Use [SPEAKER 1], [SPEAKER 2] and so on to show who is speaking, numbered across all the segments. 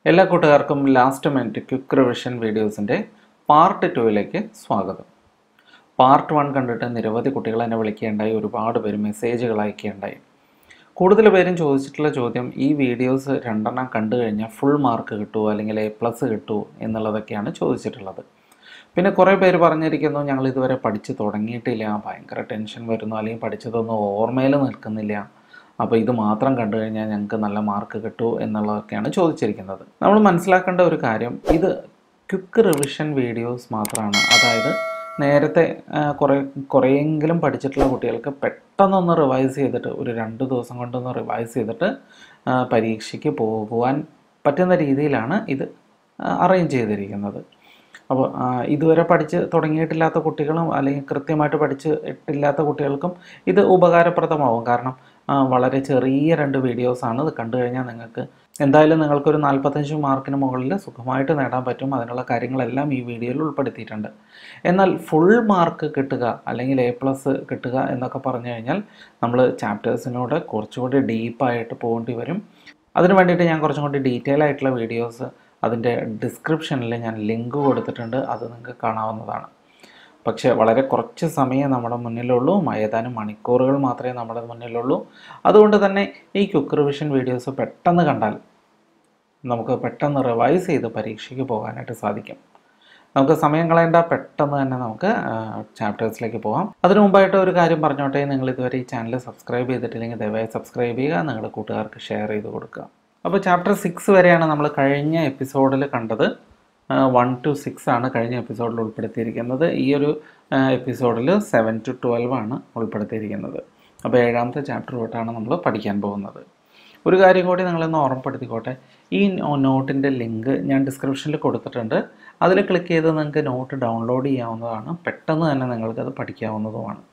[SPEAKER 1] എല്ലാ കൂട്ടുകാർക്കും last minute quick revision വീഡിയോസിൻ്റെ പാർട്ട് ടുവിലേക്ക് സ്വാഗതം പാർട്ട് വൺ കണ്ടിട്ട് നിരവധി കുട്ടികൾ എന്നെ വിളിക്കുകയുണ്ടായി ഒരുപാട് പേര് മെസ്സേജുകൾ അയക്കുകയുണ്ടായി കൂടുതൽ പേരും ചോദിച്ചിട്ടുള്ള ചോദ്യം ഈ വീഡിയോസ് രണ്ടെണ്ണം കണ്ടു കഴിഞ്ഞാൽ ഫുൾ മാർക്ക് കിട്ടുമോ അല്ലെങ്കിൽ എ പ്ലസ് കിട്ടുമോ എന്നുള്ളതൊക്കെയാണ് ചോദിച്ചിട്ടുള്ളത് പിന്നെ കുറേ പേര് പറഞ്ഞിരിക്കുന്നു ഞങ്ങൾ ഇതുവരെ പഠിച്ച് തുടങ്ങിയിട്ടില്ല ഭയങ്കര ടെൻഷൻ വരുന്നു അല്ലെങ്കിൽ പഠിച്ചതൊന്നും ഓർമ്മയിൽ നിൽക്കുന്നില്ല അപ്പോൾ ഇത് മാത്രം കണ്ടു കഴിഞ്ഞാൽ ഞങ്ങൾക്ക് നല്ല മാർക്ക് കിട്ടുമോ എന്നുള്ളതൊക്കെയാണ് ചോദിച്ചിരിക്കുന്നത് നമ്മൾ മനസ്സിലാക്കേണ്ട ഒരു കാര്യം ഇത് ക്വിക്ക് റിവിഷൻ വീഡിയോസ് മാത്രമാണ് അതായത് നേരത്തെ ആ, കുറേ കുറേയെങ്കിലും പഠിച്ചിട്ടുള്ള കുട്ടികൾക്ക് പെട്ടെന്നൊന്ന് റിവൈസ് ചെയ്തിട്ട് ഒരു രണ്ട് ദിവസം കൊണ്ടൊന്ന് റിവൈസ് ചെയ്തിട്ട് ആ, പരീക്ഷയ്ക്ക് പോകുവാൻ പറ്റുന്ന രീതിയിലാണ് ഇത് അറേഞ്ച് ചെയ്തിരിക്കുന്നത് അപ്പോൾ ആ, ഇതുവരെ പഠിച്ച് തുടങ്ങിയിട്ടില്ലാത്ത കുട്ടികളും അല്ലെങ്കിൽ കൃത്യമായിട്ട് പഠിച്ച് ഇട്ടില്ലാത്ത കുട്ടികൾക്കും ഇത് ഉപകാരപ്രദമാവും കാരണം ആ, വളരെ ചെറിയ രണ്ട് വീഡിയോസാണ് ഇത് കണ്ടു കഴിഞ്ഞാൽ നിങ്ങൾക്ക് എന്തായാലും നിങ്ങൾക്കൊരു നാൽപ്പത്തഞ്ച് മാർക്കിന് മുകളിൽ സുഖമായിട്ട് നേടാൻ പറ്റും അതിനുള്ള കാര്യങ്ങളെല്ലാം ഈ വീഡിയോയിൽ ഉൾപ്പെടുത്തിയിട്ടുണ്ട് എന്നാൽ ഫുൾ മാർക്ക് കിട്ടുക അല്ലെങ്കിൽ എ പ്ലസ് കിട്ടുക എന്നൊക്കെ പറഞ്ഞു കഴിഞ്ഞാൽ നമ്മൾ ചാപ്റ്റേഴ്സിനോട് കുറച്ചുകൂടി ഡീപ്പായിട്ട് പോകേണ്ടി വരും അതിന് വേണ്ടിയിട്ട് ഞാൻ കുറച്ചും കൂടി ഡീറ്റെയിൽ ആയിട്ടുള്ള വീഡിയോസ് അതിൻ്റെ ഡിസ്ക്രിപ്ഷനിൽ ഞാൻ ലിങ്ക് കൊടുത്തിട്ടുണ്ട് അത് നിങ്ങൾക്ക് കാണാവുന്നതാണ് പക്ഷേ വളരെ കുറച്ച് സമയം നമ്മുടെ മുന്നിലുള്ളൂ ഏതാനും മണിക്കൂറുകൾ മാത്രമേ നമ്മുടെ മുന്നിലുള്ളൂ അതുകൊണ്ട് തന്നെ ഈ ക്വിക്ക് റിവിഷൻ വീഡിയോസ് പെട്ടെന്ന് കണ്ടാൽ നമുക്ക് പെട്ടെന്ന് റിവൈസ് ചെയ്ത് പരീക്ഷയ്ക്ക് പോകാനായിട്ട് സാധിക്കും നമുക്ക് സമയം കളയേണ്ട പെട്ടെന്ന് തന്നെ നമുക്ക് ചാപ്റ്റേഴ്സിലേക്ക് പോകാം അതിനു മുമ്പായിട്ട് ഒരു കാര്യം പറഞ്ഞോട്ടെ നിങ്ങൾ ഇതുവരെ ഈ ചാനൽ സബ്സ്ക്രൈബ് ചെയ്തിട്ടില്ലെങ്കിൽ ദയവായി സബ്സ്ക്രൈബ് ചെയ്യുക നിങ്ങളുടെ കൂട്ടുകാർക്ക് ഷെയർ ചെയ്ത് കൊടുക്കുക അപ്പോൾ ചാപ്റ്റർ സിക്സ് വരെയാണ് നമ്മൾ കഴിഞ്ഞ എപ്പിസോഡിൽ കണ്ടത് വൺ ടു സിക്സ് ആണ് കഴിഞ്ഞ എപ്പിസോഡിൽ ഉൾപ്പെടുത്തിയിരിക്കുന്നത് ഈ ഒരു എപ്പിസോഡിൽ സെവൻ ടു ട്വൽവ് ആണ് ഉൾപ്പെടുത്തിയിരിക്കുന്നത് അപ്പോൾ ഏഴാമത്തെ ചാപ്റ്റർ തൊട്ടാണ് നമ്മൾ പഠിക്കാൻ പോകുന്നത് ഒരു കാര്യം കൂടി നിങ്ങളൊന്ന് ഓർമ്മപ്പെടുത്തിക്കോട്ടെ ഈ നോട്ടിൻ്റെ ലിങ്ക് ഞാൻ ഡിസ്ക്രിപ്ഷനിൽ കൊടുത്തിട്ടുണ്ട് അതിൽ ക്ലിക്ക് ചെയ്ത് നിങ്ങൾക്ക് നോട്ട് ഡൗൺലോഡ് ചെയ്യാവുന്നതാണ് പെട്ടെന്ന് തന്നെ നിങ്ങൾക്കത് പഠിക്കാവുന്നതുമാണ്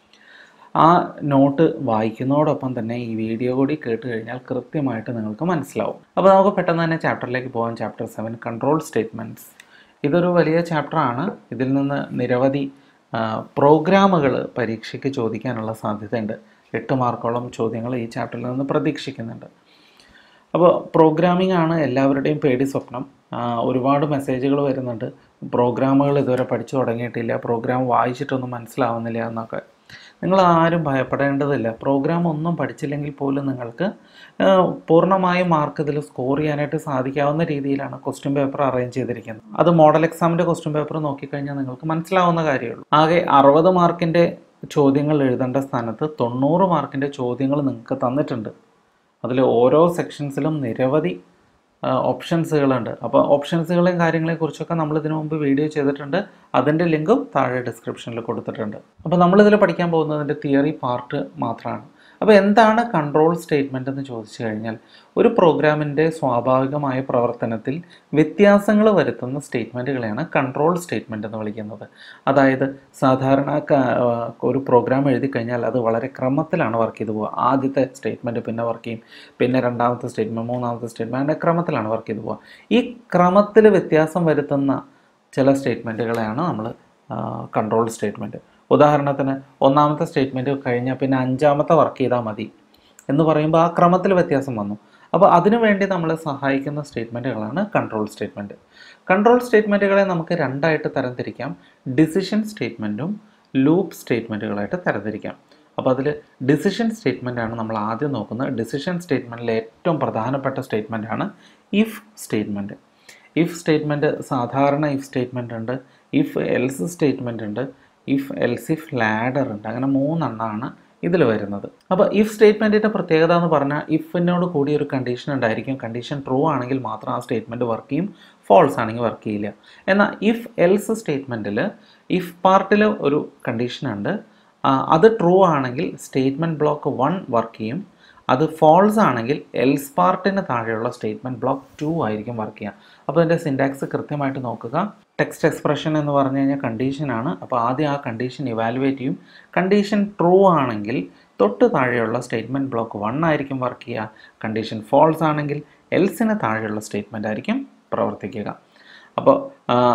[SPEAKER 1] ആ നോട്ട് വായിക്കുന്നതോടൊപ്പം തന്നെ ഈ വീഡിയോ കൂടി കേട്ട് കഴിഞ്ഞാൽ കൃത്യമായിട്ട് നിങ്ങൾക്ക് മനസ്സിലാവും അപ്പോൾ നമുക്ക് പെട്ടെന്ന് തന്നെ ചാപ്റ്ററിലേക്ക് പോകാം ചാപ്റ്റർ സെവൻ കൺട്രോൾ സ്റ്റേറ്റ്മെൻറ്റ്സ് ഇതൊരു വലിയ ചാപ്റ്ററാണ് ഇതിൽ നിന്ന് നിരവധി പ്രോഗ്രാമുകൾ പരീക്ഷയ്ക്ക് ചോദിക്കാനുള്ള സാധ്യതയുണ്ട് എട്ട് മാർക്കോളം ചോദ്യങ്ങൾ ഈ ചാപ്റ്ററിൽ നിന്ന് പ്രതീക്ഷിക്കുന്നുണ്ട് അപ്പോൾ പ്രോഗ്രാമിംഗ് ആണ് എല്ലാവരുടെയും പേടി സ്വപ്നം ആ, ഒരുപാട് മെസ്സേജുകൾ വരുന്നുണ്ട് പ്രോഗ്രാമുകൾ ഇതുവരെ പഠിച്ചു തുടങ്ങിയിട്ടില്ല പ്രോഗ്രാം വായിച്ചിട്ടൊന്നും മനസ്സിലാവുന്നില്ല എന്നൊക്കെ നിങ്ങൾ ആരും ഭയപ്പെടേണ്ടതില്ല പ്രോഗ്രാം ഒന്നും പഠിച്ചില്ലെങ്കിൽ പോലും നിങ്ങൾക്ക് ആ, പൂർണ്ണമായും മാർക്ക് ഇതിൽ സ്കോർ ചെയ്യാനായിട്ട് സാധിക്കാവുന്ന രീതിയിലാണ് ക്വസ്റ്റ്യൻ പേപ്പർ അറേഞ്ച് ചെയ്തിരിക്കുന്നത് അത് മോഡൽ എക്സാമിൻ്റെ ക്വസ്റ്റ്യൻ പേപ്പർ നോക്കിക്കഴിഞ്ഞാൽ നിങ്ങൾക്ക് മനസ്സിലാവുന്ന കാര്യമുള്ളൂ ആകെ അറുപത് മാർക്കിൻ്റെ ചോദ്യങ്ങൾ എഴുതേണ്ട സ്ഥാനത്ത് തൊണ്ണൂറ് മാർക്കിൻ്റെ ചോദ്യങ്ങൾ നിങ്ങൾക്ക് തന്നിട്ടുണ്ട് അതിൽ ഓരോ സെക്ഷൻസിലും നിരവധി ഓപ്ഷൻസുകളുണ്ട് അപ്പോൾ ഓപ്ഷൻസുകളെയും കാര്യങ്ങളെ കുറിച്ചൊക്കെ നമ്മൾ ഇതിനു മുമ്പ് വീഡിയോ ചെയ്തിട്ടുണ്ട് അതിൻ്റെ ലിങ്കും താഴെ ഡിസ്ക്രിപ്ഷനിൽ കൊടുത്തിട്ടുണ്ട് അപ്പോൾ നമ്മളിതിൽ പഠിക്കാൻ പോകുന്നതിൻ്റെ തിയറി പാർട്ട് മാത്രമാണ് അപ്പോൾ എന്താണ് കൺട്രോൾ സ്റ്റേറ്റ്മെൻറ്റ് എന്ന് ചോദിച്ചു കഴിഞ്ഞാൽ ഒരു പ്രോഗ്രാമിൻ്റെ സ്വാഭാവികമായ പ്രവർത്തനത്തിൽ വ്യത്യാസങ്ങൾ വരുത്തുന്ന സ്റ്റേറ്റ്മെൻറ്റുകളെയാണ് കൺട്രോൾ സ്റ്റേറ്റ്മെൻറ്റ് എന്ന് വിളിക്കുന്നത് അതായത് സാധാരണ ക- ആ, ഒരു പ്രോഗ്രാം എഴുതി കഴിഞ്ഞാൽ അത് വളരെ ക്രമത്തിലാണ് വർക്ക് ചെയ്തു പോകുക ആദ്യത്തെ സ്റ്റേറ്റ്മെൻറ്റ് പിന്നെ വർക്ക് ചെയ്യും പിന്നെ രണ്ടാമത്തെ സ്റ്റേറ്റ്മെൻറ്റ് മൂന്നാമത്തെ സ്റ്റേറ്റ്മെൻറ്റ് അങ്ങനെ ക്രമത്തിലാണ് വർക്ക് ചെയ്തു പോകുക ഈ ക്രമത്തിൽ വ്യത്യാസം വരുത്തുന്ന ചില സ്റ്റേറ്റ്മെൻറ്റുകളെയാണ് നമ്മൾ കൺട്രോൾ സ്റ്റേറ്റ്മെൻറ്റ് ഉദാഹരണത്തിന് ഒന്നാമത്തെ സ്റ്റേറ്റ്മെൻറ്റ് കഴിഞ്ഞാൽ പിന്നെ അഞ്ചാമത്തെ വർക്ക് ചെയ്താൽ മതി എന്ന് പറയുമ്പോൾ ആ ക്രമത്തിൽ വ്യത്യാസം വന്നു അപ്പോൾ അതിനു വേണ്ടി നമ്മളെ സഹായിക്കുന്ന സ്റ്റേറ്റ്മെൻറ്റുകളാണ് കൺട്രോൾ സ്റ്റേറ്റ്മെൻറ്റ് കൺട്രോൾ സ്റ്റേറ്റ്മെൻറ്റുകളെ നമുക്ക് രണ്ടായിട്ട് തരംതിരിക്കാം ഡിസിഷൻ സ്റ്റേറ്റ്മെൻറ്റും ലൂപ്പ് സ്റ്റേറ്റ്മെൻറ്റുകളായിട്ട് തരംതിരിക്കാം അപ്പോൾ അതിൽ ഡിസിഷൻ സ്റ്റേറ്റ്മെൻ്റ് ആണ് നമ്മൾ ആദ്യം നോക്കുന്നത് ഡിസിഷൻ സ്റ്റേറ്റ്മെൻറ്റിലെ ഏറ്റവും പ്രധാനപ്പെട്ട സ്റ്റേറ്റ്മെൻ്റ് ആണ് ഇഫ് സ്റ്റേറ്റ്മെൻറ്റ് ഇഫ് സ്റ്റേറ്റ്മെൻറ്റ് സാധാരണ ഇഫ് സ്റ്റേറ്റ്മെൻ്റ് ഉണ്ട് ഇഫ് എൽസ് സ്റ്റേറ്റ്മെൻ്റ് ഉണ്ട് ഇഫ് എൽസ് ഇഫ് ലാഡർ ഉണ്ട് അങ്ങനെ മൂന്നെണ്ണമാണ് ഇതിൽ വരുന്നത് അപ്പോൾ ഇഫ് സ്റ്റേറ്റ്മെൻറ്റിൻ്റെ പ്രത്യേകത എന്ന് പറഞ്ഞാൽ ഇഫിനോട് കൂടി ഒരു കണ്ടീഷൻ ഉണ്ടായിരിക്കും കണ്ടീഷൻ ട്രൂ ആണെങ്കിൽ മാത്രം ആ സ്റ്റേറ്റ്മെൻറ്റ് വർക്ക് ചെയ്യും ഫോൾസ് ആണെങ്കിൽ വർക്ക് ചെയ്യില്ല എന്നാൽ ഇഫ് എൽസ് സ്റ്റേറ്റ്മെൻറ്റിൽ ഇഫ് പാർട്ടിൽ ഒരു കണ്ടീഷൻ ഉണ്ട് ആ, അത് ട്രൂ ആണെങ്കിൽ സ്റ്റേറ്റ്മെൻറ്റ് ബ്ലോക്ക് വൺ വർക്ക് ചെയ്യും അത് ഫോൾസ് ആണെങ്കിൽ എൽസ് പാർട്ടിന് താഴെയുള്ള സ്റ്റേറ്റ്മെൻറ്റ് ബ്ലോക്ക് ടു ആയിരിക്കും വർക്ക് ചെയ്യുക അപ്പോൾ ഇതിൻ്റെ സിൻറ്റാക്സ് കൃത്യമായിട്ട് നോക്കുക ടെക്സ്റ്റ് എക്സ്പ്രഷൻ എന്ന് പറഞ്ഞു കഴിഞ്ഞാൽ കണ്ടീഷനാണ് അപ്പോൾ ആദ്യം ആ കണ്ടീഷൻ ഇവാലുവേറ്റ് ചെയ്യും കണ്ടീഷൻ ട്രൂ ആണെങ്കിൽ തൊട്ട് താഴെയുള്ള സ്റ്റേറ്റ്മെൻറ്റ് ബ്ലോക്ക് വൺ ആയിരിക്കും വർക്ക് ചെയ്യുക കണ്ടീഷൻ ഫോൾസ് ആണെങ്കിൽ എൽസിന് താഴെയുള്ള സ്റ്റേറ്റ്മെൻ്റ് ആയിരിക്കും പ്രവർത്തിക്കുക അപ്പോൾ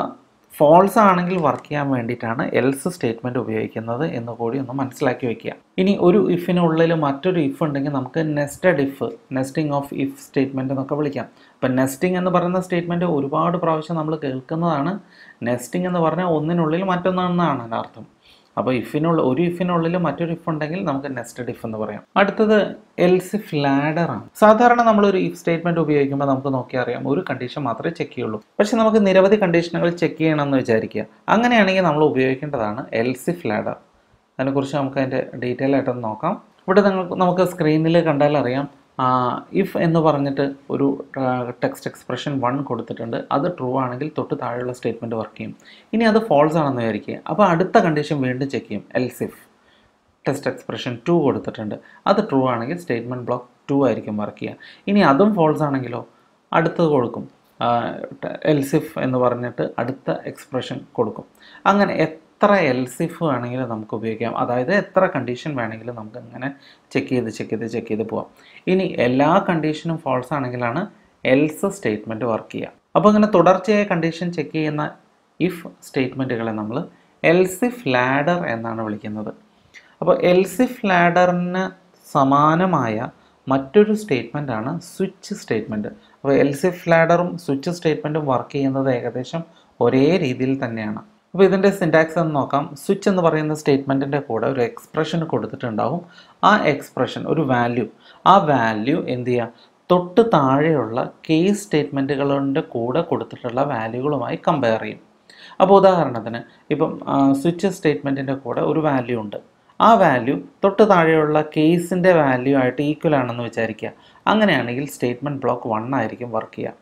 [SPEAKER 1] ഫോൾസ് ആണെങ്കിൽ വർക്ക് ചെയ്യാൻ വേണ്ടിയിട്ടാണ് എൽസ് സ്റ്റേറ്റ്മെൻറ്റ് ഉപയോഗിക്കുന്നത് എന്ന് കൂടി ഒന്ന് മനസ്സിലാക്കി വെക്കുക ഇനി ഒരു ഇഫിനുള്ളിൽ മറ്റൊരു ഇഫ് ഉണ്ടെങ്കിൽ നമുക്ക് nested if nesting of if statement എന്നൊക്കെ വിളിക്കാം ഇപ്പം നെസ്റ്റിംഗ് എന്ന് പറയുന്ന സ്റ്റേറ്റ്മെൻറ്റ് ഒരുപാട് പ്രാവശ്യം നമ്മൾ കേൾക്കുന്നതാണ് നെസ്റ്റിംഗ് എന്ന് പറഞ്ഞാൽ ഒന്നിനുള്ളിൽ മറ്റൊന്നാണെന്നാണ് അതിൻ്റെ അർത്ഥം അപ്പോൾ ഇഫിനുള്ള ഒരു ഇഫിനുള്ളിൽ മറ്റൊരു ഇഫ് ഉണ്ടെങ്കിൽ നമുക്ക് നെസ്റ്റഡ് ഇഫ് എന്ന് പറയാം അടുത്തത് എൽസ് ഇഫ് ലാഡർ ആണ് സാധാരണ നമ്മളൊരു ഇഫ് സ്റ്റേറ്റ്മെൻറ്റ് ഉപയോഗിക്കുമ്പോൾ നമുക്ക് നോക്കിയാൽ അറിയാം ഒരു കണ്ടീഷൻ മാത്രമേ ചെക്ക് ചെയ്യുള്ളൂ പക്ഷേ നമുക്ക് നിരവധി കണ്ടീഷനുകൾ ചെക്ക് ചെയ്യണമെന്ന് വിചാരിക്കുക അങ്ങനെയാണെങ്കിൽ നമ്മൾ ഉപയോഗിക്കേണ്ടതാണ് എൽസ് ഇഫ് ലാഡർ അതിനെക്കുറിച്ച് നമുക്ക് അതിൻ്റെ ഡീറ്റെയിൽ ആയിട്ടൊന്ന് നോക്കാം ഇവിടെ നിങ്ങൾക്ക് നമുക്ക് സ്ക്രീനിൽ കണ്ടാൽ അറിയാം ഇഫ് എന്ന് പറഞ്ഞിട്ട് ഒരു ടെക്സ്റ്റ് എക്സ്പ്രഷൻ വൺ കൊടുത്തിട്ടുണ്ട് അത് ട്രൂ ആണെങ്കിൽ തൊട്ട് താഴെയുള്ള സ്റ്റേറ്റ്മെൻറ്റ് വർക്ക് ചെയ്യും ഇനി അത് ഫോൾസ് ആണെന്ന് വിചാരിക്കുക അപ്പോൾ അടുത്ത കണ്ടീഷൻ വീണ്ടും ചെക്ക് ചെയ്യും else if test expression two കൊടുത്തിട്ടുണ്ട് അത് ട്രൂ ആണെങ്കിൽ സ്റ്റേറ്റ്മെൻറ്റ് ബ്ലോക്ക് ടു ആയിരിക്കും വർക്ക് ചെയ്യുക ഇനി അതും ഫോൾസ് ആണെങ്കിലോ അടുത്തത് കൊടുക്കും എൽസിഫ് എന്ന് പറഞ്ഞിട്ട് അടുത്ത എക്സ്പ്രഷൻ കൊടുക്കും അങ്ങനെ എത്ര എൽസിഫ് വേണമെങ്കിലും നമുക്ക് ഉപയോഗിക്കാം അതായത് എത്ര കണ്ടീഷൻ വേണമെങ്കിലും നമുക്ക് ഇങ്ങനെ ചെക്ക് ചെയ്ത് ചെക്ക് ചെയ്ത് ചെക്ക് ചെയ്ത് പോവാം ഇനി എല്ലാ കണ്ടീഷനും ഫോൾസ് ആണെങ്കിലാണ് എൽസ് സ്റ്റേറ്റ്മെൻറ്റ് വർക്ക് ചെയ്യുക അപ്പോൾ ഇങ്ങനെ തുടർച്ചയായ കണ്ടീഷൻ ചെക്ക് ചെയ്യുന്ന ഇഫ് സ്റ്റേറ്റ്മെൻറ്റുകളെ നമ്മൾ എൽസിഫ് ലാഡർ എന്നാണ് വിളിക്കുന്നത് അപ്പോൾ എൽസിഫ് ലാഡറിന് സമാനമായ മറ്റൊരു സ്റ്റേറ്റ്മെൻ്റ് ആണ് സ്വിച്ച് സ്റ്റേറ്റ്മെൻറ്റ് അപ്പോൾ എൽസിഫ് ലാഡറും സ്വിച്ച് സ്റ്റേറ്റ്മെൻറ്റും വർക്ക് ചെയ്യുന്നത് ഏകദേശം ഒരേ രീതിയിൽ തന്നെയാണ് അപ്പോൾ ഇതിൻ്റെ സിൻറ്റാക്സ് എന്ന് നോക്കാം സ്വിച്ച് എന്ന് പറയുന്ന സ്റ്റേറ്റ്മെൻറ്റിൻ്റെ കൂടെ ഒരു എക്സ്പ്രഷൻ കൊടുത്തിട്ടുണ്ടാവും ആ എക്സ്പ്രഷൻ ഒരു വാല്യൂ ആ വാല്യൂ എന്ത് ചെയ്യുക തൊട്ട് താഴെയുള്ള കേസ് സ്റ്റേറ്റ്മെൻറ്റുകളുടെ കൂടെ കൊടുത്തിട്ടുള്ള വാല്യൂകളുമായി കമ്പയർ ചെയ്യും അപ്പോൾ ഉദാഹരണത്തിന് ഇപ്പം സ്വിച്ച് സ്റ്റേറ്റ്മെൻറ്റിൻ്റെ കൂടെ ഒരു വാല്യൂ ഉണ്ട് ആ വാല്യൂ തൊട്ട് താഴെയുള്ള കേസിൻ്റെ വാല്യൂ ആയിട്ട് ഈക്വൽ ആണെന്ന് വിചാരിക്കുക അങ്ങനെയാണെങ്കിൽ സ്റ്റേറ്റ്മെൻറ്റ് ബ്ലോക്ക് വൺ ആയിരിക്കും വർക്ക് ചെയ്യുക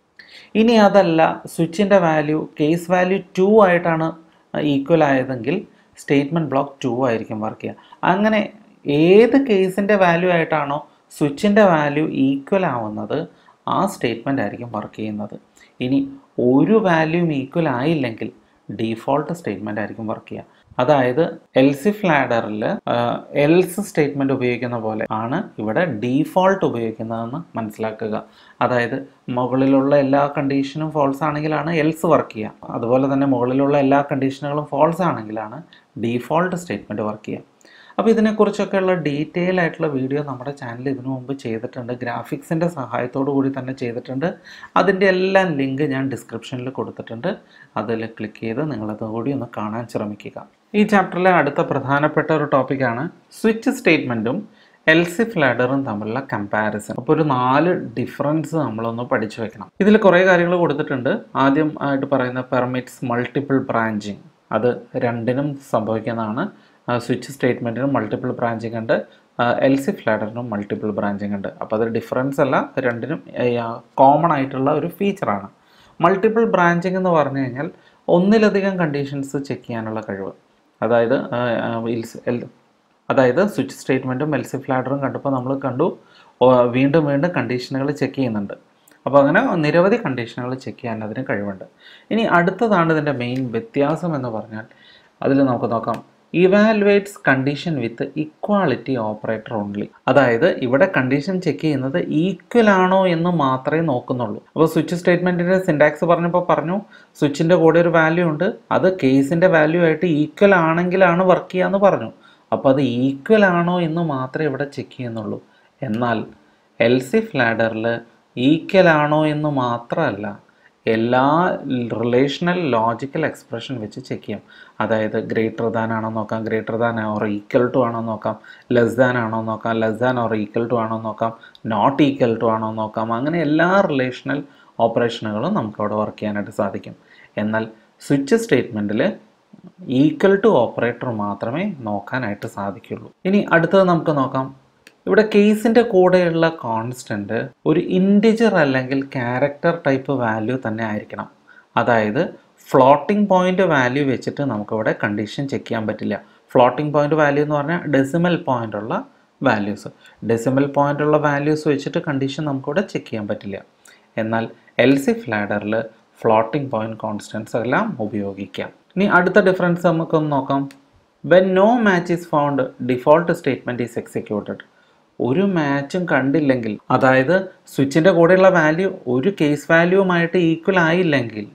[SPEAKER 1] ഇനി അതല്ല സ്വിച്ചിൻ്റെ വാല്യൂ കേസ് വാല്യൂ ടു ആയിട്ടാണ് ഈക്വൽ ആയതെങ്കിൽ സ്റ്റേറ്റ്മെൻറ്റ് ബ്ലോക്ക് ടു ആയിരിക്കും വർക്ക് ചെയ്യുക അങ്ങനെ ഏത് കേസിൻ്റെ വാല്യൂ ആയിട്ടാണോ സ്വിച്ചിൻ്റെ വാല്യൂ ഈക്വൽ ആവുന്നത് ആ സ്റ്റേറ്റ്മെൻ്റ് ആയിരിക്കും വർക്ക് ചെയ്യുന്നത് ഇനി ഒരു വാല്യൂം ഈക്വൽ ആയില്ലെങ്കിൽ ഡീഫോൾട്ട് സ്റ്റേറ്റ്മെൻ്റ് ആയിരിക്കും വർക്ക് ചെയ്യുക അതായത് എൽസിഫ് ലാഡറിൽ എൽസ് സ്റ്റേറ്റ്മെൻറ്റ് ഉപയോഗിക്കുന്ന പോലെ ആണ് ഇവിടെ ഡീഫോൾട്ട് ഉപയോഗിക്കുന്നതെന്ന് മനസ്സിലാക്കുക അതായത് മുകളിലുള്ള എല്ലാ കണ്ടീഷനും ഫോൾസ് ആണെങ്കിലാണ് എൽസ് വർക്ക് ചെയ്യുക അതുപോലെ തന്നെ മുകളിലുള്ള എല്ലാ കണ്ടീഷനുകളും ഫോൾസ് ആണെങ്കിലാണ് ഡീഫോൾട്ട് സ്റ്റേറ്റ്മെൻറ്റ് വർക്ക് ചെയ്യുക അപ്പോൾ ഇതിനെക്കുറിച്ചൊക്കെയുള്ള ഡീറ്റെയിൽ ആയിട്ടുള്ള വീഡിയോ നമ്മുടെ ചാനൽ ഇതിനു മുമ്പ് ചെയ്തിട്ടുണ്ട് ഗ്രാഫിക്സിൻ്റെ സഹായത്തോടു കൂടി തന്നെ ചെയ്തിട്ടുണ്ട് അതിൻ്റെ എല്ലാം ലിങ്ക് ഞാൻ ഡിസ്ക്രിപ്ഷനിൽ കൊടുത്തിട്ടുണ്ട് അതിൽ ക്ലിക്ക് ചെയ്ത് നിങ്ങളത് കൂടി ഒന്ന് കാണാൻ ശ്രമിക്കുക ഈ ചാപ്റ്ററിലെ അടുത്ത പ്രധാനപ്പെട്ട ഒരു ടോപ്പിക്കാണ് സ്വിച്ച് സ്റ്റേറ്റ്മെൻറ്റും എൽസിഫ് ലാഡറും തമ്മിലുള്ള കമ്പാരിസൺ അപ്പോൾ ഒരു നാല് ഡിഫറൻസ് നമ്മളൊന്ന് പഠിച്ചു വെക്കണം ഇതിൽ കുറേ കാര്യങ്ങൾ കൊടുത്തിട്ടുണ്ട് ആദ്യം ആയിട്ട് പറയുന്ന പെർമിറ്റ്സ് മൾട്ടിപ്പിൾ ബ്രാഞ്ചിങ് അത് രണ്ടിനും സംഭവിക്കുന്നതാണ് സ്വിച്ച് സ്റ്റേറ്റ്മെൻറ്റിനും മൾട്ടിപ്പിൾ ബ്രാഞ്ചിങ് ഉണ്ട് എൽസിഫ് ലാഡറിനും മൾട്ടിപ്പിൾ ബ്രാഞ്ചിങ് ഉണ്ട് അപ്പോൾ അത് ഡിഫറൻസ് അല്ല രണ്ടിനും കോമൺ ആയിട്ടുള്ള ഒരു ഫീച്ചറാണ് മൾട്ടിപ്പിൾ ബ്രാഞ്ചിങ് എന്ന് പറഞ്ഞു കഴിഞ്ഞാൽ ഒന്നിലധികം കണ്ടീഷൻസ് ചെക്ക് ചെയ്യാനുള്ള കഴിവ് അതായത് അതായത് സ്വിച്ച് സ്റ്റേറ്റ്മെൻറ്റും എൽസിഫ് ലാഡറും കണ്ടപ്പോൾ നമ്മൾ കണ്ടു വീണ്ടും വീണ്ടും കണ്ടീഷനുകൾ ചെക്ക് ചെയ്യുന്നുണ്ട് അപ്പോൾ അങ്ങനെ നിരവധി കണ്ടീഷനുകൾ ചെക്ക് ചെയ്യാൻ അതിന് കഴിവുണ്ട് ഇനി അടുത്തതാണ് ഇതിൻ്റെ മെയിൻ വ്യത്യാസം എന്ന് പറഞ്ഞാൽ അതിൽ നമുക്ക് നോക്കാം evaluates condition with equality operator only അതായത് ഇവിടെ കണ്ടീഷൻ ചെക്ക് ചെയ്യുന്നത് ഈക്വൽ ആണോ എന്ന് മാത്രമേ നോക്കുന്നുള്ളൂ അപ്പോൾ സ്വിച്ച് സ്റ്റേറ്റ്മെൻറ്റിൻ്റെ സിൻടാക്സ് പറഞ്ഞപ്പോൾ പറഞ്ഞു സ്വിച്ചിൻ്റെ കൂടെ ഒരു വാല്യൂ ഉണ്ട് അത് കേസിൻ്റെ വാല്യൂ ആയിട്ട് ഈക്വൽ ആണെങ്കിലാണ് വർക്ക് ചെയ്യാന്ന് പറഞ്ഞു അപ്പോൾ അത് ഈക്വൽ ആണോ എന്ന് മാത്രമേ ഇവിടെ ചെക്ക് ചെയ്യുന്നുള്ളൂ എന്നാൽ എൽസിഫ് ലാഡറിൽ ഈക്വൽ ആണോ എന്ന് മാത്രമല്ല എല്ലാ റിലേഷണൽ ലോജിക്കൽ എക്സ്പ്രഷൻ വെച്ച് ചെക്ക് ചെയ്യാം അതായത് ഗ്രേറ്റർ ദാൻ ആണോ നോക്കാം greater than or equal to ആണോ നോക്കാം ലെസ് ദാൻ ആണോ നോക്കാം less than or equal to ആണോ നോക്കാം നോട്ട് ഈക്വൽ ടു ആണോ നോക്കാം അങ്ങനെ എല്ലാ റിലേഷണൽ ഓപ്പറേഷനുകളും നമുക്കവിടെ വർക്ക് ചെയ്യാനായിട്ട് സാധിക്കും എന്നാൽ സ്വിച്ച് സ്റ്റേറ്റ്മെൻറ്റിൽ ഈക്വൽ ടു ഓപ്പറേറ്റർ മാത്രമേ നോക്കാനായിട്ട് സാധിക്കുള്ളൂ ഇനി അടുത്തത് നമുക്ക് നോക്കാം ഇവിടെ കേസിൻ്റെ കൂടെയുള്ള കോൺസ്റ്റൻറ്റ് ഒരു ഇൻറ്റിജർ അല്ലെങ്കിൽ ക്യാരക്ടർ ടൈപ്പ് വാല്യൂ തന്നെ ആയിരിക്കണം അതായത് ഫ്ലോട്ടിംഗ് പോയിൻ്റ് വാല്യൂ വെച്ചിട്ട് നമുക്കിവിടെ കണ്ടീഷൻ ചെക്ക് ചെയ്യാൻ പറ്റില്ല ഫ്ലോട്ടിംഗ് പോയിൻ്റ് വാല്യൂ എന്ന് പറഞ്ഞാൽ ഡെസിമൽ പോയിൻ്റ് ഉള്ള വാല്യൂസ് ഡെസിമൽ പോയിൻ്റ് ഉള്ള വാല്യൂസ് വെച്ചിട്ട് കണ്ടീഷൻ നമുക്കിവിടെ ചെക്ക് ചെയ്യാൻ പറ്റില്ല എന്നാൽ എൽസിഫ് ലാഡറിൽ ഫ്ലോട്ടിംഗ് പോയിൻ്റ് കോൺസ്റ്റൻസ് എല്ലാം ഉപയോഗിക്കാം ഇനി അടുത്ത ഡിഫറൻസ് നമുക്കൊന്ന് നോക്കാം when no match is found default statement is executed ഒരു മാച്ചും കണ്ടില്ലെങ്കിൽ അതായത് സ്വിച്ചിൻ്റെ കൂടെയുള്ള വാല്യൂ ഒരു കേസ് വാല്യൂവുമായിട്ട് ഈക്വൽ ആയില്ലെങ്കിൽ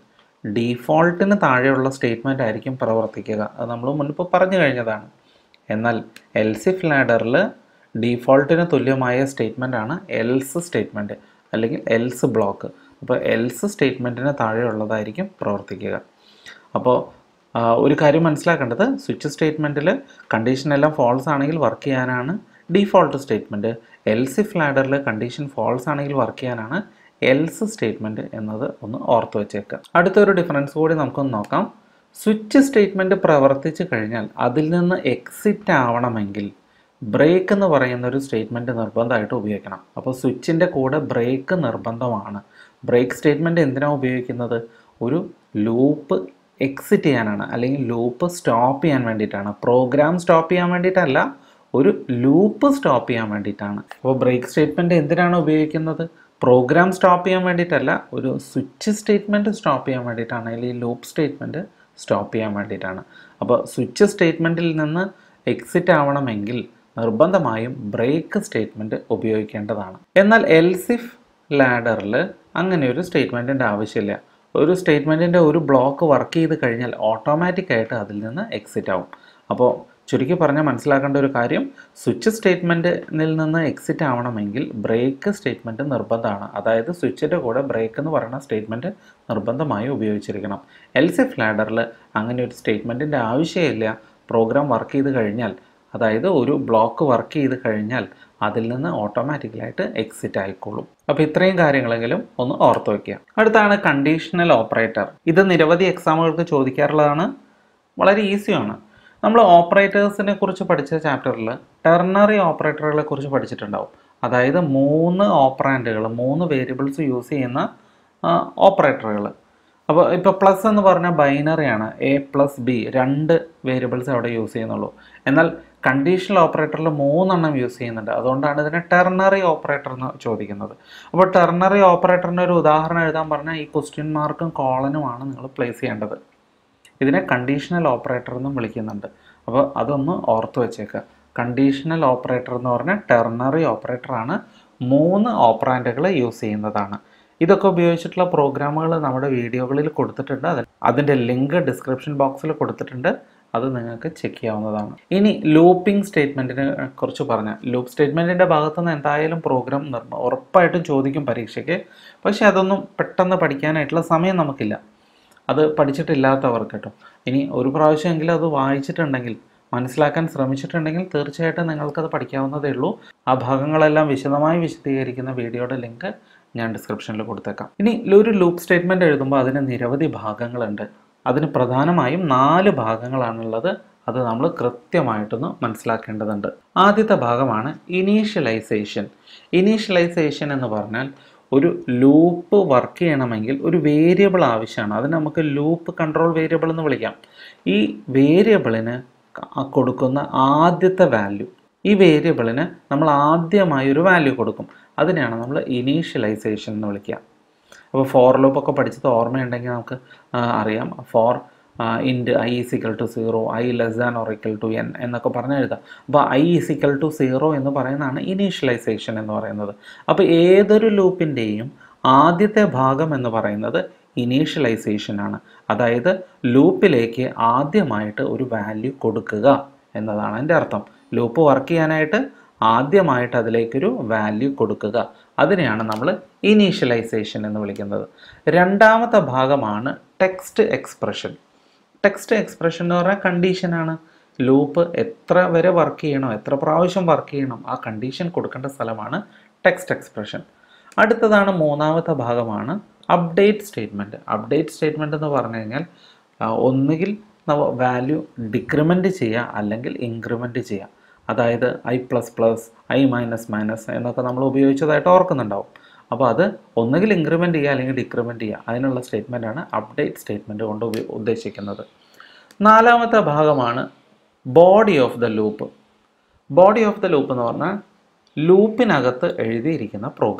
[SPEAKER 1] ഡീഫോൾട്ടിന് താഴെയുള്ള സ്റ്റേറ്റ്മെൻ്റ് ആയിരിക്കും പ്രവർത്തിക്കുക അത് നമ്മൾ മുൻപ് പറഞ്ഞു കഴിഞ്ഞതാണ് എന്നാൽ എൽസിഫ് ലാഡറിൽ ഡീഫോൾട്ടിന് തുല്യമായ സ്റ്റേറ്റ്മെൻ്റ് ആണ് എൽസ് സ്റ്റേറ്റ്മെൻറ്റ് അല്ലെങ്കിൽ എൽസ് ബ്ലോക്ക് അപ്പോൾ എൽസ് സ്റ്റേറ്റ്മെൻറ്റിന് താഴെയുള്ളതായിരിക്കും പ്രവർത്തിക്കുക അപ്പോൾ ആ, ഒരു കാര്യം മനസ്സിലാക്കേണ്ടത് സ്വിച്ച് സ്റ്റേറ്റ്മെൻറ്റിൽ കണ്ടീഷൻ എല്ലാം ഫോൾസ് ആണെങ്കിൽ വർക്ക് ചെയ്യാനാണ് ഡീഫോൾട്ട് സ്റ്റേറ്റ്മെൻറ്റ് എൽസിഫ് ലാഡറിൽ കണ്ടീഷൻ ഫോൾസ് ആണെങ്കിൽ വർക്ക് ചെയ്യാനാണ് എൽസ് സ്റ്റേറ്റ്മെൻറ്റ് എന്നത് ഒന്ന് ഓർത്ത് വെച്ചേക്കുക അടുത്തൊരു ഡിഫറൻസ് കൂടി നമുക്കൊന്ന് നോക്കാം സ്വിച്ച് സ്റ്റേറ്റ്മെൻറ്റ് പ്രവർത്തിച്ചു കഴിഞ്ഞാൽ അതിൽ നിന്ന് എക്സിറ്റ് ആവണമെങ്കിൽ ബ്രേക്ക് എന്ന് പറയുന്ന ഒരു സ്റ്റേറ്റ്മെൻറ്റ് നിർബന്ധമായിട്ട് ഉപയോഗിക്കണം അപ്പോൾ സ്വിച്ചിൻ്റെ കൂടെ ബ്രേക്ക് നിർബന്ധമാണ് ബ്രേക്ക് സ്റ്റേറ്റ്മെൻറ്റ് എന്തിനാണ് ഉപയോഗിക്കുന്നത് ഒരു ലൂപ്പ് എക്സിറ്റ് ചെയ്യാനാണ് അല്ലെങ്കിൽ ലൂപ്പ് സ്റ്റോപ്പ് ചെയ്യാൻ വേണ്ടിയിട്ടാണ് പ്രോഗ്രാം സ്റ്റോപ്പ് ചെയ്യാൻ വേണ്ടിയിട്ടല്ല ഒരു ലൂപ്പ് സ്റ്റോപ്പ് ചെയ്യാൻ വേണ്ടിയിട്ടാണ് അപ്പോൾ ബ്രേക്ക് സ്റ്റേറ്റ്മെൻറ്റ് എന്തിനാണ് ഉപയോഗിക്കുന്നത് പ്രോഗ്രാം സ്റ്റോപ്പ് ചെയ്യാൻ വേണ്ടിയിട്ടല്ല ഒരു സ്വിച്ച് സ്റ്റേറ്റ്മെൻറ്റ് സ്റ്റോപ്പ് ചെയ്യാൻ വേണ്ടിയിട്ടാണ് അല്ലെങ്കിൽ ലൂപ്പ് സ്റ്റേറ്റ്മെൻറ്റ് സ്റ്റോപ്പ് ചെയ്യാൻ വേണ്ടിയിട്ടാണ് അപ്പോൾ സ്വിച്ച് സ്റ്റേറ്റ്മെൻറ്റിൽ നിന്ന് എക്സിറ്റ് ആവണമെങ്കിൽ നിർബന്ധമായും ബ്രേക്ക് സ്റ്റേറ്റ്മെൻറ്റ് ഉപയോഗിക്കേണ്ടതാണ് എന്നാൽ എൽസിഫ് ലാഡറിൽ അങ്ങനെ ഒരു സ്റ്റേറ്റ്മെൻറ്റിൻ്റെ ആവശ്യമില്ല ഒരു സ്റ്റേറ്റ്മെൻറ്റിൻ്റെ ഒരു ബ്ലോക്ക് വർക്ക് ചെയ്ത് കഴിഞ്ഞാൽ ഓട്ടോമാറ്റിക്കായിട്ട് അതിൽ നിന്ന് എക്സിറ്റ് ആവും അപ്പോൾ ചുരുക്കി പറഞ്ഞാൽ മനസ്സിലാക്കേണ്ട ഒരു കാര്യം സ്വിച്ച് സ്റ്റേറ്റ്മെൻറ്റിൽ നിന്ന് എക്സിറ്റ് ആവണമെങ്കിൽ ബ്രേക്ക് സ്റ്റേറ്റ്മെൻറ്റ് നിർബന്ധമാണ് അതായത് സ്വിച്ചിൻ്റെ കൂടെ ബ്രേക്ക് എന്ന് പറയുന്ന സ്റ്റേറ്റ്മെൻറ്റ് നിർബന്ധമായും ഉപയോഗിച്ചിരിക്കണം എൽസിഫ് ലാഡറിൽ അങ്ങനെ ഒരു സ്റ്റേറ്റ്മെൻറ്റിൻ്റെ ആവശ്യമില്ല പ്രോഗ്രാം വർക്ക് ചെയ്ത് കഴിഞ്ഞാൽ അതായത് ഒരു ബ്ലോക്ക് വർക്ക് ചെയ്ത് കഴിഞ്ഞാൽ അതിൽ നിന്ന് ഓട്ടോമാറ്റിക്കലായിട്ട് എക്സിറ്റ് ആയിക്കോളും അപ്പോൾ ഇത്രയും കാര്യങ്ങളെങ്കിലും ഒന്ന് ഓർത്ത് വയ്ക്കുക അടുത്താണ് കണ്ടീഷണൽ ഓപ്പറേറ്റർ ഇത് നിരവധി എക്സാമുകൾക്ക് ചോദിക്കാറുള്ളതാണ് വളരെ ഈസിയാണ് നമ്മൾ ഓപ്പറേറ്റേഴ്സിനെ കുറിച്ച് പഠിച്ച ചാപ്റ്ററിൽ ടെർണറി ഓപ്പറേറ്ററുകളെ കുറിച്ച് പഠിച്ചിട്ടുണ്ടാവും അതായത് മൂന്ന് ഓപ്പറാൻഡുകൾ മൂന്ന് വേരിയബിൾസ് യൂസ് ചെയ്യുന്ന ഓപ്പറേറ്ററുകൾ അപ്പോൾ ഇപ്പോൾ പ്ലസ് എന്ന് പറഞ്ഞാൽ ബൈനറിയാണ് എ പ്ലസ് ബി രണ്ട് വേരിയബിൾസ് അവിടെ യൂസ് ചെയ്യുന്നുള്ളൂ എന്നാൽ കണ്ടീഷണൽ ഓപ്പറേറ്ററിൽ മൂന്നെണ്ണം യൂസ് ചെയ്യുന്നുണ്ട് അതുകൊണ്ടാണ് ഇതിനെ ടെർണറി ഓപ്പറേറ്റർ എന്ന് ചോദിക്കുന്നത് അപ്പോൾ ടെർണറി ഓപ്പറേറ്ററിൻ്റെ ഒരു ഉദാഹരണം എഴുതാൻ പറഞ്ഞാൽ ഈ ക്വസ്റ്റ്യൻ മാർക്കും കോളനുമാണ് നിങ്ങൾ പ്ലേസ് ചെയ്യേണ്ടത് ഇതിനെ കണ്ടീഷണൽ ഓപ്പറേറ്റർ എന്നും വിളിക്കുന്നുണ്ട് അപ്പോൾ അതൊന്ന് ഓർത്ത് വെച്ചേക്കുക കണ്ടീഷണൽ ഓപ്പറേറ്റർ എന്ന് പറഞ്ഞാൽ ടെർണറി ഓപ്പറേറ്ററാണ് മൂന്ന് ഓപ്പറാൻഡുകൾ യൂസ് ചെയ്യുന്നതാണ് ഇതൊക്കെ ഉപയോഗിച്ചിട്ടുള്ള പ്രോഗ്രാമുകൾ നമ്മുടെ വീഡിയോകളിൽ കൊടുത്തിട്ടുണ്ട് അതിൽ അതിൻ്റെ ലിങ്ക് ഡിസ്ക്രിപ്ഷൻ ബോക്സിൽ കൊടുത്തിട്ടുണ്ട് അത് നിങ്ങൾക്ക് ചെക്ക് ചെയ്യാവുന്നതാണ് ഇനി ലൂപ്പിംഗ് സ്റ്റേറ്റ്മെൻറ്റിനെ കുറിച്ച് പറഞ്ഞാൽ ലൂപ്പ് സ്റ്റേറ്റ്മെൻറ്റിൻ്റെ ഭാഗത്തുനിന്ന് എന്തായാലും പ്രോഗ്രാം നിർമ്മ ഉറപ്പായിട്ടും ചോദിക്കും പരീക്ഷയ്ക്ക് പക്ഷേ അതൊന്നും പെട്ടെന്ന് പഠിക്കാനായിട്ടുള്ള സമയം നമുക്കില്ല അത് പഠിച്ചിട്ടില്ലാത്തവർക്ക് കേട്ടോ ഇനി ഒരു പ്രാവശ്യമെങ്കിലും അത് വായിച്ചിട്ടുണ്ടെങ്കിൽ മനസ്സിലാക്കാൻ ശ്രമിച്ചിട്ടുണ്ടെങ്കിൽ തീർച്ചയായിട്ടും നിങ്ങൾക്കത് പഠിക്കാവുന്നതേ ഉള്ളൂ ആ ഭാഗങ്ങളെല്ലാം വിശദമായി വിശദീകരിക്കുന്ന വീഡിയോയുടെ ലിങ്ക് ഞാൻ ഡിസ്ക്രിപ്ഷനിൽ കൊടുത്തേക്കാം ഇനി ഒരു ലൂപ്പ് സ്റ്റേറ്റ്മെൻറ്റ് എഴുതുമ്പോൾ അതിന് നിരവധി ഭാഗങ്ങളുണ്ട് അതിന് പ്രധാനമായും നാല് ഭാഗങ്ങളാണുള്ളത് അത് നമ്മൾ കൃത്യമായിട്ടൊന്ന് മനസ്സിലാക്കേണ്ടതുണ്ട് ആദ്യത്തെ ഭാഗമാണ് ഇനീഷ്യലൈസേഷൻ ഇനീഷ്യലൈസേഷൻ എന്ന് പറഞ്ഞാൽ ഒരു ലൂപ്പ് വർക്ക് ചെയ്യണമെങ്കിൽ ഒരു വേരിയബിൾ ആവശ്യമാണ് അതിന് നമുക്ക് ലൂപ്പ് കൺട്രോൾ വേരിയബിൾ എന്ന് വിളിക്കാം ഈ വേരിയബിളിന് കൊടുക്കുന്ന ആദ്യത്തെ വാല്യൂ ഈ വേരിയബിളിന് നമ്മൾ ആദ്യമായി ഒരു വാല്യൂ കൊടുക്കും അതിനെയാണ് നമ്മൾ ഇനീഷ്യലൈസേഷൻ എന്ന് വിളിക്കുക അപ്പോൾ ഫോർ ലൂപ്പ് ഒക്കെ പഠിച്ചത് ഓർമ്മയുണ്ടെങ്കിൽ നമുക്ക് ആ, അറിയാം for int I is equal to zero I less than or equal to N എന്നൊക്കെ പറഞ്ഞ് എഴുതാം അപ്പോൾ ഐ ഈസിക്കൽ ടു സീറോ എന്ന് പറയുന്നതാണ് ഇനീഷ്യലൈസേഷൻ എന്ന് പറയുന്നത് അപ്പോൾ ഏതൊരു ലൂപ്പിൻ്റെയും ആദ്യത്തെ ഭാഗം എന്ന് പറയുന്നത് ഇനീഷ്യലൈസേഷൻ ആണ് അതായത് ലൂപ്പിലേക്ക് ആദ്യമായിട്ട് ഒരു വാല്യൂ കൊടുക്കുക എന്നതാണ് എൻ്റെ അർത്ഥം ലൂപ്പ് വർക്ക് ചെയ്യാനായിട്ട് ആദ്യമായിട്ട് അതിലേക്കൊരു വാല്യൂ കൊടുക്കുക അതിനെയാണ് നമ്മൾ ഇനീഷ്യലൈസേഷൻ എന്ന് വിളിക്കുന്നത് രണ്ടാമത്തെ ഭാഗമാണ് ടെക്സ്റ്റ് എക്സ്പ്രഷൻ ടെക്സ്റ്റ് എക്സ്പ്രഷൻ എന്ന് പറഞ്ഞാൽ കണ്ടീഷനാണ് ലൂപ്പ് എത്ര വരെ വർക്ക് ചെയ്യണം എത്ര പ്രാവശ്യം വർക്ക് ചെയ്യണം ആ കണ്ടീഷൻ കൊടുക്കേണ്ട സ്ഥലമാണ് ടെക്സ്റ്റ് എക്സ്പ്രഷൻ അടുത്തതാണ് മൂന്നാമത്തെ ഭാഗമാണ് അപ്ഡേറ്റ് സ്റ്റേറ്റ്മെൻറ്റ് അപ്ഡേറ്റ് സ്റ്റേറ്റ്മെൻറ്റ് എന്ന് പറഞ്ഞു കഴിഞ്ഞാൽ ആ, ഒന്നുകിൽ വാല്യൂ ഡിക്രിമെൻറ്റ് ചെയ്യുക അല്ലെങ്കിൽ ഇൻക്രിമെൻറ്റ് ചെയ്യുക അതായത് I plus plus I minus minus എന്നൊക്കെ നമ്മൾ ഉപയോഗിച്ചതായിട്ട് ഓർക്കുന്നുണ്ടാവും അപ്പോൾ അത് ഒന്നുകിൽ ഇൻക്രിമെൻറ്റ് ചെയ്യുക അല്ലെങ്കിൽ ഡിക്രിമെൻറ്റ് ചെയ്യുക അതിനുള്ള സ്റ്റേറ്റ്മെൻറ്റാണ് അപ്ഡേറ്റ് സ്റ്റേറ്റ്മെൻറ്റ് കൊണ്ട് ഉപ- ഉദ്ദേശിക്കുന്നത് നാലാമത്തെ ഭാഗമാണ് body of the loop body of the loop എന്ന് പറഞ്ഞാൽ ലൂപ്പിനകത്ത് എഴുതിയിരിക്കുന്ന പ്രോഗ്രാം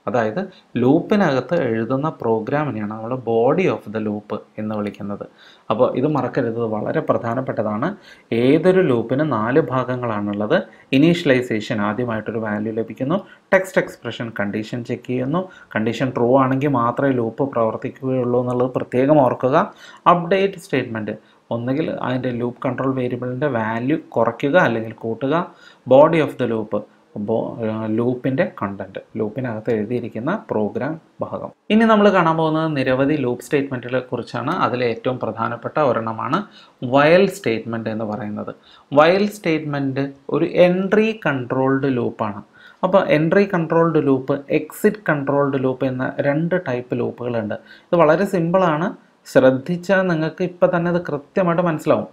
[SPEAKER 1] അതായത് ലൂപ്പിനകത്ത് എഴുതുന്ന പ്രോഗ്രാമിനെയാണ് നമ്മൾ ബോഡി ഓഫ് ദ ലൂപ്പ് എന്ന് വിളിക്കുന്നത് അപ്പോൾ ഇത് മറക്കരുത് ഇത് വളരെ പ്രധാനപ്പെട്ടതാണ് ഏതൊരു ലൂപ്പിന് നാല് ഭാഗങ്ങളാണുള്ളത് ഇനീഷ്യലൈസേഷൻ ആദ്യമായിട്ടൊരു വാല്യൂ ലഭിക്കുന്നു ടെക്സ്റ്റ് എക്സ്പ്രഷൻ കണ്ടീഷൻ ചെക്ക് ചെയ്യുന്നു കണ്ടീഷൻ ട്രൂ ആണെങ്കിൽ മാത്രമേ ലൂപ്പ് പ്രവർത്തിക്കുകയുള്ളൂ എന്നുള്ളത് പ്രത്യേകം ഓർക്കുക അപ്ഡേറ്റ് സ്റ്റേറ്റ്മെൻറ്റ് ഒന്നുകിൽ അതിൻ്റെ ലൂപ്പ് കൺട്രോൾ വേരിയബിളിൻ്റെ വാല്യൂ കുറയ്ക്കുക അല്ലെങ്കിൽ കൂട്ടുക ബോഡി ഓഫ് ദ ലൂപ്പ് ബോ ലൂപ്പിൻ്റെ കണ്ടൻറ്റ് ലൂപ്പിനകത്ത് എഴുതിയിരിക്കുന്ന പ്രോഗ്രാം ഭാഗം ഇനി നമ്മൾ കാണാൻ പോകുന്നത് നിരവധി ലൂപ്പ് സ്റ്റേറ്റ്മെൻറ്റുകളെ കുറിച്ചാണ് അതിലെ ഏറ്റവും പ്രധാനപ്പെട്ട ഒരെണ്ണമാണ് വയൽ സ്റ്റേറ്റ്മെൻറ്റ് എന്ന് പറയുന്നത് വയൽ സ്റ്റേറ്റ്മെൻറ്റ് ഒരു എൻട്രി കൺട്രോൾഡ് ലൂപ്പാണ് അപ്പോൾ entry controlled loop exit controlled loop എന്ന രണ്ട് ടൈപ്പ് ലൂപ്പുകളുണ്ട് ഇത് വളരെ സിമ്പിളാണ് ശ്രദ്ധിച്ചാൽ നിങ്ങൾക്ക് ഇപ്പം തന്നെ അത് കൃത്യമായിട്ട് മനസ്സിലാവും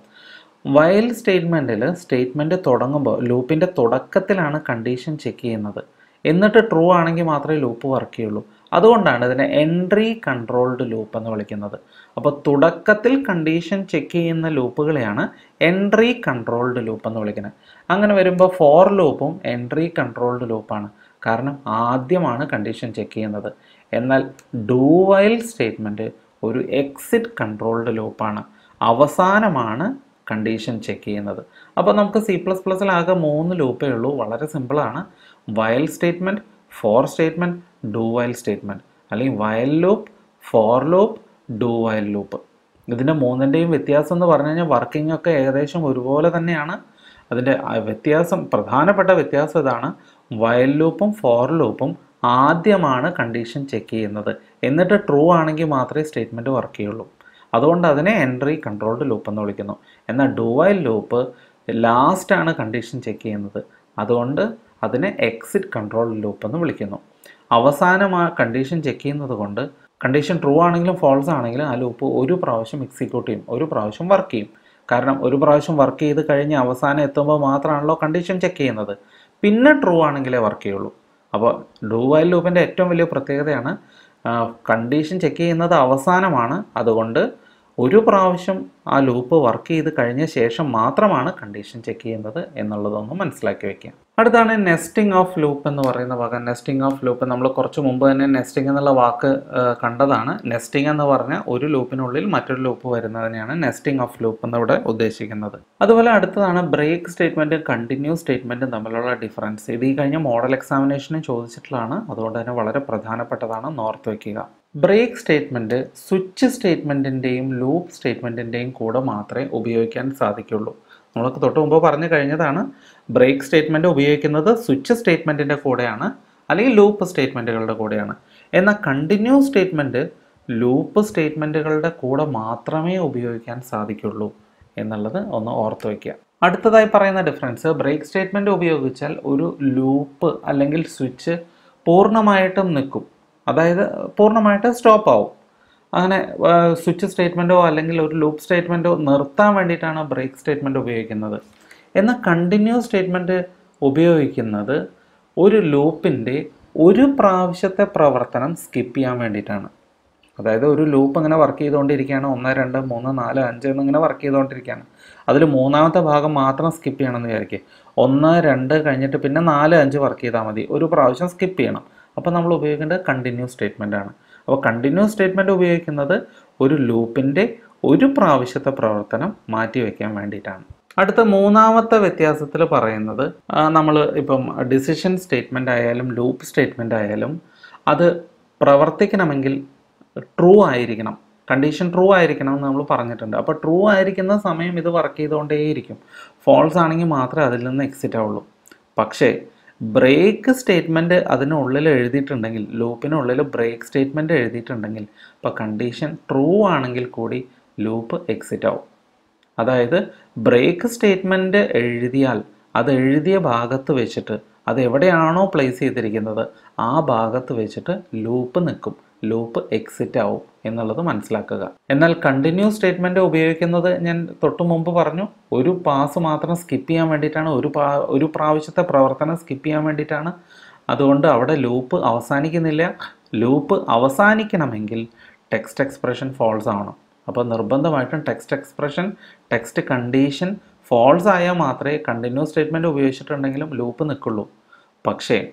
[SPEAKER 1] വയൽ സ്റ്റേറ്റ്മെൻറ്റിൽ സ്റ്റേറ്റ്മെൻറ്റ് തുടങ്ങുമ്പോൾ ലൂപ്പിൻ്റെ തുടക്കത്തിലാണ് കണ്ടീഷൻ ചെക്ക് ചെയ്യുന്നത് എന്നിട്ട് ട്രൂ ആണെങ്കിൽ മാത്രമേ ലൂപ്പ് വർക്ക് ചെയ്യുള്ളൂ അതുകൊണ്ടാണ് ഇതിനെ എൻട്രി കൺട്രോൾഡ് ലൂപ്പ് എന്ന് വിളിക്കുന്നത് അപ്പോൾ തുടക്കത്തിൽ കണ്ടീഷൻ ചെക്ക് ചെയ്യുന്ന ലൂപ്പുകളെയാണ് എൻട്രി കൺട്രോൾഡ് ലൂപ്പ് എന്ന് വിളിക്കുന്നത് അങ്ങനെ വരുമ്പോൾ ഫോർ ലൂപ്പും എൻട്രി കൺട്രോൾഡ് ലൂപ്പാണ് കാരണം ആദ്യമാണ് കണ്ടീഷൻ ചെക്ക് ചെയ്യുന്നത് എന്നാൽ ഡൂ വൈൽ സ്റ്റേറ്റ്മെൻറ്റ് ഒരു എക്സിറ്റ് കൺട്രോൾഡ് ലൂപ്പാണ് അവസാനമാണ് കണ്ടീഷൻ ചെക്ക് ചെയ്യുന്നത് അപ്പോൾ നമുക്ക് സി പ്ലസ് പ്ലസ്സിൽ ആകെ മൂന്ന് ലൂപ്പേ ഉള്ളൂ വളരെ സിമ്പിളാണ് while statement for statement do while statement അല്ലെങ്കിൽ while loop for loop do while loop ഇതിൻ്റെ മൂന്നിൻ്റെയും വ്യത്യാസം എന്ന് പറഞ്ഞു കഴിഞ്ഞാൽ വർക്കിംഗ് ഒക്കെ ഏകദേശം ഒരുപോലെ തന്നെയാണ് അതിൻ്റെ ആ വ്യത്യാസം പ്രധാനപ്പെട്ട വ്യത്യാസം ഇതാണ് വയൽ ലൂപ്പും ഫോർ ലൂപ്പും ആദ്യമാണ് കണ്ടീഷൻ ചെക്ക് ചെയ്യുന്നത് എന്നിട്ട് ട്രൂ ആണെങ്കിൽ മാത്രമേ സ്റ്റേറ്റ്മെൻറ്റ് വർക്ക് ചെയ്യുള്ളൂ അതുകൊണ്ട് അതിനെ എൻട്രി കൺട്രോൾഡ് ലൂപ്പ് എന്ന് വിളിക്കുന്നു എന്നാൽ ഡുവൈൽ ലൂപ്പ് ലാസ്റ്റാണ് കണ്ടീഷൻ ചെക്ക് ചെയ്യുന്നത് അതുകൊണ്ട് അതിനെ എക്സിറ്റ് കൺട്രോൾ ലൂപ്പ് എന്ന് വിളിക്കുന്നു അവസാനം ആ കണ്ടീഷൻ ചെക്ക് ചെയ്യുന്നത് കൊണ്ട് കണ്ടീഷൻ ട്രൂ ആണെങ്കിലും ഫോൾസ് ആണെങ്കിലും ആ ലൂപ്പ് ഒരു പ്രാവശ്യം എക്സിക്യൂട്ട് ചെയ്യും ഒരു പ്രാവശ്യം വർക്ക് ചെയ്യും കാരണം ഒരു പ്രാവശ്യം വർക്ക് ചെയ്ത് കഴിഞ്ഞ് അവസാനം എത്തുമ്പോൾ മാത്രമാണല്ലോ കണ്ടീഷൻ ചെക്ക് ചെയ്യുന്നത് പിന്നെ ട്രൂ ആണെങ്കിലേ വർക്ക് ചെയ്യുള്ളൂ അപ്പോൾ ഡൂ വൈൽ ലൂപ്പിൻ്റെ ഏറ്റവും വലിയ പ്രത്യേകതയാണ് കണ്ടീഷൻ ചെക്ക് ചെയ്യുന്നത് അവസാനമാണ് അതുകൊണ്ട് ഒരു പ്രാവശ്യം ആ ലൂപ്പ് വർക്ക് ചെയ്ത് കഴിഞ്ഞ ശേഷം മാത്രമാണ് കണ്ടീഷൻ ചെക്ക് ചെയ്യുന്നത് എന്നുള്ളതൊന്ന് മനസ്സിലാക്കി വെക്കുക അടുത്താണ് നെസ്റ്റിംഗ് ഓഫ് ലൂപ്പ് എന്ന് പറയുന്ന ഭാഗം നെസ്റ്റിംഗ് ഓഫ് ലൂപ്പ് നമ്മൾ കുറച്ച് മുമ്പ് തന്നെ നെസ്റ്റിംഗ് എന്നുള്ള വാക്ക് ആ, കണ്ടതാണ് നെസ്റ്റിംഗ് എന്ന് പറഞ്ഞാൽ ഒരു ലൂപ്പിനുള്ളിൽ മറ്റൊരു ലൂപ്പ് വരുന്നതിനെയാണ് നെസ്റ്റിംഗ് ഓഫ് ലൂപ്പ് എന്നിവിടെ ഉദ്ദേശിക്കുന്നത് അതുപോലെ അടുത്തതാണ് ബ്രേക്ക് സ്റ്റേറ്റ്മെൻറ്റും കണ്ടിന്യൂ സ്റ്റേറ്റ്മെൻറ്റും തമ്മിലുള്ള ഡിഫറൻസ് ഇത് ഈ കഴിഞ്ഞ മോഡൽ എക്സാമിനേഷനും ചോദിച്ചിട്ടുള്ളതാണ് അതുകൊണ്ട് തന്നെ വളരെ പ്രധാനപ്പെട്ടതാണ് നോർത്ത് വയ്ക്കുക ബ്രേക്ക് സ്റ്റേറ്റ്മെൻറ്റ് സ്വിച്ച് സ്റ്റേറ്റ്മെൻറ്റിൻ്റെയും ലൂപ്പ് സ്റ്റേറ്റ്മെൻറ്റിൻ്റെയും കൂടെ മാത്രമേ ഉപയോഗിക്കാൻ സാധിക്കുള്ളൂ നമ്മൾക്ക് തൊട്ട് മുമ്പ് പറഞ്ഞു കഴിഞ്ഞതാണ് ബ്രേക്ക് സ്റ്റേറ്റ്മെൻറ്റ് ഉപയോഗിക്കുന്നത് സ്വിച്ച് സ്റ്റേറ്റ്മെൻറ്റിൻ്റെ കൂടെയാണ് അല്ലെങ്കിൽ ലൂപ്പ് സ്റ്റേറ്റ്മെൻറ്റുകളുടെ കൂടെയാണ് എന്നാൽ കണ്ടിന്യൂ സ്റ്റേറ്റ്മെൻറ്റ് ലൂപ്പ് സ്റ്റേറ്റ്മെൻറ്റുകളുടെ കൂടെ മാത്രമേ ഉപയോഗിക്കാൻ സാധിക്കുള്ളൂ എന്നുള്ളത് ഒന്ന് ഓർത്ത് വയ്ക്കുക അടുത്തതായി പറയുന്ന ഡിഫറൻസ് ബ്രേക്ക് സ്റ്റേറ്റ്മെൻറ്റ് ഉപയോഗിച്ചാൽ ഒരു ലൂപ്പ് അല്ലെങ്കിൽ സ്വിച്ച് പൂർണ്ണമായിട്ടും നിൽക്കും അതായത് പൂർണ്ണമായിട്ട് സ്റ്റോപ്പ് ആവും അങ്ങനെ സ്വിച്ച് സ്റ്റേറ്റ്മെൻറ്റോ അല്ലെങ്കിൽ ഒരു ലൂപ്പ് സ്റ്റേറ്റ്മെൻറ്റോ നിർത്താൻ വേണ്ടിയിട്ടാണ് ബ്രേക്ക് സ്റ്റേറ്റ്മെൻറ്റ് ഉപയോഗിക്കുന്നത് എന്നാൽ കണ്ടിന്യൂ സ്റ്റേറ്റ്മെൻറ്റ് ഉപയോഗിക്കുന്നത് ഒരു ലൂപ്പിൻ്റെ ഒരു പ്രാവശ്യത്തെ പ്രവർത്തനം സ്കിപ്പ് ചെയ്യാൻ വേണ്ടിയിട്ടാണ് അതായത് ഒരു ലൂപ്പ് ഇങ്ങനെ വർക്ക് ചെയ്തുകൊണ്ടിരിക്കുകയാണ് ഒന്ന് രണ്ട് മൂന്ന് നാല് അഞ്ച് എന്നിങ്ങനെ വർക്ക് ചെയ്തുകൊണ്ടിരിക്കുകയാണ് അതിൽ മൂന്നാമത്തെ ഭാഗം മാത്രം സ്കിപ്പ് ചെയ്യണമെന്ന് വിചാരിക്കുക ഒന്ന് രണ്ട് കഴിഞ്ഞിട്ട് പിന്നെ നാല് അഞ്ച് വർക്ക് ചെയ്താൽ മതി ഒരു പ്രാവശ്യം സ്കിപ്പ് ചെയ്യണം അപ്പോൾ നമ്മൾ ഉപയോഗിക്കേണ്ടത് കണ്ടിന്യൂ സ്റ്റേറ്റ്മെൻ്റ് ആണ് അപ്പോൾ കണ്ടിന്യൂ സ്റ്റേറ്റ്മെൻറ്റ് ഉപയോഗിക്കുന്നത് ഒരു ലൂപ്പിൻ്റെ ഒരു പ്രാവശ്യത്തെ പ്രവർത്തനം മാറ്റി വയ്ക്കാൻ വേണ്ടിയിട്ടാണ് അടുത്ത മൂന്നാമത്തെ വ്യത്യാസത്തിൽ പറയുന്നത് നമ്മൾ ഇപ്പം ഡിസിഷൻ സ്റ്റേറ്റ്മെൻ്റ് ആയാലും ലൂപ്പ് സ്റ്റേറ്റ്മെൻ്റ് ആയാലും അത് പ്രവർത്തിക്കണമെങ്കിൽ ട്രൂ ആയിരിക്കണം കണ്ടീഷൻ ട്രൂ ആയിരിക്കണം എന്ന് നമ്മൾ പറഞ്ഞിട്ടുണ്ട് അപ്പോൾ ട്രൂ ആയിരിക്കുന്ന സമയം ഇത് വർക്ക് ചെയ്തുകൊണ്ടേയിരിക്കും ഫോൾസ് ആണെങ്കിൽ മാത്രമേ അതിൽ നിന്ന് എക്സിറ്റ് ആവുള്ളൂ പക്ഷേ ബ്രേക്ക് സ്റ്റേറ്റ്മെൻറ്റ് അതിനുള്ളിൽ എഴുതിയിട്ടുണ്ടെങ്കിൽ ലൂപ്പിനുള്ളിൽ ബ്രേക്ക് സ്റ്റേറ്റ്മെൻറ്റ് എഴുതിയിട്ടുണ്ടെങ്കിൽ ഇപ്പോൾ കണ്ടീഷൻ ട്രൂ ആണെങ്കിൽ കൂടി ലൂപ്പ് എക്സിറ്റ് ആവും അതായത് ബ്രേക്ക് സ്റ്റേറ്റ്മെൻറ്റ് എഴുതിയാൽ അത് എഴുതിയ ഭാഗത്ത് വെച്ചിട്ട് അത് എവിടെയാണോ പ്ലേസ് ചെയ്തിരിക്കുന്നത് ആ ഭാഗത്ത് വെച്ചിട്ട് ലൂപ്പ് നിൽക്കും ലൂപ്പ് എക്സിറ്റ് ആവും എന്നുള്ളത് മനസ്സിലാക്കുക എന്നാൽ കണ്ടിന്യൂ സ്റ്റേറ്റ്മെൻറ്റ് ഉപയോഗിക്കുന്നത് ഞാൻ തൊട്ടു മുമ്പ് പറഞ്ഞു ഒരു പാസ് മാത്രം സ്കിപ്പ് ചെയ്യാൻ വേണ്ടിയിട്ടാണ് ഒരു പാ ഒരു പ്രാവശ്യത്തെ പ്രവർത്തനം സ്കിപ്പ് ചെയ്യാൻ വേണ്ടിയിട്ടാണ് അതുകൊണ്ട് അവിടെ ലൂപ്പ് അവസാനിക്കുന്നില്ല ലൂപ്പ് അവസാനിക്കണമെങ്കിൽ ടെക്സ്റ്റ് എക്സ്പ്രഷൻ ഫോൾസ് ആവണം അപ്പോൾ നിർബന്ധമായിട്ടും test expression test condition false ആയാൽ മാത്രമേ കണ്ടിന്യൂ സ്റ്റേറ്റ്മെൻറ്റ് ഉപയോഗിച്ചിട്ടുണ്ടെങ്കിലും ലൂപ്പ് നിൽക്കുള്ളൂ പക്ഷേ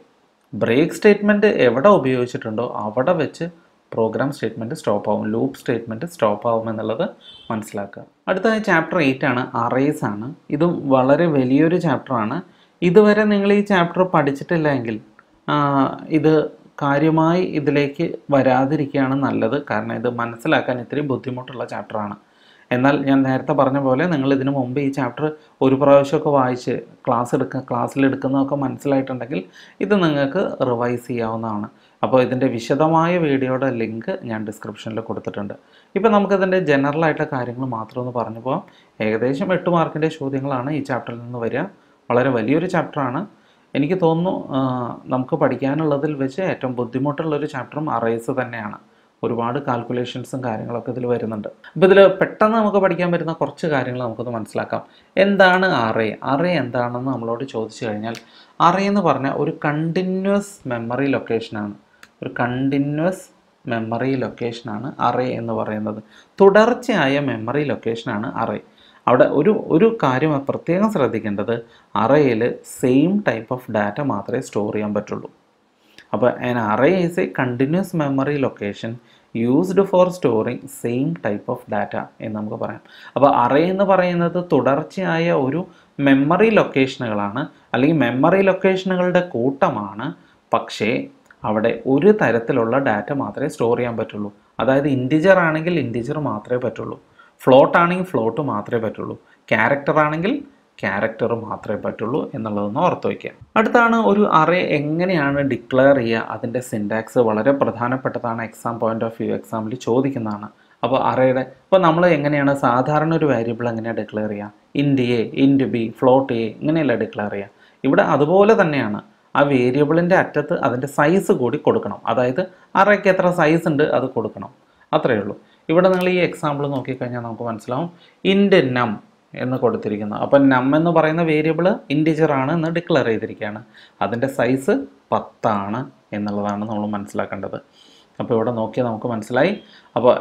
[SPEAKER 1] ബ്രേക്ക് സ്റ്റേറ്റ്മെൻറ്റ് എവിടെ ഉപയോഗിച്ചിട്ടുണ്ടോ അവിടെ വെച്ച് പ്രോഗ്രാം സ്റ്റേറ്റ്മെൻറ്റ് സ്റ്റോപ്പ് ആവും ലൂപ്പ് സ്റ്റേറ്റ്മെൻറ്റ് സ്റ്റോപ്പ് ആവും എന്നുള്ളത് മനസ്സിലാക്കുക അടുത്തതായി ചാപ്റ്റർ എയ്റ്റ് ആണ് അറേസ് ആണ് ഇതും വളരെ വലിയൊരു ചാപ്റ്ററാണ് ഇതുവരെ നിങ്ങൾ ഈ ചാപ്റ്റർ പഠിച്ചിട്ടില്ല എങ്കിൽ ആ, ഇത് കാര്യമായി ഇതിലേക്ക് വരാതിരിക്കുകയാണ് നല്ലത് കാരണം ഇത് മനസ്സിലാക്കാൻ ഇത്തിരി ബുദ്ധിമുട്ടുള്ള ചാപ്റ്ററാണ് എന്നാൽ ഞാൻ നേരത്തെ പറഞ്ഞ പോലെ നിങ്ങൾ ഇതിനു മുമ്പ് ഈ ചാപ്റ്റർ ഒരു പ്രാവശ്യമൊക്കെ വായിച്ച് ക്ലാസ് എടുക്കുക ക്ലാസ്സിൽ എടുക്കുന്നതൊക്കെ മനസ്സിലായിട്ടുണ്ടെങ്കിൽ ഇത് നിങ്ങൾക്ക് റിവൈസ് ചെയ്യാവുന്നതാണ് അപ്പോൾ ഇതിൻ്റെ വിശദമായ വീഡിയോയുടെ ലിങ്ക് ഞാൻ ഡിസ്ക്രിപ്ഷനിൽ കൊടുത്തിട്ടുണ്ട് ഇപ്പോൾ നമുക്കിതിൻ്റെ ജനറൽ ആയിട്ടുള്ള കാര്യങ്ങൾ മാത്രം ഒന്ന് പറഞ്ഞു പോകാം ഏകദേശം എട്ട് മാർക്കിൻ്റെ ചോദ്യങ്ങളാണ് ഈ ചാപ്റ്ററിൽ നിന്ന് വരിക വളരെ വലിയൊരു ചാപ്റ്ററാണ് എനിക്ക് തോന്നുന്നു ആ, നമുക്ക് പഠിക്കാനുള്ളതിൽ വെച്ച് ഏറ്റവും ബുദ്ധിമുട്ടുള്ളൊരു ചാപ്റ്ററും അറേസ് തന്നെയാണ് ഒരുപാട് കാൽക്കുലേഷൻസും കാര്യങ്ങളൊക്കെ ഇതിൽ വരുന്നുണ്ട് അപ്പോൾ ഇതിൽ പെട്ടെന്ന് നമുക്ക് പഠിക്കാൻ പറ്റുന്ന കുറച്ച് കാര്യങ്ങൾ നമുക്കൊന്ന് മനസ്സിലാക്കാം എന്താണ് അറേ അറേ എന്താണെന്ന് നമ്മളോട് ചോദിച്ചു കഴിഞ്ഞാൽ അറേ എന്ന് പറഞ്ഞാൽ ഒരു കണ്ടിന്യൂസ് മെമ്മറി ലൊക്കേഷനാണ് ഒരു കണ്ടിന്യൂസ് മെമ്മറി ലൊക്കേഷനാണ് അറേ എന്ന് പറയുന്നത് തുടർച്ചയായ മെമ്മറി ലൊക്കേഷനാണ് അറേ അവിടെ ഒരു ഒരു കാര്യം പ്രത്യേകം ശ്രദ്ധിക്കേണ്ടത് അറയിൽ സെയിം ടൈപ്പ് ഓഫ് ഡാറ്റ മാത്രമേ സ്റ്റോർ ചെയ്യാൻ പറ്റുള്ളൂ അപ്പോൾ an array is a continuous memory location used for storing same type of data എന്ന് നമുക്ക് പറയാം അപ്പോൾ അറേ എന്ന് പറയുന്നത് തുടർച്ചയായ ഒരു മെമ്മറി ലൊക്കേഷനുകളാണ് അല്ലെങ്കിൽ മെമ്മറി ലൊക്കേഷനുകളുടെ കൂട്ടമാണ് പക്ഷേ അവിടെ ഒരു തരത്തിലുള്ള ഡാറ്റ മാത്രമേ സ്റ്റോർ ചെയ്യാൻ പറ്റുള്ളൂ അതായത് ഇൻറ്റിജർ ആണെങ്കിൽ ഇൻറ്റിജർ മാത്രമേ പറ്റുള്ളൂ ഫ്ലോട്ട് ആണെങ്കിൽ ഫ്ലോട്ട് മാത്രമേ പറ്റുള്ളൂ ക്യാരക്ടർ ആണെങ്കിൽ ക്യാരക്ടർ മാത്രമേ പറ്റുള്ളൂ എന്നുള്ളതൊന്ന് ഓർത്ത് വയ്ക്കുക അടുത്താണ് ഒരു അറേ എങ്ങനെയാണ് ഡിക്ലെയർ ചെയ്യുക അതിൻ്റെ സിൻടാക്സ് വളരെ പ്രധാനപ്പെട്ടതാണ് എക്സാം പോയിന്റ് ഓഫ് വ്യൂ എക്സാമിൽ ചോദിക്കുന്നതാണ് അപ്പോൾ അറേയുടെ ഇപ്പോൾ നമ്മൾ എങ്ങനെയാണ് സാധാരണ ഒരു വേരിയബിൾ എങ്ങനെയാണ് ഡിക്ലെയർ ചെയ്യുക int A int B float A ഇങ്ങനെയല്ല ഡിക്ലെയർ ചെയ്യുക ഇവിടെ അതുപോലെ തന്നെയാണ് ആ വേരിയബിളിൻ്റെ അറ്റത്ത് അതിൻ്റെ സൈസ് കൂടി കൊടുക്കണം അതായത് അറയ്ക്ക് എത്ര സൈസ് ഉണ്ട് അത് കൊടുക്കണം അത്രയേ ഉള്ളൂ ഇവിടെ നിങ്ങൾ ഈ എക്സാമ്പിൾ നോക്കിക്കഴിഞ്ഞാൽ നമുക്ക് മനസ്സിലാവും ഇൻഡ് നം എന്ന് കൊടുത്തിരിക്കുന്നു അപ്പം നം എന്ന് പറയുന്ന വേരിയബിൾ ഇൻറ്റിജർ ആണ് എന്ന് ഡിക്ലെയർ ചെയ്തിരിക്കുകയാണ് അതിൻ്റെ സൈസ് പത്താണ് എന്നുള്ളതാണ് നമ്മൾ മനസ്സിലാക്കേണ്ടത് അപ്പോൾ ഇവിടെ നോക്കിയാൽ നമുക്ക് മനസ്സിലായി അപ്പോൾ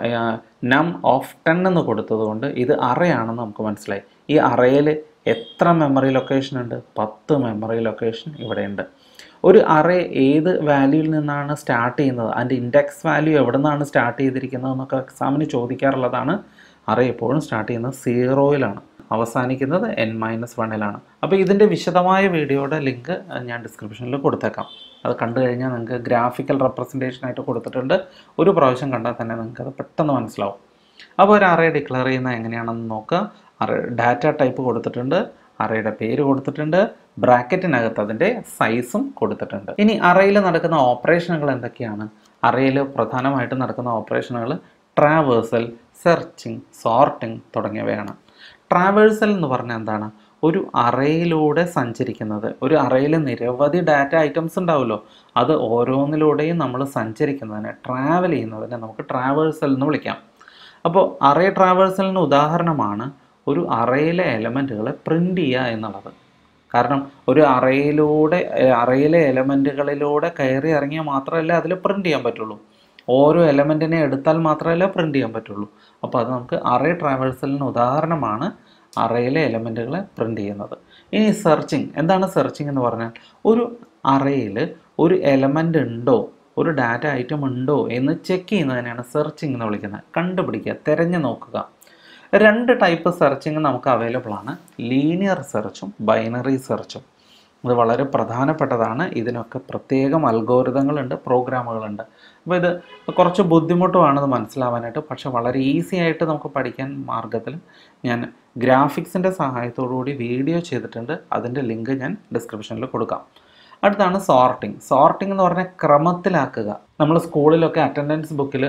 [SPEAKER 1] നം ഓഫ് ടെൻ എന്ന് കൊടുത്തത് കൊണ്ട് ഇത് അറയാണെന്ന് നമുക്ക് മനസ്സിലായി ഈ അറയിൽ എത്ര മെമ്മറി ലൊക്കേഷൻ ഉണ്ട് പത്ത് മെമ്മറി ലൊക്കേഷൻ ഇവിടെയുണ്ട് ഒരു അറേ ഏത് വാല്യൂവിൽ നിന്നാണ് സ്റ്റാർട്ട് ചെയ്യുന്നത് അതിൻ്റെ ഇൻഡെക്സ് വാല്യൂ എവിടെ നിന്നാണ് സ്റ്റാർട്ട് ചെയ്തിരിക്കുന്നത് എന്നൊക്കെ എക്സാമിന് ചോദിക്കാറുള്ളതാണ് അറേ എപ്പോഴും സ്റ്റാർട്ട് ചെയ്യുന്നത് സീറോയിലാണ് അവസാനിക്കുന്നത് എൻ മൈനസ് വണ്ണിലാണ് അപ്പോൾ ഇതിൻ്റെ വിശദമായ വീഡിയോയുടെ ലിങ്ക് ഞാൻ ഡിസ്ക്രിപ്ഷനിൽ കൊടുത്തേക്കാം അത് കണ്ടു കഴിഞ്ഞാൽ നിങ്ങൾക്ക് ഗ്രാഫിക്കൽ റെപ്രസെൻറ്റേഷൻ ആയിട്ട് കൊടുത്തിട്ടുണ്ട് ഒരു പ്രാവശ്യം കണ്ടാൽ തന്നെ നിങ്ങൾക്ക് അത് പെട്ടെന്ന് മനസ്സിലാവും അപ്പോൾ ഒരു അറേ ഡിക്ലെയർ ചെയ്യുന്നത് എങ്ങനെയാണെന്ന് നോക്കുക അറേ ഡാറ്റ ടൈപ്പ് കൊടുത്തിട്ടുണ്ട് അറേയുടെ പേര് കൊടുത്തിട്ടുണ്ട് ബ്രാക്കറ്റിനകത്ത് അതിൻ്റെ സൈസും കൊടുത്തിട്ടുണ്ട് ഇനി അറയിൽ നടക്കുന്ന ഓപ്പറേഷനുകൾ എന്തൊക്കെയാണ് അറയിൽ പ്രധാനമായിട്ട് നടക്കുന്ന ഓപ്പറേഷനുകൾ ട്രാവേഴ്സൽ സെർച്ചിങ് സോർട്ടിങ് തുടങ്ങിയവയാണ് ട്രാവേഴ്സൽ എന്ന് പറഞ്ഞാൽ എന്താണ് ഒരു അറയിലൂടെ സഞ്ചരിക്കുന്നത് ഒരു അറയിൽ നിരവധി ഡാറ്റ ഐറ്റംസ് ഉണ്ടാവുമല്ലോ അത് ഓരോന്നിലൂടെയും നമ്മൾ സഞ്ചരിക്കുന്നതിനെ ട്രാവൽ ചെയ്യുന്നതിനെ നമുക്ക് ട്രാവേഴ്സൽ എന്ന് വിളിക്കാം അപ്പോൾ അറേ ട്രാവേഴ്സലിന് ഉദാഹരണമാണ് ഒരു അറയിലെ എലമെൻറ്റുകളെ പ്രിൻ്റ് ചെയ്യുക എന്നുള്ളത് കാരണം ഒരു അറയിലൂടെ അറയിലെ എലമെൻറ്റുകളിലൂടെ കയറി ഇറങ്ങിയാൽ മാത്രമല്ല അതിൽ പ്രിൻ്റ് ചെയ്യാൻ പറ്റുള്ളൂ ഓരോ എലമെൻറ്റിനെ എടുത്താൽ മാത്രമല്ല പ്രിൻ്റ് ചെയ്യാൻ പറ്റുള്ളൂ അപ്പോൾ അത് നമുക്ക് അറേ ട്രാവേഴ്സലിന് ഉദാഹരണമാണ് അറയിലെ എലമെൻറ്റുകളെ പ്രിൻ്റ് ചെയ്യുന്നത് ഇനി സെർച്ചിങ് എന്താണ് സെർച്ചിങ് എന്ന് പറഞ്ഞാൽ ഒരു അറയിൽ ഒരു എലമെൻ്റ് ഉണ്ടോ ഒരു ഡാറ്റ ഐറ്റം ഉണ്ടോ എന്ന് ചെക്ക് ചെയ്യുന്നതിനാണ് സെർച്ചിങ് എന്ന് വിളിക്കുന്നത് കണ്ടുപിടിക്കുക തിരഞ്ഞു നോക്കുക രണ്ട് ടൈപ്പ് സെർച്ചിങ് നമുക്ക് അവൈലബിൾ ആണ് ലീനിയർ സെർച്ചും ബൈനറി സെർച്ചും ഇത് വളരെ പ്രധാനപ്പെട്ടതാണ് ഇതിനൊക്കെ പ്രത്യേകം അൽഗോരിതങ്ങളുണ്ട് പ്രോഗ്രാമുകളുണ്ട് അപ്പോൾ ഇത് കുറച്ച് ബുദ്ധിമുട്ടുമാണ് ഇത് മനസ്സിലാവാനായിട്ട് പക്ഷെ വളരെ ഈസി ആയിട്ട് നമുക്ക് പഠിക്കാൻ മാർഗത്തിൽ ഞാൻ ഗ്രാഫിക്സിൻ്റെ സഹായത്തോടുകൂടി വീഡിയോ ചെയ്തിട്ടുണ്ട് അതിൻ്റെ ലിങ്ക് ഞാൻ ഡിസ്ക്രിപ്ഷനിൽ കൊടുക്കാം അടുത്താണ് സോർട്ടിങ് സോർട്ടിംഗ് എന്ന് പറഞ്ഞാൽ ക്രമത്തിലാക്കുക നമ്മൾ സ്കൂളിലൊക്കെ അറ്റൻഡൻസ് ബുക്കിൽ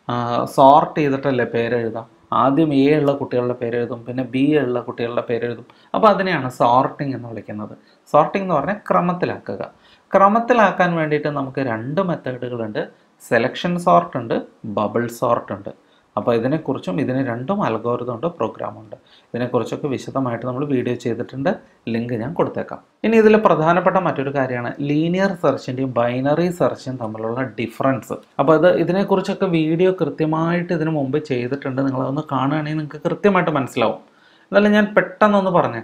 [SPEAKER 1] സോർട്ട് ചെയ്തിട്ടല്ലേ പേരെഴുതാം ആദ്യം എ ഉള്ള കുട്ടികളുടെ പേര് എഴുതും പിന്നെ ബി ഉള്ള കുട്ടികളുടെ പേര് എഴുതും അപ്പോൾ അതിനെയാണ് സോർട്ടിംഗ് എന്ന് വിളിക്കുന്നത് സോർട്ടിംഗ് എന്ന് പറഞ്ഞാൽ ക്രമത്തിലാക്കുക ക്രമത്തിലാക്കാൻ വേണ്ടിയിട്ട് നമുക്ക് രണ്ട് മെത്തേഡുകളുണ്ട് സെലക്ഷൻ സോർട്ട് ഉണ്ട് ബബിൾ സോർട്ട് ഉണ്ട് അപ്പോൾ ഇതിനെക്കുറിച്ചും ഇതിന് രണ്ടും അൽഗോരിതം ഉണ്ട് പ്രോഗ്രാം ഉണ്ട് ഇതിനെക്കുറിച്ചൊക്കെ വിശദമായിട്ട് നമ്മൾ വീഡിയോ ചെയ്തിട്ടുണ്ട് ലിങ്ക് ഞാൻ കൊടുത്തേക്കാം ഇനി ഇതിൽ പ്രധാനപ്പെട്ട മറ്റൊരു കാര്യമാണ് ലീനിയർ സെർച്ചിൻ്റെയും ബൈനറി സെർച്ചും തമ്മിലുള്ള ഡിഫറൻസ് അപ്പോൾ അത് ഇതിനെക്കുറിച്ചൊക്കെ വീഡിയോ കൃത്യമായിട്ട് ഇതിനു മുമ്പ് ചെയ്തിട്ടുണ്ട് നിങ്ങളതൊന്ന് കാണുകയാണെങ്കിൽ നിങ്ങൾക്ക് കൃത്യമായിട്ട് മനസ്സിലാവും എന്നാലും ഞാൻ പെട്ടെന്നൊന്ന് പറഞ്ഞേക്കാം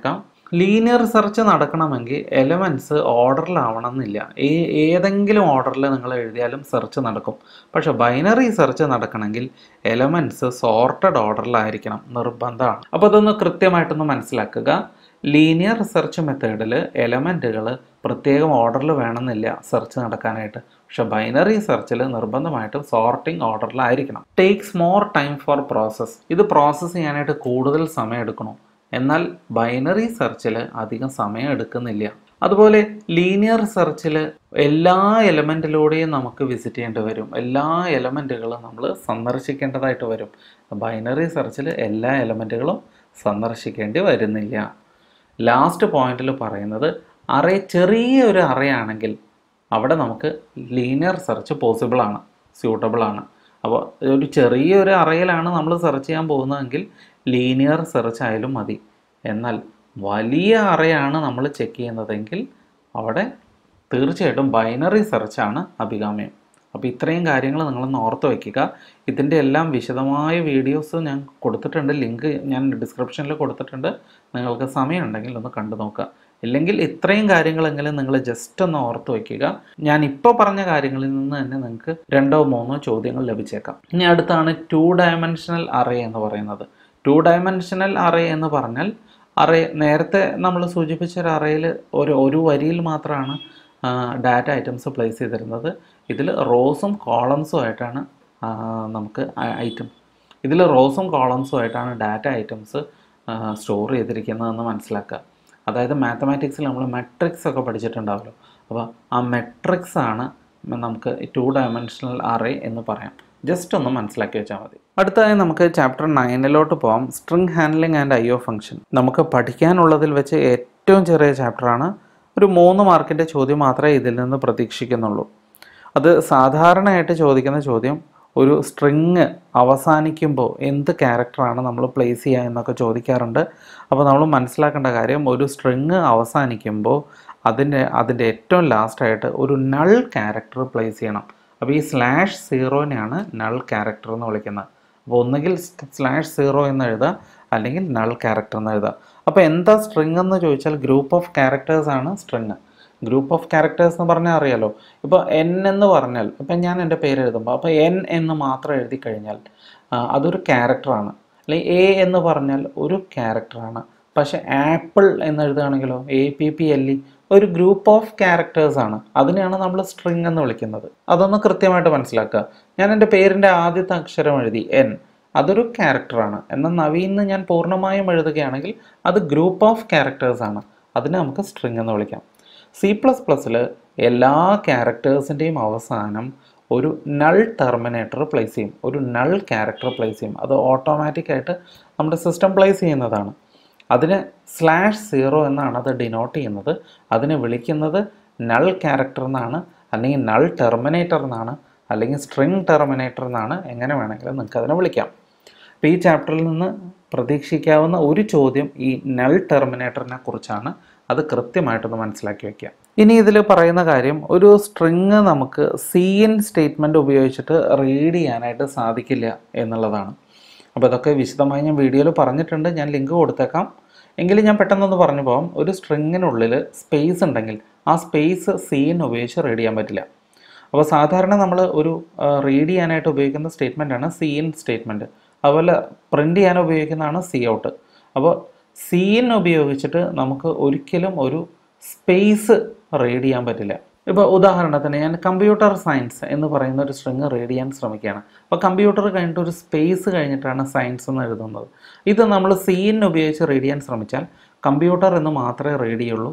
[SPEAKER 1] ലീനിയർ സെർച്ച് നടക്കണമെങ്കിൽ എലമെൻറ്റ്സ് ഓർഡറിലാവണം എന്നില്ല ഏ ഏതെങ്കിലും ഓർഡറിൽ നിങ്ങൾ എഴുതിയാലും സെർച്ച് നടക്കും പക്ഷെ ബൈനറി സെർച്ച് നടക്കണമെങ്കിൽ എലമെൻറ്റ്സ് സോർട്ടഡ് ഓർഡറിലായിരിക്കണം നിർബന്ധമാണ് അപ്പോൾ അതൊന്ന് കൃത്യമായിട്ടൊന്ന് മനസ്സിലാക്കുക ലീനിയർ സെർച്ച് മെത്തേഡിൽ എലമെൻറ്റുകൾ പ്രത്യേകം ഓർഡറിൽ വേണമെന്നില്ല സെർച്ച് നടക്കാനായിട്ട് പക്ഷെ ബൈനറി സെർച്ചിൽ നിർബന്ധമായിട്ടും സോർട്ടിംഗ് ഓർഡറിലായിരിക്കണം takes more time for process ഇത് പ്രോസസ്സ് ചെയ്യാനായിട്ട് കൂടുതൽ സമയം എടുക്കണം എന്നാൽ ബൈനറി സെർച്ചിൽ അധികം സമയം എടുക്കുന്നില്ല അതുപോലെ ലീനിയർ സെർച്ചിൽ എല്ലാ എലമെൻറ്റിലൂടെയും നമുക്ക് വിസിറ്റ് ചെയ്യേണ്ടി വരും എല്ലാ എലമെൻറ്റുകളും നമ്മൾ സന്ദർശിക്കേണ്ടതായിട്ട് വരും ബൈനറി സെർച്ചിൽ എല്ലാ എലമെൻറ്റുകളും സന്ദർശിക്കേണ്ടി വരുന്നില്ല ലാസ്റ്റ് പോയിന്റിൽ പറയുന്നത് അറേ ചെറിയൊരു അറയാണെങ്കിൽ അവിടെ നമുക്ക് ലീനിയർ സെർച്ച് പോസിബിൾ ആണ് സ്യൂട്ടബിൾ ആണ് അപ്പോൾ ഒരു ചെറിയൊരു അറയിലാണ് നമ്മൾ സെർച്ച് ചെയ്യാൻ പോകുന്നതെങ്കിൽ ലീനിയർ സെർച്ച് ആയാലും മതി എന്നാൽ വലിയ അറയാണ് നമ്മൾ ചെക്ക് ചെയ്യുന്നതെങ്കിൽ അവിടെ തീർച്ചയായിട്ടും ബൈനറി സെർച്ചാണ് അഭികാമ്യം അപ്പോൾ ഇത്രയും കാര്യങ്ങൾ നിങ്ങളൊന്ന് ഓർത്ത് വയ്ക്കുക ഇതിൻ്റെ എല്ലാം വിശദമായ വീഡിയോസ് ഞാൻ കൊടുത്തിട്ടുണ്ട് ലിങ്ക് ഞാൻ ഡിസ്ക്രിപ്ഷനിൽ കൊടുത്തിട്ടുണ്ട് നിങ്ങൾക്ക് സമയമുണ്ടെങ്കിൽ ഒന്ന് കണ്ടു നോക്കുക ഇല്ലെങ്കിൽ ഇത്രയും കാര്യങ്ങളെങ്കിലും നിങ്ങൾ ജസ്റ്റ് ഒന്ന് ഓർത്ത് വയ്ക്കുക ഞാൻ ഇപ്പോൾ പറഞ്ഞ കാര്യങ്ങളിൽ നിന്ന് തന്നെ നിങ്ങൾക്ക് രണ്ടോ മൂന്നോ ചോദ്യങ്ങൾ ലഭിച്ചേക്കാം ഇനി അടുത്താണ് ടു ഡയമെൻഷനൽ അറേ എന്ന് പറയുന്നത് ടു ഡയമെൻഷനൽ അറേ എന്ന് പറഞ്ഞാൽ അറേ നേരത്തെ നമ്മൾ സൂചിപ്പിച്ച ഒരു അറയിൽ ഒരു ഒരു വരിയിൽ മാത്രമാണ് ഡാറ്റ ഐറ്റംസ് പ്ലേസ് ചെയ്തിരുന്നത് ഇതിൽ റോസും കോളംസും ആയിട്ടാണ് ആ, നമുക്ക് ഐറ്റം ഇതിൽ റോസും കോളംസും ആയിട്ടാണ് ഡാറ്റ ഐറ്റംസ് സ്റ്റോർ ചെയ്തിരിക്കുന്നതെന്ന് മനസ്സിലാക്കുക അതായത് മാത്തമാറ്റിക്സിൽ നമ്മൾ മെട്രിക്സ് ഒക്കെ പഠിച്ചിട്ടുണ്ടാവുമല്ലോ അപ്പോൾ ആ മെട്രിക്സ് ആണ് നമുക്ക് ടു ഡയമെൻഷണൽ അറേ എന്ന് പറയാം ജസ്റ്റ് ഒന്ന് മനസ്സിലാക്കി വെച്ചാൽ മതി അടുത്തതായി നമുക്ക് ചാപ്റ്റർ നയനിലോട്ട് പോകാം string handling and I O function നമുക്ക് പഠിക്കാനുള്ളതിൽ വെച്ച് ഏറ്റവും ചെറിയ ചാപ്റ്ററാണ് ഒരു മൂന്ന് മാർക്കിൻ്റെ ചോദ്യം മാത്രമേ ഇതിൽ നിന്ന് പ്രതീക്ഷിക്കുന്നുള്ളൂ അത് സാധാരണയായിട്ട് ചോദിക്കുന്ന ചോദ്യം ഒരു സ്ട്രിങ് അവസാനിക്കുമ്പോൾ എന്ത് ക്യാരക്ടറാണ് നമ്മൾ പ്ലേസ് ചെയ്യുക എന്നൊക്കെ ചോദിക്കാറുണ്ട് അപ്പോൾ നമ്മൾ മനസ്സിലാക്കേണ്ട കാര്യം ഒരു സ്ട്രിങ് അവസാനിക്കുമ്പോൾ അതിൻ്റെ അതിൻ്റെ ഏറ്റവും ലാസ്റ്റായിട്ട് ഒരു നൾ ക്യാരക്ടർ പ്ലേസ് ചെയ്യണം അപ്പോൾ ഈ സ്ലാഷ് സീറോനെയാണ് നൾ ക്യാരക്ടർ എന്ന് വിളിക്കുന്നത് അപ്പോൾ ഒന്നുകിൽ സ്ലാഷ് സീറോ എന്ന് എഴുതുക അല്ലെങ്കിൽ നൾ ക്യാരക്ടർ എന്ന് എഴുതുക അപ്പോൾ എന്താ സ്ട്രിങ് എന്ന് ചോദിച്ചാൽ ഗ്രൂപ്പ് ഓഫ് ക്യാരക്ടേഴ്സ് ആണ് സ്ട്രിങ് ഗ്രൂപ്പ് ഓഫ് ക്യാരക്ടേഴ്സ് എന്ന് പറഞ്ഞാൽ അറിയാലോ ഇപ്പോൾ എൻ എന്ന് പറഞ്ഞാൽ ഇപ്പം ഞാൻ എൻ്റെ പേര് എഴുതുമ്പോൾ അപ്പോൾ എൻ എന്ന് മാത്രം എഴുതി കഴിഞ്ഞാൽ ആ, അതൊരു ക്യാരക്ടറാണ് അല്ലെങ്കിൽ എ എന്ന് പറഞ്ഞാൽ ഒരു ക്യാരക്ടറാണ് പക്ഷേ ആപ്പിൾ എന്ന് എഴുതുകയാണെങ്കിലോ A P P L E ഒരു ഗ്രൂപ്പ് ഓഫ് ക്യാരക്ടേഴ്സ് ആണ് അതിനെയാണ് നമ്മൾ സ്ട്രിങ് എന്ന് വിളിക്കുന്നത് അതൊന്ന് കൃത്യമായിട്ട് മനസ്സിലാക്കുക ഞാൻ എൻ്റെ പേരിൻ്റെ ആദ്യത്തെ അക്ഷരം എഴുതി എൻ അതൊരു ക്യാരക്ടറാണ് എന്നാൽ നവീന്ന് ഞാൻ പൂർണ്ണമായും എഴുതുകയാണെങ്കിൽ അത് ഗ്രൂപ്പ് ഓഫ് ക്യാരക്ടേഴ്സ് ആണ് അതിനെ നമുക്ക് സ്ട്രിങ് എന്ന് വിളിക്കാം സി പ്ലസ് പ്ലസ്സിൽ എല്ലാ ക്യാരക്ടേഴ്സിൻ്റെയും അവസാനം ഒരു നൾ ടെർമിനേറ്റർ പ്ലേസ് ചെയ്യും ഒരു നൾ ക്യാരക്ടർ പ്ലേസ് ചെയ്യും അത് ഓട്ടോമാറ്റിക്കായിട്ട് നമ്മുടെ സിസ്റ്റം പ്ലേസ് ചെയ്യുന്നതാണ് അതിന് സ്ലാഷ് സീറോ എന്നാണ് അത് ഡിനോട്ട് ചെയ്യുന്നത് അതിനെ വിളിക്കുന്നത് നൾ ക്യാരക്ടർ എന്നാണ് അല്ലെങ്കിൽ നൾ ടെർമിനേറ്റർ എന്നാണ് അല്ലെങ്കിൽ സ്ട്രിങ് ടെർമിനേറ്റർ എന്നാണ് എങ്ങനെ വേണമെങ്കിലും നിങ്ങൾക്ക് അതിനെ വിളിക്കാം അപ്പോൾ ഈ ചാപ്റ്ററിൽ നിന്ന് പ്രതീക്ഷിക്കാവുന്ന ഒരു ചോദ്യം ഈ നൾ ടെർമിനേറ്ററിനെ കുറിച്ചാണ് അത് കൃത്യമായിട്ടൊന്ന് മനസ്സിലാക്കി വെക്കുക ഇനി ഇതിൽ പറയുന്ന കാര്യം ഒരു സ്ട്രിങ് നമുക്ക് സി ഇൻ സ്റ്റേറ്റ്മെൻറ്റ് ഉപയോഗിച്ചിട്ട് റീഡ് ചെയ്യാനായിട്ട് സാധിക്കില്ല എന്നുള്ളതാണ് അപ്പോൾ ഇതൊക്കെ വിശദമായി ഞാൻ വീഡിയോയിൽ പറഞ്ഞിട്ടുണ്ട് ഞാൻ ലിങ്ക് കൊടുത്തേക്കാം എങ്കിലും ഞാൻ പെട്ടെന്നൊന്ന് പറഞ്ഞു പോകാം ഒരു സ്ട്രിങ്ങിനുള്ളിൽ സ്പേസ് ഉണ്ടെങ്കിൽ ആ സ്പേസ് സീൻ ഉപയോഗിച്ച് റീഡ് ചെയ്യാൻ പറ്റില്ല അപ്പോൾ സാധാരണ നമ്മൾ ഒരു റീഡ് ചെയ്യാനായിട്ട് ഉപയോഗിക്കുന്ന സ്റ്റേറ്റ്മെൻ്റ് ആണ് സി ഇൻ സ്റ്റേറ്റ്മെൻറ്റ് അതുപോലെ പ്രിൻ്റ് ചെയ്യാൻ ഉപയോഗിക്കുന്നതാണ് സി ഔട്ട് അപ്പോൾ സി ഇൻ ഉപയോഗിച്ചിട്ട് നമുക്ക് ഒരിക്കലും ഒരു സ്പേസ് റീഡ് ചെയ്യാൻ പറ്റില്ല ഇപ്പോൾ ഉദാഹരണത്തിന് ഞാൻ കമ്പ്യൂട്ടർ സയൻസ് എന്ന് പറയുന്ന ഒരു സ്ട്രിങ് റീഡ് ചെയ്യാൻ ശ്രമിക്കുകയാണ് അപ്പോൾ കമ്പ്യൂട്ടർ കഴിഞ്ഞിട്ട് ഒരു സ്പേസ് കഴിഞ്ഞിട്ടാണ് സയൻസ് എന്ന് എഴുതുന്നത് ഇത് നമ്മൾ സീൻ ഉപയോഗിച്ച് റീഡ് ചെയ്യാൻ ശ്രമിച്ചാൽ കമ്പ്യൂട്ടർ എന്ന് മാത്രമേ റീഡ് ചെയ്യുള്ളൂ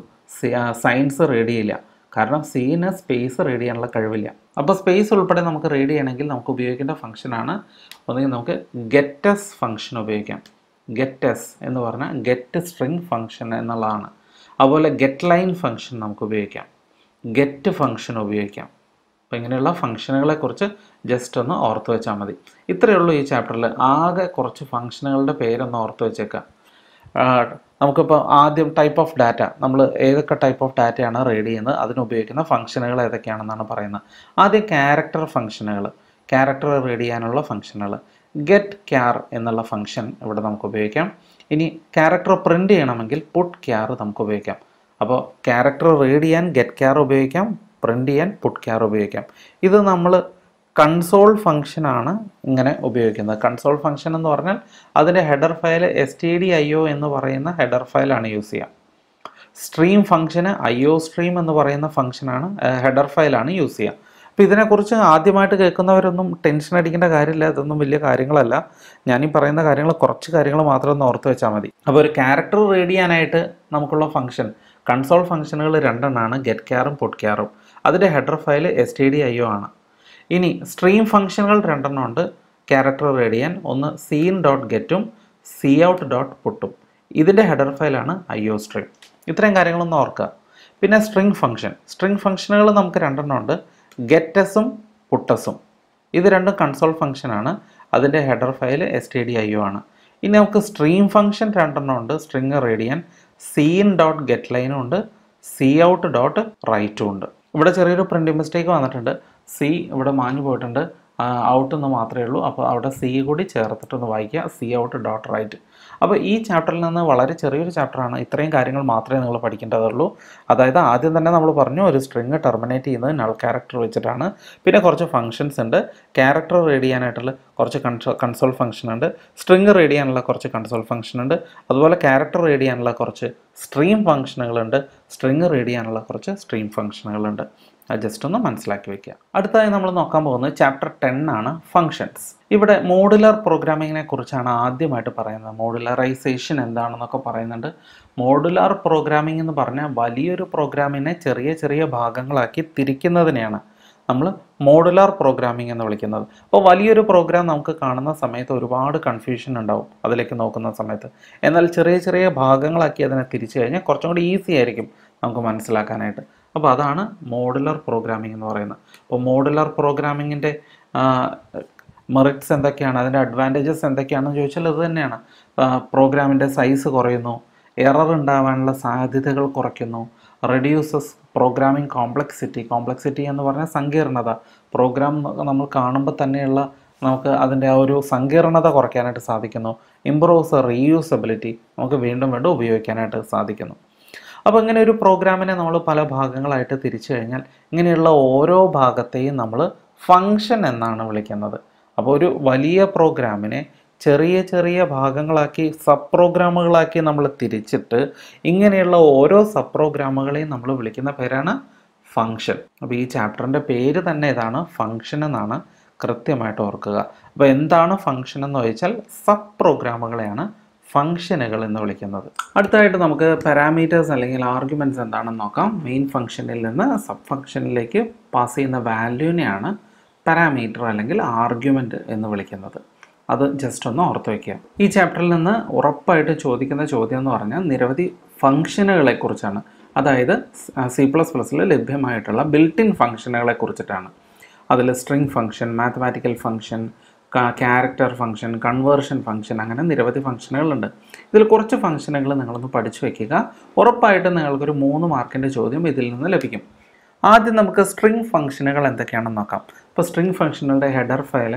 [SPEAKER 1] സയൻസ് റീഡ് ചെയ്യില്ല കാരണം സീന് സ്പേസ് റീഡ് ചെയ്യാനുള്ള കഴിവില്ല അപ്പോൾ സ്പേസ് ഉൾപ്പെടെ നമുക്ക് റീഡ് ചെയ്യണമെങ്കിൽ നമുക്ക് ഉപയോഗിക്കേണ്ട ഫംഗ്ഷനാണ് ഒന്നുകിൽ നമുക്ക് ഗെറ്റസ് ഫംഗ്ഷൻ ഉപയോഗിക്കാം ഗെറ്റസ് എന്ന് പറഞ്ഞാൽ ഗെറ്റ് സ്ട്രിങ് ഫംഗ്ഷൻ എന്നുള്ളതാണ് അതുപോലെ ഗെറ്റ് ലൈൻ ഫംഗ്ഷൻ നമുക്ക് ഉപയോഗിക്കാം ഗെറ്റ് ഫംഗ്ഷൻ ഉപയോഗിക്കാം അപ്പോൾ ഇങ്ങനെയുള്ള ഫംഗ്ഷനുകളെക്കുറിച്ച് ജസ്റ്റ് ഒന്ന് ഓർത്ത് വെച്ചാൽ മതി ഇത്രയേ ഉള്ളൂ ഈ ചാപ്റ്ററിൽ ആകെ കുറച്ച് ഫംഗ്ഷനുകളുടെ പേരൊന്ന് ഓർത്ത് വെച്ചേക്കാം ആഹ് നമുക്കിപ്പോൾ ആദ്യം ടൈപ്പ് ഓഫ് ഡാറ്റ നമ്മൾ ഏതൊക്കെ ടൈപ്പ് ഓഫ് ഡാറ്റയാണ് റീഡ് ചെയ്യുന്നത് അതിന് ഉപയോഗിക്കുന്ന ഫംഗ്ഷനുകൾ ഏതൊക്കെയാണെന്നാണ് പറയുന്നത് ആദ്യം ക്യാരക്ടർ ഫംഗ്ഷനുകൾ ക്യാരക്ടർ റീഡ് ചെയ്യാനുള്ള ഫംഗ്ഷനുകൾ ഗെറ്റ് ക്യാർ എന്നുള്ള ഫംഗ്ഷൻ ഇവിടെ നമുക്ക് ഉപയോഗിക്കാം ഇനി ക്യാരക്ടർ പ്രിൻ്റ് ചെയ്യണമെങ്കിൽ പുട്ട് ക്യാർ നമുക്ക് ഉപയോഗിക്കാം അപ്പോൾ ക്യാരക്ടർ റീഡ് ചെയ്യാൻ ഗെറ്റ് ക്യാർ ഉപയോഗിക്കാം പ്രിൻ്റ് ചെയ്യാൻ പുട്ട് ക്യാർ ഉപയോഗിക്കാം ഇത് നമ്മൾ കൺസോൾ ഫംഗ്ഷനാണ് ഇങ്ങനെ ഉപയോഗിക്കുന്നത് കൺസോൾ ഫംഗ്ഷൻ എന്ന് പറഞ്ഞാൽ അതിൻ്റെ header file S T D I O എന്ന് പറയുന്ന ഹെഡർ ഫയലാണ് യൂസ് ചെയ്യുക സ്ട്രീം ഫംഗ്ഷന് ഐ ഒ സ്ട്രീം എന്ന് പറയുന്ന ഫംഗ്ഷനാണ് ഹെഡർ ഫയലാണ് യൂസ് ചെയ്യുക അപ്പോൾ ഇതിനെക്കുറിച്ച് ആദ്യമായിട്ട് കേൾക്കുന്നവരൊന്നും ടെൻഷൻ അടിക്കേണ്ട കാര്യമില്ല ഇതൊന്നും വലിയ കാര്യങ്ങളല്ല ഞാൻ ഈ പറയുന്ന കാര്യങ്ങൾ കുറച്ച് കാര്യങ്ങൾ മാത്രം ഒന്ന് ഓർത്ത് വെച്ചാൽ മതി അപ്പോൾ ഒരു ക്യാരക്ടർ റീഡ് ചെയ്യാനായിട്ട് നമുക്കുള്ള ഫംഗ്ഷൻ കൺസോൾ ഫംഗ്ഷനുകൾ രണ്ടെണ്ണമാണ് ഗെറ്റ് ക്യാറും പുട്ട് ക്യാറും അതിൻ്റെ header file S T D I O ആണ് ഇനി സ്ട്രീം ഫംഗ്ഷനുകൾ രണ്ടെണ്ണം ഉണ്ട് ക്യാരക്ടർ റീഡ് ചെയ്യാൻ ഒന്ന് സീൻ ഡോട്ട് ഗെറ്റും സി ഔട്ട് ഡോട്ട് പുട്ടും ഇതിൻ്റെ ഹെഡർ ഫയലാണ് ഐ ഒ സ്ട്രീം ഇത്രയും കാര്യങ്ങളൊന്ന് ഓർക്കുക പിന്നെ സ്ട്രിങ് ഫംഗ്ഷൻ സ്ട്രിങ് ഫംഗ്ഷനുകൾ നമുക്ക് രണ്ടെണ്ണം ഉണ്ട് ഗെറ്റസും പുട്ടസും ഇത് രണ്ടും കൺസോൾ ഫംഗ്ഷനാണ് അതിൻ്റെ header file S T D I O ആണ് ഇനി നമുക്ക് സ്ട്രീം ഫംഗ്ഷൻ രണ്ടെണ്ണം ഉണ്ട് സ്ട്രിങ് റീഡ് ചെയ്യാൻ സീൻ ഡോട്ട് ഗെറ്റ് ലൈനും ഉണ്ട് സി ഔട്ട് ഡോട്ട് റൈറ്റും ഉണ്ട് ഇവിടെ ചെറിയൊരു പ്രിൻറ്റിംഗ് മിസ്റ്റേക്ക് വന്നിട്ടുണ്ട് സി ഇവിടെ മാഞ്ഞു പോയിട്ടുണ്ട് ഔട്ട് എന്ന് മാത്രമേ ഉള്ളൂ അപ്പോൾ അവിടെ സി കൂടി ചേർത്തിട്ടൊന്ന് വായിക്കുക സി ഔട്ട് ഡോട്ട് റൈറ്റ് അപ്പോൾ ഈ ചാപ്റ്ററിൽ നിന്ന് വളരെ ചെറിയൊരു ചാപ്റ്ററാണ് ഇത്രയും കാര്യങ്ങൾ മാത്രമേ നിങ്ങൾ പഠിക്കേണ്ടതുള്ളൂ അതായത് ആദ്യം തന്നെ നമ്മൾ പറഞ്ഞു ഒരു സ്ട്രിങ് ടെർമിനേറ്റ് ചെയ്യുന്നത് നൾ ക്യാരക്ടർ വെച്ചിട്ടാണ് പിന്നെ കുറച്ച് ഫംഗ്ഷൻസ് ഉണ്ട് ക്യാരക്ടർ റീഡ് ചെയ്യാനായിട്ടുള്ള കുറച്ച് കൺസോ കൺസോൾ ഫംഗ്ഷൻ ഉണ്ട് സ്ട്രിങ് റീഡ് ചെയ്യാനുള്ള കുറച്ച് കൺസോൾ ഫംഗ്ഷൻ ഉണ്ട് അതുപോലെ ക്യാരക്ടർ റീഡ് ചെയ്യാനുള്ള കുറച്ച് സ്ട്രീം ഫംഗ്ഷനുകളുണ്ട് സ്ട്രിങ് റീഡ് ചെയ്യാനുള്ള കുറച്ച് സ്ട്രീം ഫംഗ്ഷനുകളുണ്ട് അത് ജസ്റ്റ് ഒന്ന് മനസ്സിലാക്കി വെക്കുക അടുത്തതായി നമ്മൾ നോക്കാൻ പോകുന്നത് ചാപ്റ്റർ ടെൻ ആണ് ഫങ്ഷൻസ് ഇവിടെ മോഡുലർ പ്രോഗ്രാമിങ്ങിനെ കുറിച്ചാണ് ആദ്യമായിട്ട് പറയുന്നത് മോഡുലറൈസേഷൻ എന്താണെന്നൊക്കെ പറയുന്നുണ്ട് മോഡുലാർ പ്രോഗ്രാമിംഗ് എന്ന് പറഞ്ഞാൽ വലിയൊരു പ്രോഗ്രാമിനെ ചെറിയ ചെറിയ ഭാഗങ്ങളാക്കി തിരിക്കുന്നതിനെയാണ് നമ്മൾ മോഡുലാർ പ്രോഗ്രാമിംഗ് എന്ന് വിളിക്കുന്നത് അപ്പോൾ വലിയൊരു പ്രോഗ്രാം നമുക്ക് കാണുന്ന സമയത്ത് ഒരുപാട് കൺഫ്യൂഷൻ ഉണ്ടാവും അതിലേക്ക് നോക്കുന്ന സമയത്ത് എന്നാൽ ചെറിയ ചെറിയ ഭാഗങ്ങളാക്കി അതിനെ തിരിച്ചു കഴിഞ്ഞാൽ കുറച്ചും കൂടി ഈസി ആയിരിക്കും നമുക്ക് മനസ്സിലാക്കാനായിട്ട് അപ്പോൾ അതാണ് മോഡുലർ പ്രോഗ്രാമിംഗ് എന്ന് പറയുന്നത് അപ്പോൾ മോഡുലർ പ്രോഗ്രാമിങ്ങിൻ്റെ മെറിറ്റ്സ് എന്തൊക്കെയാണ് അതിൻ്റെ അഡ്വാൻറ്റേജസ് എന്തൊക്കെയാണെന്ന് ചോദിച്ചാൽ ഇത് തന്നെയാണ് പ്രോഗ്രാമിൻ്റെ സൈസ് കുറയുന്നു എറർ ഉണ്ടാവാനുള്ള സാധ്യതകൾ കുറയ്ക്കുന്നു റെഡ്യൂസസ് പ്രോഗ്രാമിംഗ് കോംപ്ലക്സിറ്റി കോംപ്ലക്സിറ്റി എന്ന് പറഞ്ഞാൽ സങ്കീർണത പ്രോഗ്രാം നമ്മൾ കാണുമ്പോൾ തന്നെയുള്ള നമുക്ക് അതിൻ്റെ ആ ഒരു സങ്കീർണത കുറയ്ക്കാനായിട്ട് സാധിക്കുന്നു ഇമ്പ്രൂവ്സ് റീയൂസബിലിറ്റി നമുക്ക് വീണ്ടും വീണ്ടും ഉപയോഗിക്കാനായിട്ട് സാധിക്കുന്നു അപ്പോൾ ഇങ്ങനെ ഒരു പ്രോഗ്രാമിനെ നമ്മൾ പല ഭാഗങ്ങളായിട്ട് തിരിച്ചു കഴിഞ്ഞാൽ ഇങ്ങനെയുള്ള ഓരോ ഭാഗത്തെയും നമ്മൾ ഫങ്ഷൻ എന്നാണ് വിളിക്കുന്നത് അപ്പോൾ ഒരു വലിയ പ്രോഗ്രാമിനെ ചെറിയ ചെറിയ ഭാഗങ്ങളാക്കി സബ് പ്രോഗ്രാമുകളാക്കി നമ്മൾ തിരിച്ചിട്ട് ഇങ്ങനെയുള്ള ഓരോ സബ് പ്രോഗ്രാമുകളെയും നമ്മൾ വിളിക്കുന്ന പേരാണ് ഫങ്ഷൻ അപ്പോൾ ഈ ചാപ്റ്ററിൻ്റെ പേര് തന്നെ ഇതാണ് ഫങ്ഷൻ എന്നാണ് കൃത്യമായിട്ട് ഓർക്കുക അപ്പോൾ എന്താണ് ഫങ്ഷൻ എന്ന് ചോദിച്ചാൽ സബ് പ്രോഗ്രാമുകളെയാണ് ഫങ്ഷനുകൾ എന്ന് വിളിക്കുന്നത് അടുത്തതായിട്ട് നമുക്ക് പാരാമീറ്റേഴ്സ് അല്ലെങ്കിൽ ആർഗ്യുമെൻറ്റ്സ് എന്താണെന്ന് നോക്കാം മെയിൻ ഫംഗ്ഷനിൽ നിന്ന് സബ് ഫംഗ്ഷനിലേക്ക് പാസ് ചെയ്യുന്ന വാല്യൂവിനെയാണ് പാരാമീറ്റർ അല്ലെങ്കിൽ ആർഗ്യുമെൻറ്റ് എന്ന് വിളിക്കുന്നത് അത് ജസ്റ്റ് ഒന്ന് ഓർത്ത് വയ്ക്കുക ഈ ചാപ്റ്ററിൽ നിന്ന് ഉറപ്പായിട്ട് ചോദിക്കുന്ന ചോദ്യം എന്ന് പറഞ്ഞാൽ നിരവധി ഫംഗ്ഷനുകളെ കുറിച്ചാണ് അതായത് സി പ്ലസ് പ്ലസ്സിൽ ലഭ്യമായിട്ടുള്ള ബിൽട്ട് ഇൻ ഫംഗ്ഷനുകളെ കുറിച്ചിട്ടാണ് അതിൽ string function mathematical function character function conversion function അങ്ങനെ നിരവധി ഫംഗ്ഷനുകളുണ്ട് ഇതിൽ കുറച്ച് ഫംഗ്ഷനുകൾ നിങ്ങളൊന്ന് പഠിച്ചു വെക്കുക ഉറപ്പായിട്ടും നിങ്ങൾക്കൊരു മൂന്ന് മാർക്കിൻ്റെ ചോദ്യം ഇതിൽ നിന്ന് ലഭിക്കും ആദ്യം നമുക്ക് സ്ട്രിങ് ഫംഗ്ഷനുകൾ എന്തൊക്കെയാണെന്ന് നോക്കാം ഇപ്പോൾ സ്ട്രിങ് ഫംഗ്ഷനുകളുടെ ഹെഡർ ഫയൽ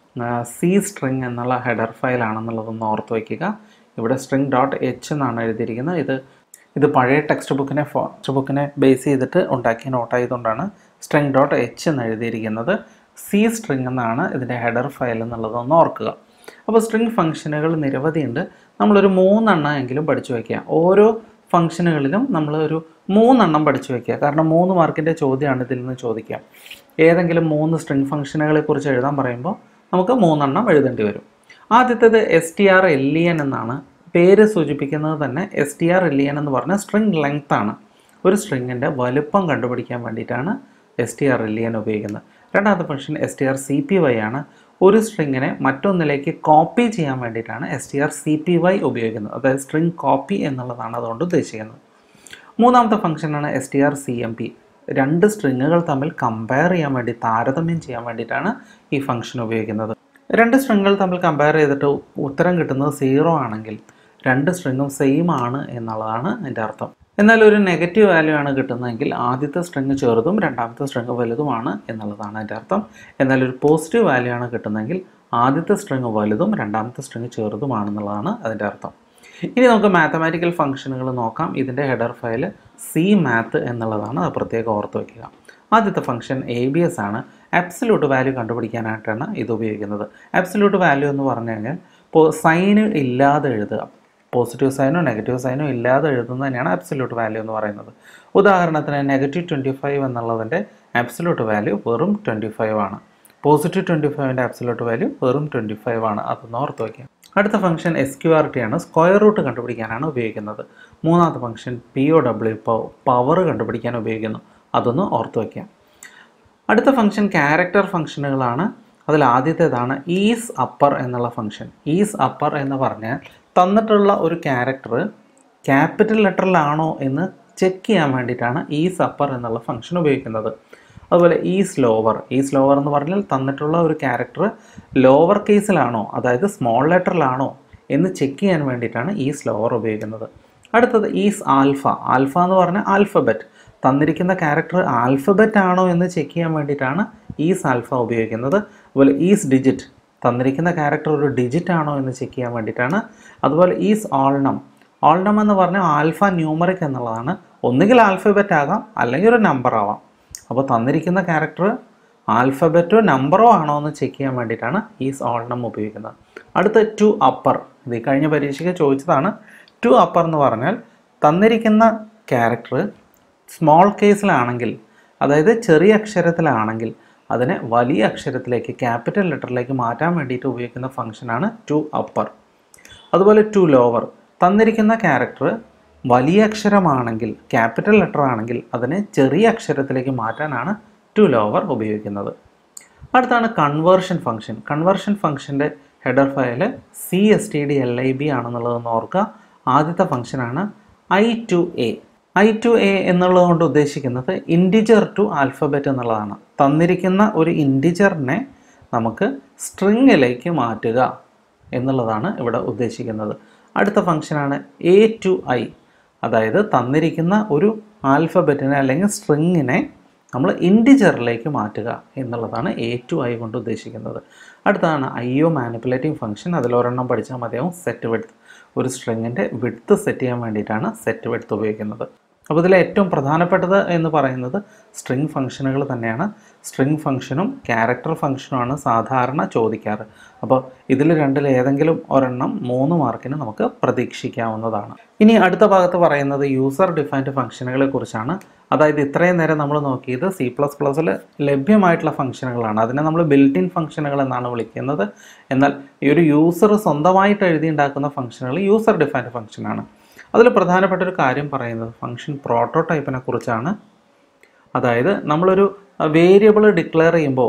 [SPEAKER 1] സി സ്ട്രിങ് എന്നുള്ള ഹെഡർ ഫയലാണെന്നുള്ളതൊന്ന് ഓർത്ത് വയ്ക്കുക ഇവിടെ സ്ട്രിങ് ഡോട്ട് എച്ച് എന്നാണ് എഴുതിയിരിക്കുന്നത് ഇത് ഇത് പഴയ ടെക്സ്റ്റ് ബുക്കിനെ ടെക്സ്റ്റ് ബുക്കിനെ ബേസ് ചെയ്തിട്ട് ഉണ്ടാക്കിയ നോട്ടായതുകൊണ്ടാണ് സ്ട്രിങ് ഡോട്ട് എച്ച് എന്ന് എഴുതിയിരിക്കുന്നത് സി സ്ട്രിങ് എന്നാണ് ഇതിൻ്റെ ഹെഡർ ഫയൽ എന്നുള്ളതൊന്ന് ഓർക്കുക അപ്പോൾ സ്ട്രിങ് ഫംഗ്ഷനുകൾ നിരവധിയുണ്ട് നമ്മളൊരു മൂന്നെണ്ണം എങ്കിലും പഠിച്ചു വയ്ക്കുക ഓരോ ഫംഗ്ഷനുകളിലും നമ്മൾ ഒരു മൂന്നെണ്ണം പഠിച്ചു വയ്ക്കുക കാരണം മൂന്ന് മാർക്കിൻ്റെ ചോദ്യമാണ് ഇതിൽ നിന്ന് ചോദിക്കുക ഏതെങ്കിലും മൂന്ന് സ്ട്രിങ് ഫംഗ്ഷനുകളെ കുറിച്ച് എഴുതാൻ പറയുമ്പോൾ നമുക്ക് മൂന്നെണ്ണം എഴുതേണ്ടി വരും ആദ്യത്തേത് S T R L E N എന്നാണ് പേര് സൂചിപ്പിക്കുന്നത് തന്നെ S T R L E N എന്ന് പറഞ്ഞ സ്ട്രിങ് ലെങ്ത് ആണ് ഒരു സ്ട്രിങ്ങിൻ്റെ വലുപ്പം കണ്ടുപിടിക്കാൻ വേണ്ടിയിട്ടാണ് S T R L E N ഉപയോഗിക്കുന്നത് രണ്ടാമത്തെ function S T R C P Y ആണ് ഒരു സ്ട്രിങ്ങിനെ മറ്റൊന്നിലേക്ക് കോപ്പി ചെയ്യാൻ വേണ്ടിയിട്ടാണ് S T R C P Y ഉപയോഗിക്കുന്നത് അതായത് സ്ട്രിങ് കോപ്പി എന്നുള്ളതാണ് അതുകൊണ്ട് ഉദ്ദേശിക്കുന്നത് മൂന്നാമത്തെ ഫംഗ്ഷനാണ് S T R C M P രണ്ട് സ്ട്രിങ്ങുകൾ തമ്മിൽ കമ്പയർ ചെയ്യാൻ വേണ്ടി താരതമ്യം ചെയ്യാൻ വേണ്ടിയിട്ടാണ് ഈ ഫംഗ്ഷൻ ഉപയോഗിക്കുന്നത് രണ്ട് സ്ട്രിങ്ങുകൾ തമ്മിൽ കമ്പയർ ചെയ്തിട്ട് ഉത്തരം കിട്ടുന്നത് സീറോ ആണെങ്കിൽ രണ്ട് സ്ട്രിങ്ങും സെയിം ആണ് എന്നുള്ളതാണ് എൻ്റെ അർത്ഥം എന്നാൽ ഒരു നെഗറ്റീവ് വാല്യൂ ആണ് കിട്ടുന്നതെങ്കിൽ ആദ്യത്തെ സ്ട്രിങ് ചെറുതും രണ്ടാമത്തെ സ്ട്രിങ് വലുതുമാണ് എന്നുള്ളതാണ് എൻ്റെ അർത്ഥം എന്നാൽ ഒരു പോസിറ്റീവ് വാല്യൂ ആണ് കിട്ടുന്നതെങ്കിൽ ആദ്യത്തെ സ്ട്രിങ് വലുതും രണ്ടാമത്തെ സ്ട്രിങ് ചെറുതുമാണെന്നുള്ളതാണ് അതിൻ്റെ അർത്ഥം ഇനി നമുക്ക് മാത്തമാറ്റിക്കൽ ഫംഗ്ഷനുകൾ നോക്കാം ഇതിൻ്റെ ഹെഡർ ഫയൽ സി മാത്ത് എന്നുള്ളതാണ് അത് പ്രത്യേകം ഓർത്ത് വയ്ക്കുക ആദ്യത്തെ ഫംഗ്ഷൻ എ ബി എസ് ആണ് അബ്സല്യൂട്ട് വാല്യൂ കണ്ടുപിടിക്കാനായിട്ടാണ് ഇത് ഉപയോഗിക്കുന്നത് അബ്സല്യൂട്ട് വാല്യൂ എന്ന് പറഞ്ഞു കഴിഞ്ഞാൽ ഇപ്പോൾ സൈന് ഇല്ലാതെ എഴുതുക പോസിറ്റീവ് സൈനോ നെഗറ്റീവ് സൈനോ ഇല്ലാതെ എഴുതുന്നത് തന്നെയാണ് അബ്സല്യൂട്ട് വാല്യൂ എന്ന് പറയുന്നത് ഉദാഹരണത്തിന് നെഗറ്റീവ് ട്വൻറ്റി ഫൈവ് എന്നുള്ളതിൻ്റെ അബ്സല്യൂട്ട് വാല്യൂ വെറും ട്വൻറ്റി ഫൈവ് ആണ് പോസിറ്റീവ് ട്വൻറ്റി ഫൈവിൻ്റെ അബ്സല്യൂട്ട് വാല്യൂ വെറും ട്വൻറ്റി ഫൈവ് ആണ് അതൊന്ന് ഓർത്ത് വയ്ക്കുക അടുത്ത function S Q R T ആണ് സ്ക്വയർ റൂട്ട് കണ്ടുപിടിക്കാനാണ് ഉപയോഗിക്കുന്നത് മൂന്നാമത്തെ function P O W power കണ്ടുപിടിക്കാൻ ഉപയോഗിക്കുന്നു അതൊന്ന് ഓർത്ത് വയ്ക്കുക അടുത്ത ഫംഗ്ഷൻ ക്യാരക്ടർ ഫംഗ്ഷനുകളാണ് അതിൽ ആദ്യത്തേതാണ് ഈസ് അപ്പർ എന്നുള്ള ഫംഗ്ഷൻ ഈസ് അപ്പർ എന്ന് പറഞ്ഞാൽ തന്നിട്ടുള്ള ഒരു ക്യാരക്ടർ ക്യാപിറ്റൽ ലെറ്ററിലാണോ എന്ന് ചെക്ക് ചെയ്യാൻ വേണ്ടിയിട്ടാണ് ഈസ് അപ്പർ എന്നുള്ള ഫംഗ്ഷൻ ഉപയോഗിക്കുന്നത് അതുപോലെ ഈസ് ലോവർ ഈസ് ലോവർ എന്ന് പറഞ്ഞാൽ തന്നിട്ടുള്ള ഒരു ക്യാരക്ടർ ലോവർ കേസിലാണോ അതായത് സ്മോൾ ലെറ്ററിലാണോ എന്ന് ചെക്ക് ചെയ്യാൻ വേണ്ടിയിട്ടാണ് ഈസ് ലോവർ ഉപയോഗിക്കുന്നത് അടുത്തത് ഈസ് ആൽഫ ആൽഫ എന്ന് പറഞ്ഞാൽ ആൽഫബറ്റ് തന്നിരിക്കുന്ന ക്യാരക്ടർ ആൽഫബറ്റ് ആണോ എന്ന് ചെക്ക് ചെയ്യാൻ വേണ്ടിയിട്ടാണ് ഈസ് ആൽഫ ഉപയോഗിക്കുന്നത് അതുപോലെ ഈസ് ഡിജിറ്റ് തന്നിരിക്കുന്ന ക്യാരക്ടർ ഒരു ഡിജിറ്റ് ആണോ എന്ന് ചെക്ക് ചെയ്യാൻ വേണ്ടിയിട്ടാണ് അതുപോലെ ഈസ് ഓൾണം ഓൾണം എന്ന് പറഞ്ഞാൽ ആൽഫ ന്യൂമറിക് എന്നുള്ളതാണ് ഒന്നുകിൽ ആൽഫബറ്റ് ആകാം അല്ലെങ്കിൽ ഒരു നമ്പർ ആവാം അപ്പോൾ തന്നിരിക്കുന്ന ക്യാരക്ടർ ആൽഫബറ്റോ നമ്പറോ ആണോ എന്ന് ചെക്ക് ചെയ്യാൻ വേണ്ടിയിട്ടാണ് ഈസ് ഓൾണം ഉപയോഗിക്കുന്നത് അടുത്ത ടു അപ്പർ ഇത് ഈ കഴിഞ്ഞ പരീക്ഷയ്ക്ക് ചോദിച്ചതാണ് ടു അപ്പർ എന്ന് പറഞ്ഞാൽ തന്നിരിക്കുന്ന ക്യാരക്ടർ സ്മോൾ കേസിലാണെങ്കിൽ അതായത് ചെറിയ അക്ഷരത്തിലാണെങ്കിൽ അതിനെ വലിയ അക്ഷരത്തിലേക്ക് ക്യാപിറ്റൽ ലെറ്ററിലേക്ക് മാറ്റാൻ വേണ്ടിയിട്ട് ഉപയോഗിക്കുന്ന ഫംഗ്ഷനാണ് ടു അപ്പർ അതുപോലെ ടു ലോവർ തന്നിരിക്കുന്ന ക്യാരക്ടർ വലിയ അക്ഷരമാണെങ്കിൽ ക്യാപിറ്റൽ ലെറ്റർ ആണെങ്കിൽ അതിനെ ചെറിയ അക്ഷരത്തിലേക്ക് മാറ്റാനാണ് ടു ലോവർ ഉപയോഗിക്കുന്നത് അടുത്താണ് കൺവേർഷൻ ഫംഗ്ഷൻ കൺവേർഷൻ ഫംഗ്ഷൻ്റെ header file C S T D L I B ആണെന്നുള്ളതെന്ന് ഓർക്കുക ആദ്യത്തെ ഫംഗ്ഷനാണ് I to A I to A എന്നുള്ളത് കൊണ്ട് ഉദ്ദേശിക്കുന്നത് ഇൻഡിജർ ടു ആൽഫബറ്റ് എന്നുള്ളതാണ് തന്നിരിക്കുന്ന ഒരു ഇൻഡിജറിനെ നമുക്ക് സ്ട്രിങ്ങിലേക്ക് മാറ്റുക എന്നുള്ളതാണ് ഇവിടെ ഉദ്ദേശിക്കുന്നത് അടുത്ത ഫംഗ്ഷനാണ് എ ടു ഐ അതായത് തന്നിരിക്കുന്ന ഒരു ആൽഫബറ്റിനെ അല്ലെങ്കിൽ സ്ട്രിങ്ങിനെ നമ്മൾ ഇൻഡിജറിലേക്ക് മാറ്റുക എന്നുള്ളതാണ് എ ടു ഐ കൊണ്ട് ഉദ്ദേശിക്കുന്നത് അടുത്തതാണ് ഐ ഒ മാനിപ്പുലേറ്റിംഗ് ഫംഗ്ഷൻ അതിലൊരെണ്ണം പഠിച്ചാൽ മതിയാവും സെറ്റ് വിഡ്ത്ത് ഒരു സ്ട്രിങ്ങിൻ്റെ വിഡ്ത്ത് സെറ്റ് ചെയ്യാൻ വേണ്ടിയിട്ടാണ് സെറ്റ് വിഡ്ത്ത് ഉപയോഗിക്കുന്നത് അപ്പോൾ ഇതിൽ ഏറ്റവും പ്രധാനപ്പെട്ടത് എന്ന് പറയുന്നത് സ്ട്രിങ് ഫംഗ്ഷനുകൾ തന്നെയാണ് സ്ട്രിങ് ഫംഗ്ഷനും ക്യാരക്ടർ ഫംഗ്ഷനുമാണ് സാധാരണ ചോദിക്കാറ് അപ്പോൾ ഇതിൽ രണ്ടിൽ ഏതെങ്കിലും ഒരെണ്ണം മൂന്ന് മാർക്കിന് നമുക്ക് പ്രതീക്ഷിക്കാവുന്നതാണ് ഇനി അടുത്ത ഭാഗത്ത് പറയുന്നത് യൂസർ ഡിഫൈൻഡ് ഫംഗ്ഷനുകളെ കുറിച്ചാണ് അതായത് ഇത്രയും നേരം നമ്മൾ നോക്കിയത് സി പ്ലസ് പ്ലസ്സിൽ ലഭ്യമായിട്ടുള്ള ഫംഗ്ഷനുകളാണ് അതിനെ നമ്മൾ ബിൽറ്റ് ഇൻ ഫംഗ്ഷനുകൾ എന്നാണ് വിളിക്കുന്നത് എന്നാൽ ഈ ഒരു യൂസർ സ്വന്തമായിട്ട് എഴുതി ഉണ്ടാക്കുന്ന ഫംഗ്ഷനുകൾ യൂസർ ഡിഫൈൻഡ് ഫംഗ്ഷനാണ് അതിൽ പ്രധാനപ്പെട്ട ഒരു കാര്യം പറയുന്നത് ഫംഗ്ഷൻ പ്രോട്ടോടൈപ്പിനെ കുറിച്ചാണ് അതായത് നമ്മളൊരു വേരിയബിൾ ഡിക്ലെയർ ചെയ്യുമ്പോൾ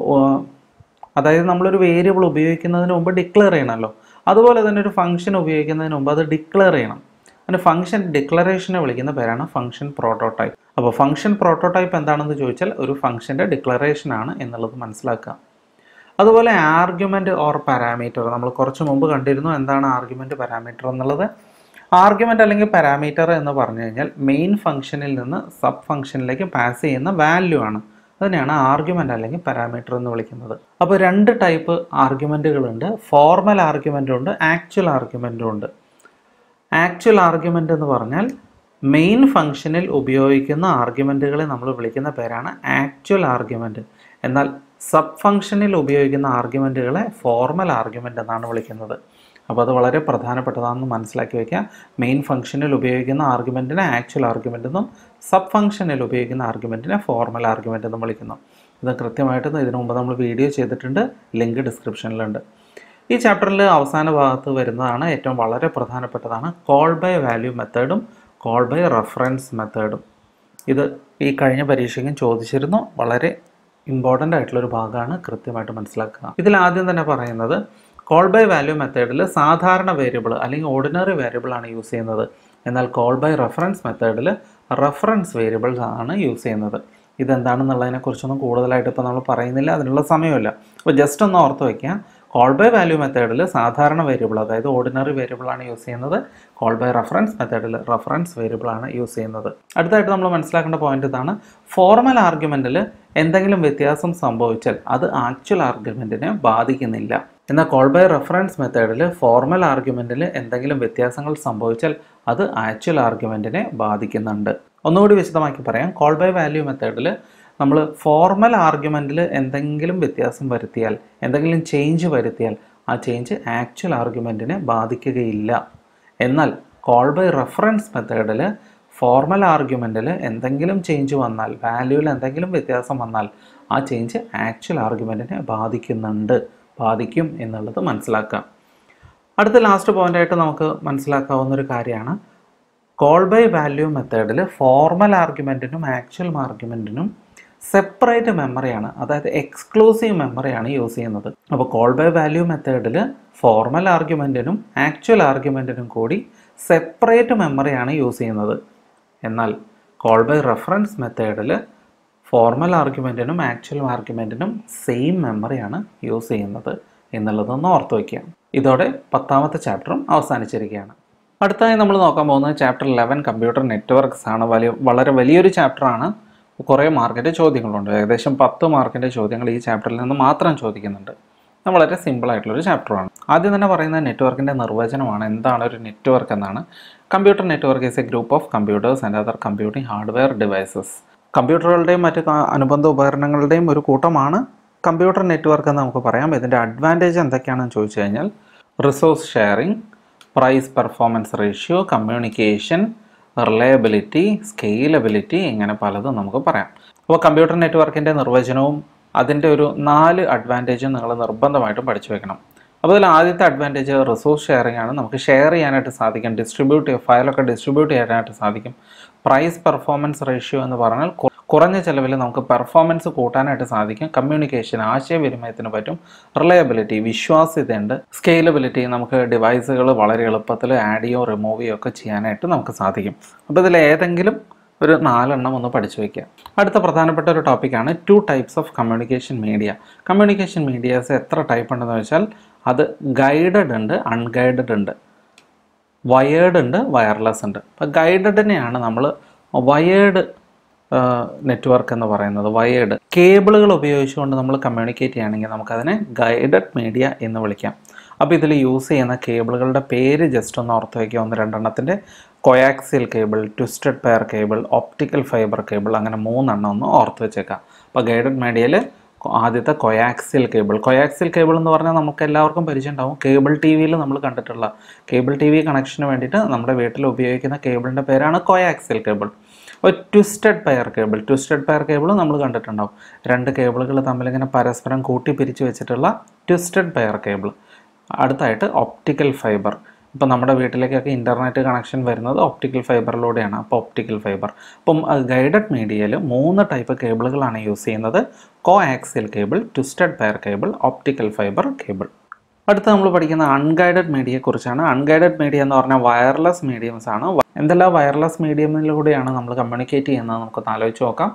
[SPEAKER 1] അതായത് നമ്മളൊരു വേരിയബിൾ ഉപയോഗിക്കുന്നതിന് മുമ്പ് ഡിക്ലെയർ ചെയ്യണമല്ലോ അതുപോലെ തന്നെ ഒരു ഫംഗ്ഷൻ ഉപയോഗിക്കുന്നതിന് മുമ്പ് അത് ഡിക്ലെയർ ചെയ്യണം അതിന് ഫംഗ്ഷൻ ഡിക്ലറേഷനെ വിളിക്കുന്ന പേരാണ് ഫംഗ്ഷൻ പ്രോട്ടോടൈപ്പ് അപ്പോൾ ഫംഗ്ഷൻ പ്രോട്ടോടൈപ്പ് എന്താണെന്ന് ചോദിച്ചാൽ ഒരു ഫംഗ്ഷൻ്റെ ഡിക്ലറേഷൻ ആണ് എന്നുള്ളത് മനസ്സിലാക്കുക അതുപോലെ ആർഗ്യുമെൻ്റ് ഓർ പാരാമീറ്റർ നമ്മൾ കുറച്ച് മുമ്പ് കണ്ടിരുന്നു എന്താണ് ആർഗ്യുമെൻ്റ് പാരാമീറ്റർ എന്നുള്ളത് ആർഗ്യുമെൻ്റ് അല്ലെങ്കിൽ പാരാമീറ്റർ എന്ന് പറഞ്ഞു കഴിഞ്ഞാൽ മെയിൻ ഫംഗ്ഷനിൽ നിന്ന് സബ് ഫംഗ്ഷനിലേക്ക് പാസ് ചെയ്യുന്ന വാല്യൂ ആണ് അതിനെയാണ് ആർഗ്യുമെൻ്റ് അല്ലെങ്കിൽ പാരാമീറ്റർ എന്ന് വിളിക്കുന്നത് അപ്പോൾ രണ്ട് ടൈപ്പ് ആർഗ്യുമെൻറ്റുകളുണ്ട് ഫോർമൽ ആർഗ്യുമെൻറ്റും ഉണ്ട് ആക്ച്വൽ ആർഗ്യുമെൻറ്റും ഉണ്ട് ആക്ച്വൽ ആർഗ്യുമെൻ്റ് എന്ന് പറഞ്ഞാൽ മെയിൻ ഫംഗ്ഷനിൽ ഉപയോഗിക്കുന്ന ആർഗ്യുമെൻറ്റുകളെ നമ്മൾ വിളിക്കുന്ന പേരാണ് ആക്ച്വൽ ആർഗ്യുമെൻറ്റ് എന്നാൽ സബ് ഫംഗ്ഷനിൽ ഉപയോഗിക്കുന്ന ആർഗ്യുമെൻറ്റുകളെ ഫോർമൽ ആർഗ്യുമെൻ്റ് എന്നാണ് വിളിക്കുന്നത് അപ്പോൾ അത് വളരെ പ്രധാനപ്പെട്ടതാണെന്ന് മനസ്സിലാക്കി വയ്ക്കുക മെയിൻ ഫംഗ്ഷനിൽ ഉപയോഗിക്കുന്ന ആർഗ്യുമെൻറ്റിനെ ആക്ച്വൽ ആർഗ്യുമെൻ്റ് എന്നും സബ് ഫംഗ്ഷനിൽ ഉപയോഗിക്കുന്ന ആർഗ്യുമെൻറ്റിനെ ഫോർമൽ ആർഗ്യുമെൻ്റ് എന്നും വിളിക്കുന്നു ഇത് കൃത്യമായിട്ട് ഇതിനു മുമ്പ് നമ്മൾ വീഡിയോ ചെയ്തിട്ടുണ്ട് ലിങ്ക് ഡിസ്ക്രിപ്ഷനിലുണ്ട് ഈ ചാപ്റ്ററിൽ അവസാന ഭാഗത്ത് വരുന്നതാണ് ഏറ്റവും വളരെ പ്രധാനപ്പെട്ടതാണ് കോൾ ബൈ വാല്യൂ മെത്തേഡും കോൾ ബൈ റെഫറൻസ് മെത്തേഡും ഇത് ഈ കഴിഞ്ഞ പരീക്ഷയ്ക്കും ചോദിച്ചിരുന്നു വളരെ ഇമ്പോർട്ടൻ്റ് ആയിട്ടുള്ളൊരു ഭാഗമാണ് കൃത്യമായിട്ട് മനസ്സിലാക്കുക ഇതിൽ ആദ്യം തന്നെ പറയുന്നത് കോൾ ബൈ വാല്യൂ മെത്തേഡിൽ സാധാരണ വേരിയബിൾ അല്ലെങ്കിൽ ഓർഡിനറി വേരിയബിൾ ആണ് യൂസ് ചെയ്യുന്നത് എന്നാൽ കോൾ ബൈ റെഫറൻസ് മെത്തേഡിൽ റെഫറൻസ് വേരിയബിൾസ് ആണ് യൂസ് ചെയ്യുന്നത് ഇതെന്താണെന്നുള്ളതിനെ കുറിച്ചൊന്നും കൂടുതലായിട്ട് ഇപ്പോൾ നമ്മൾ പറയുന്നില്ല അതിനുള്ള സമയമില്ല അപ്പോൾ ജസ്റ്റ് ഒന്ന് ഓർത്ത് വയ്ക്കുക കോൾ ബൈ വാല്യൂ മെത്തേഡിൽ സാധാരണ വേരിയബിൾ അതായത് ഓർഡിനറി വേരിയബിൾ ആണ് യൂസ് ചെയ്യുന്നത് കോൾ ബൈ റെഫറൻസ് മെത്തേഡിൽ റെഫറൻസ് വേരിയബിൾ ആണ് യൂസ് ചെയ്യുന്നത് അടുത്തായിട്ട് നമ്മൾ മനസ്സിലാക്കേണ്ട പോയിന്റ് ഇതാണ് ഫോർമൽ ആർഗ്യുമെൻറ്റിൽ എന്തെങ്കിലും വ്യത്യാസം സംഭവിച്ചാൽ അത് ആക്ച്വൽ ആർഗ്യുമെൻറ്റിനെ ബാധിക്കുന്നില്ല എന്നാൽ കോൾ ബൈ റെഫറൻസ് മെത്തേഡിൽ ഫോർമൽ ആർഗ്യുമെൻറ്റിൽ എന്തെങ്കിലും വ്യത്യാസങ്ങൾ സംഭവിച്ചാൽ അത് ആക്ച്വൽ ആർഗ്യുമെൻറ്റിനെ ബാധിക്കുന്നുണ്ട് ഒന്നുകൂടി വിശദമാക്കി പറയാം കോൾ ബൈ വാല്യൂ മെത്തേഡിൽ നമ്മൾ ഫോർമൽ ആർഗ്യുമെൻറ്റിൽ എന്തെങ്കിലും വ്യത്യാസം വരുത്തിയാൽ എന്തെങ്കിലും ചേഞ്ച് വരുത്തിയാൽ ആ ചേഞ്ച് ആക്ച്വൽ ആർഗ്യുമെൻറ്റിനെ ബാധിക്കുകയില്ല എന്നാൽ കോൾ ബൈ റെഫറൻസ് മെത്തേഡിൽ ഫോർമൽ ആർഗ്യുമെൻറ്റിൽ എന്തെങ്കിലും ചേഞ്ച് വന്നാൽ വാല്യൂവിൽ എന്തെങ്കിലും വ്യത്യാസം വന്നാൽ ആ ചേഞ്ച് ആക്ച്വൽ ആർഗ്യുമെൻറ്റിനെ ബാധിക്കുന്നുണ്ട് ബാധിക്കും എന്നുള്ളത് മനസ്സിലാക്കാം അടുത്ത ലാസ്റ്റ് പോയിൻ്റായിട്ട് നമുക്ക് മനസ്സിലാക്കാവുന്ന ഒരു കാര്യമാണ് കോൾ ബൈ വാല്യൂ മെത്തേഡിൽ ഫോർമൽ ആർഗ്യുമെൻറ്റിനും ആക്ച്വൽ ആർഗ്യുമെൻറ്റിനും സെപ്പറേറ്റ് മെമ്മറിയാണ് അതായത് എക്സ്ക്ലൂസീവ് മെമ്മറിയാണ് യൂസ് ചെയ്യുന്നത് അപ്പോൾ കോൾ ബൈ വാല്യൂ മെത്തേഡിൽ ഫോർമൽ ആർഗ്യുമെൻറ്റിനും ആക്ച്വൽ ആർഗ്യുമെൻറ്റിനും കൂടി സെപ്പറേറ്റ് മെമ്മറിയാണ് യൂസ് ചെയ്യുന്നത് എന്നാൽ കോൾ ബൈ റെഫറൻസ് മെത്തേഡിൽ ഫോർമൽ ആർഗ്യുമെൻറ്റിനും ആക്ച്വൽ ആർഗ്യുമെൻറ്റിനും സെയിം മെമ്മറിയാണ് യൂസ് ചെയ്യുന്നത് എന്നുള്ളതൊന്ന് ഓർത്ത് വയ്ക്കുക ഇതോടെ പത്താമത്തെ ചാപ്റ്ററും അവസാനിച്ചിരിക്കുകയാണ് അടുത്തതായി നമ്മൾ നോക്കാൻ പോകുന്നത് ചാപ്റ്റർ ലെവൻ കമ്പ്യൂട്ടർ നെറ്റ്വർക്ക്സ് ആണ് വലിയ വളരെ വലിയൊരു ചാപ്റ്ററാണ് കുറേ മാർക്കിൻ്റെ ചോദ്യങ്ങളുണ്ട് ഏകദേശം പത്ത് മാർക്കിൻ്റെ ചോദ്യങ്ങൾ ഈ ചാപ്റ്ററിൽ നിന്ന് മാത്രം ചോദിക്കുന്നുണ്ട് അത് വളരെ സിമ്പിൾ ആയിട്ടുള്ളൊരു ചാപ്റ്ററാണ് ആദ്യം തന്നെ പറയുന്നത് നെറ്റ്വർക്കിൻ്റെ നിർവചനമാണ് എന്താണ് ഒരു നെറ്റ്വർക്ക് എന്നാണ് computer network is a group of computers and other computing hardware devices കമ്പ്യൂട്ടറുകളുടെയും മറ്റ് ക- അനുബന്ധ ഉപകരണങ്ങളുടെയും ഒരു കൂട്ടമാണ് കമ്പ്യൂട്ടർ നെറ്റ്വർക്ക് എന്ന് നമുക്ക് പറയാം ഇതിൻ്റെ അഡ്വാൻറ്റേജ് എന്തൊക്കെയാണെന്ന് ചോദിച്ചു കഴിഞ്ഞാൽ resource sharing price performance ratio communication reliability scalability ഇങ്ങനെ പലതും നമുക്ക് പറയാം അപ്പോൾ കമ്പ്യൂട്ടർ നെറ്റ്വർക്കിൻ്റെ നിർവചനവും അതിൻ്റെ ഒരു നാല് അഡ്വാൻറ്റേജും നിങ്ങൾ നിർബന്ധമായിട്ടും പഠിച്ചു വെക്കണം അപ്പോൾ അതിൽ ആദ്യത്തെ അഡ്വാൻറ്റേജ് റിസോഴ്സ് ഷെയറിംഗ് ആണ് നമുക്ക് ഷെയർ ചെയ്യാനായിട്ട് സാധിക്കും ഡിസ്ട്രിബ്യൂട്ട് ഫയലൊക്കെ ഡിസ്ട്രിബ്യൂട്ട് ചെയ്യാനായിട്ട് സാധിക്കും പ്രൈസ് പെർഫോമൻസ് റേഷ്യോ എന്ന് പറഞ്ഞാൽ കു- കുറഞ്ഞ ചിലവിൽ നമുക്ക് പെർഫോമൻസ് കൂട്ടാനായിട്ട് സാധിക്കും കമ്മ്യൂണിക്കേഷൻ ആശയവിനിമയത്തിന് പറ്റും റിലയബിലിറ്റി വിശ്വാസ്യതയുണ്ട് സ്കെയിലബിലിറ്റി നമുക്ക് ഡിവൈസുകൾ വളരെ എളുപ്പത്തിൽ ആഡ് ചെയ്യോ റിമൂവ് ചെയ്യോ ഒക്കെ ചെയ്യാനായിട്ട് നമുക്ക് സാധിക്കും അപ്പോൾ ഇതിൽ ഏതെങ്കിലും ഒരു നാലെണ്ണം ഒന്ന് പഠിച്ചു വയ്ക്കുക അടുത്ത പ്രധാനപ്പെട്ട ഒരു ടോപ്പിക്കാണ് two types of communication media communication medias എത്ര ടൈപ്പ് ഉണ്ടെന്ന് വെച്ചാൽ അത് ഗൈഡഡ് ഉണ്ട് അൺഗൈഡഡ് ഉണ്ട് വയേർഡ് ഉണ്ട് വയർലെസ് ഉണ്ട് അപ്പോൾ ഗൈഡഡിനെയാണ് നമ്മൾ വയേർഡ് നെറ്റ്വർക്ക് എന്ന് പറയുന്നത് വയേർഡ് കേബിളുകൾ ഉപയോഗിച്ചുകൊണ്ട് നമ്മൾ കമ്മ്യൂണിക്കേറ്റ് ചെയ്യുകയാണെങ്കിൽ നമുക്കതിനെ ഗൈഡഡ് മീഡിയ എന്ന് വിളിക്കാം അപ്പോൾ ഇതിൽ യൂസ് ചെയ്യുന്ന കേബിളുകളുടെ പേര് ജസ്റ്റ് ഒന്ന് ഓർത്ത് വയ്ക്കുക ഒന്ന് രണ്ടെണ്ണത്തിൻ്റെ coaxial cable twisted pair cable optical fiber cable അങ്ങനെ മൂന്നെണ്ണം ഒന്ന് ഓർത്ത് വെച്ചേക്കാം അപ്പോൾ ഗൈഡഡ് മീഡിയയിൽ ആദ്യത്തെ കൊയാക്സിയൽ കേബിൾ കൊയാക്സിയൽ കേബിൾ എന്ന് പറഞ്ഞാൽ നമുക്ക് എല്ലാവർക്കും പരിചയം ഉണ്ടാവും കേബിൾ ടി വിയിൽ നമ്മൾ കണ്ടിട്ടുള്ള കേബിൾ ടി വി കണക്ഷന് വേണ്ടിയിട്ട് നമ്മുടെ വീട്ടിൽ ഉപയോഗിക്കുന്ന കേബിളിൻ്റെ പേരാണ് കൊയാക്സിയൽ കേബിൾ ഒരു twisted pair cable twisted pair cable നമ്മൾ കണ്ടിട്ടുണ്ടാവും രണ്ട് കേബിളുകൾ തമ്മിലിങ്ങനെ പരസ്പരം കൂട്ടി പിരിച്ച് വെച്ചിട്ടുള്ള ട്വിസ്റ്റഡ് പെയർ കേബിൾ അടുത്തായിട്ട് ഒപ്റ്റിക്കൽ ഫൈബർ ഇപ്പോൾ നമ്മുടെ വീട്ടിലേക്കൊക്കെ ഇൻ്റർനെറ്റ് കണക്ഷൻ വരുന്നത് ഒപ്റ്റിക്കൽ ഫൈബറിലൂടെയാണ് അപ്പോൾ ഒപ്റ്റിക്കൽ ഫൈബർ അപ്പം ഗൈഡഡ് മീഡിയയിൽ മൂന്ന് ടൈപ്പ് കേബിളുകളാണ് യൂസ് ചെയ്യുന്നത് coaxial cable twisted pair cable optical fiber cable അടുത്ത നമ്മൾ പഠിക്കുന്ന അൺഗൈഡഡ് മീഡിയയെക്കുറിച്ചാണ് അൺഗൈഡഡ് മീഡിയ എന്ന് പറഞ്ഞാൽ വയർലെസ് മീഡിയംസ് ആണ് വ- എന്തെല്ലാം വയർലെസ് മീഡിയമിലൂടെയാണ് നമ്മൾ കമ്മ്യൂണിക്കേറ്റ് ചെയ്യുന്നത് നമുക്കൊന്ന് ആലോചിച്ച് നോക്കാം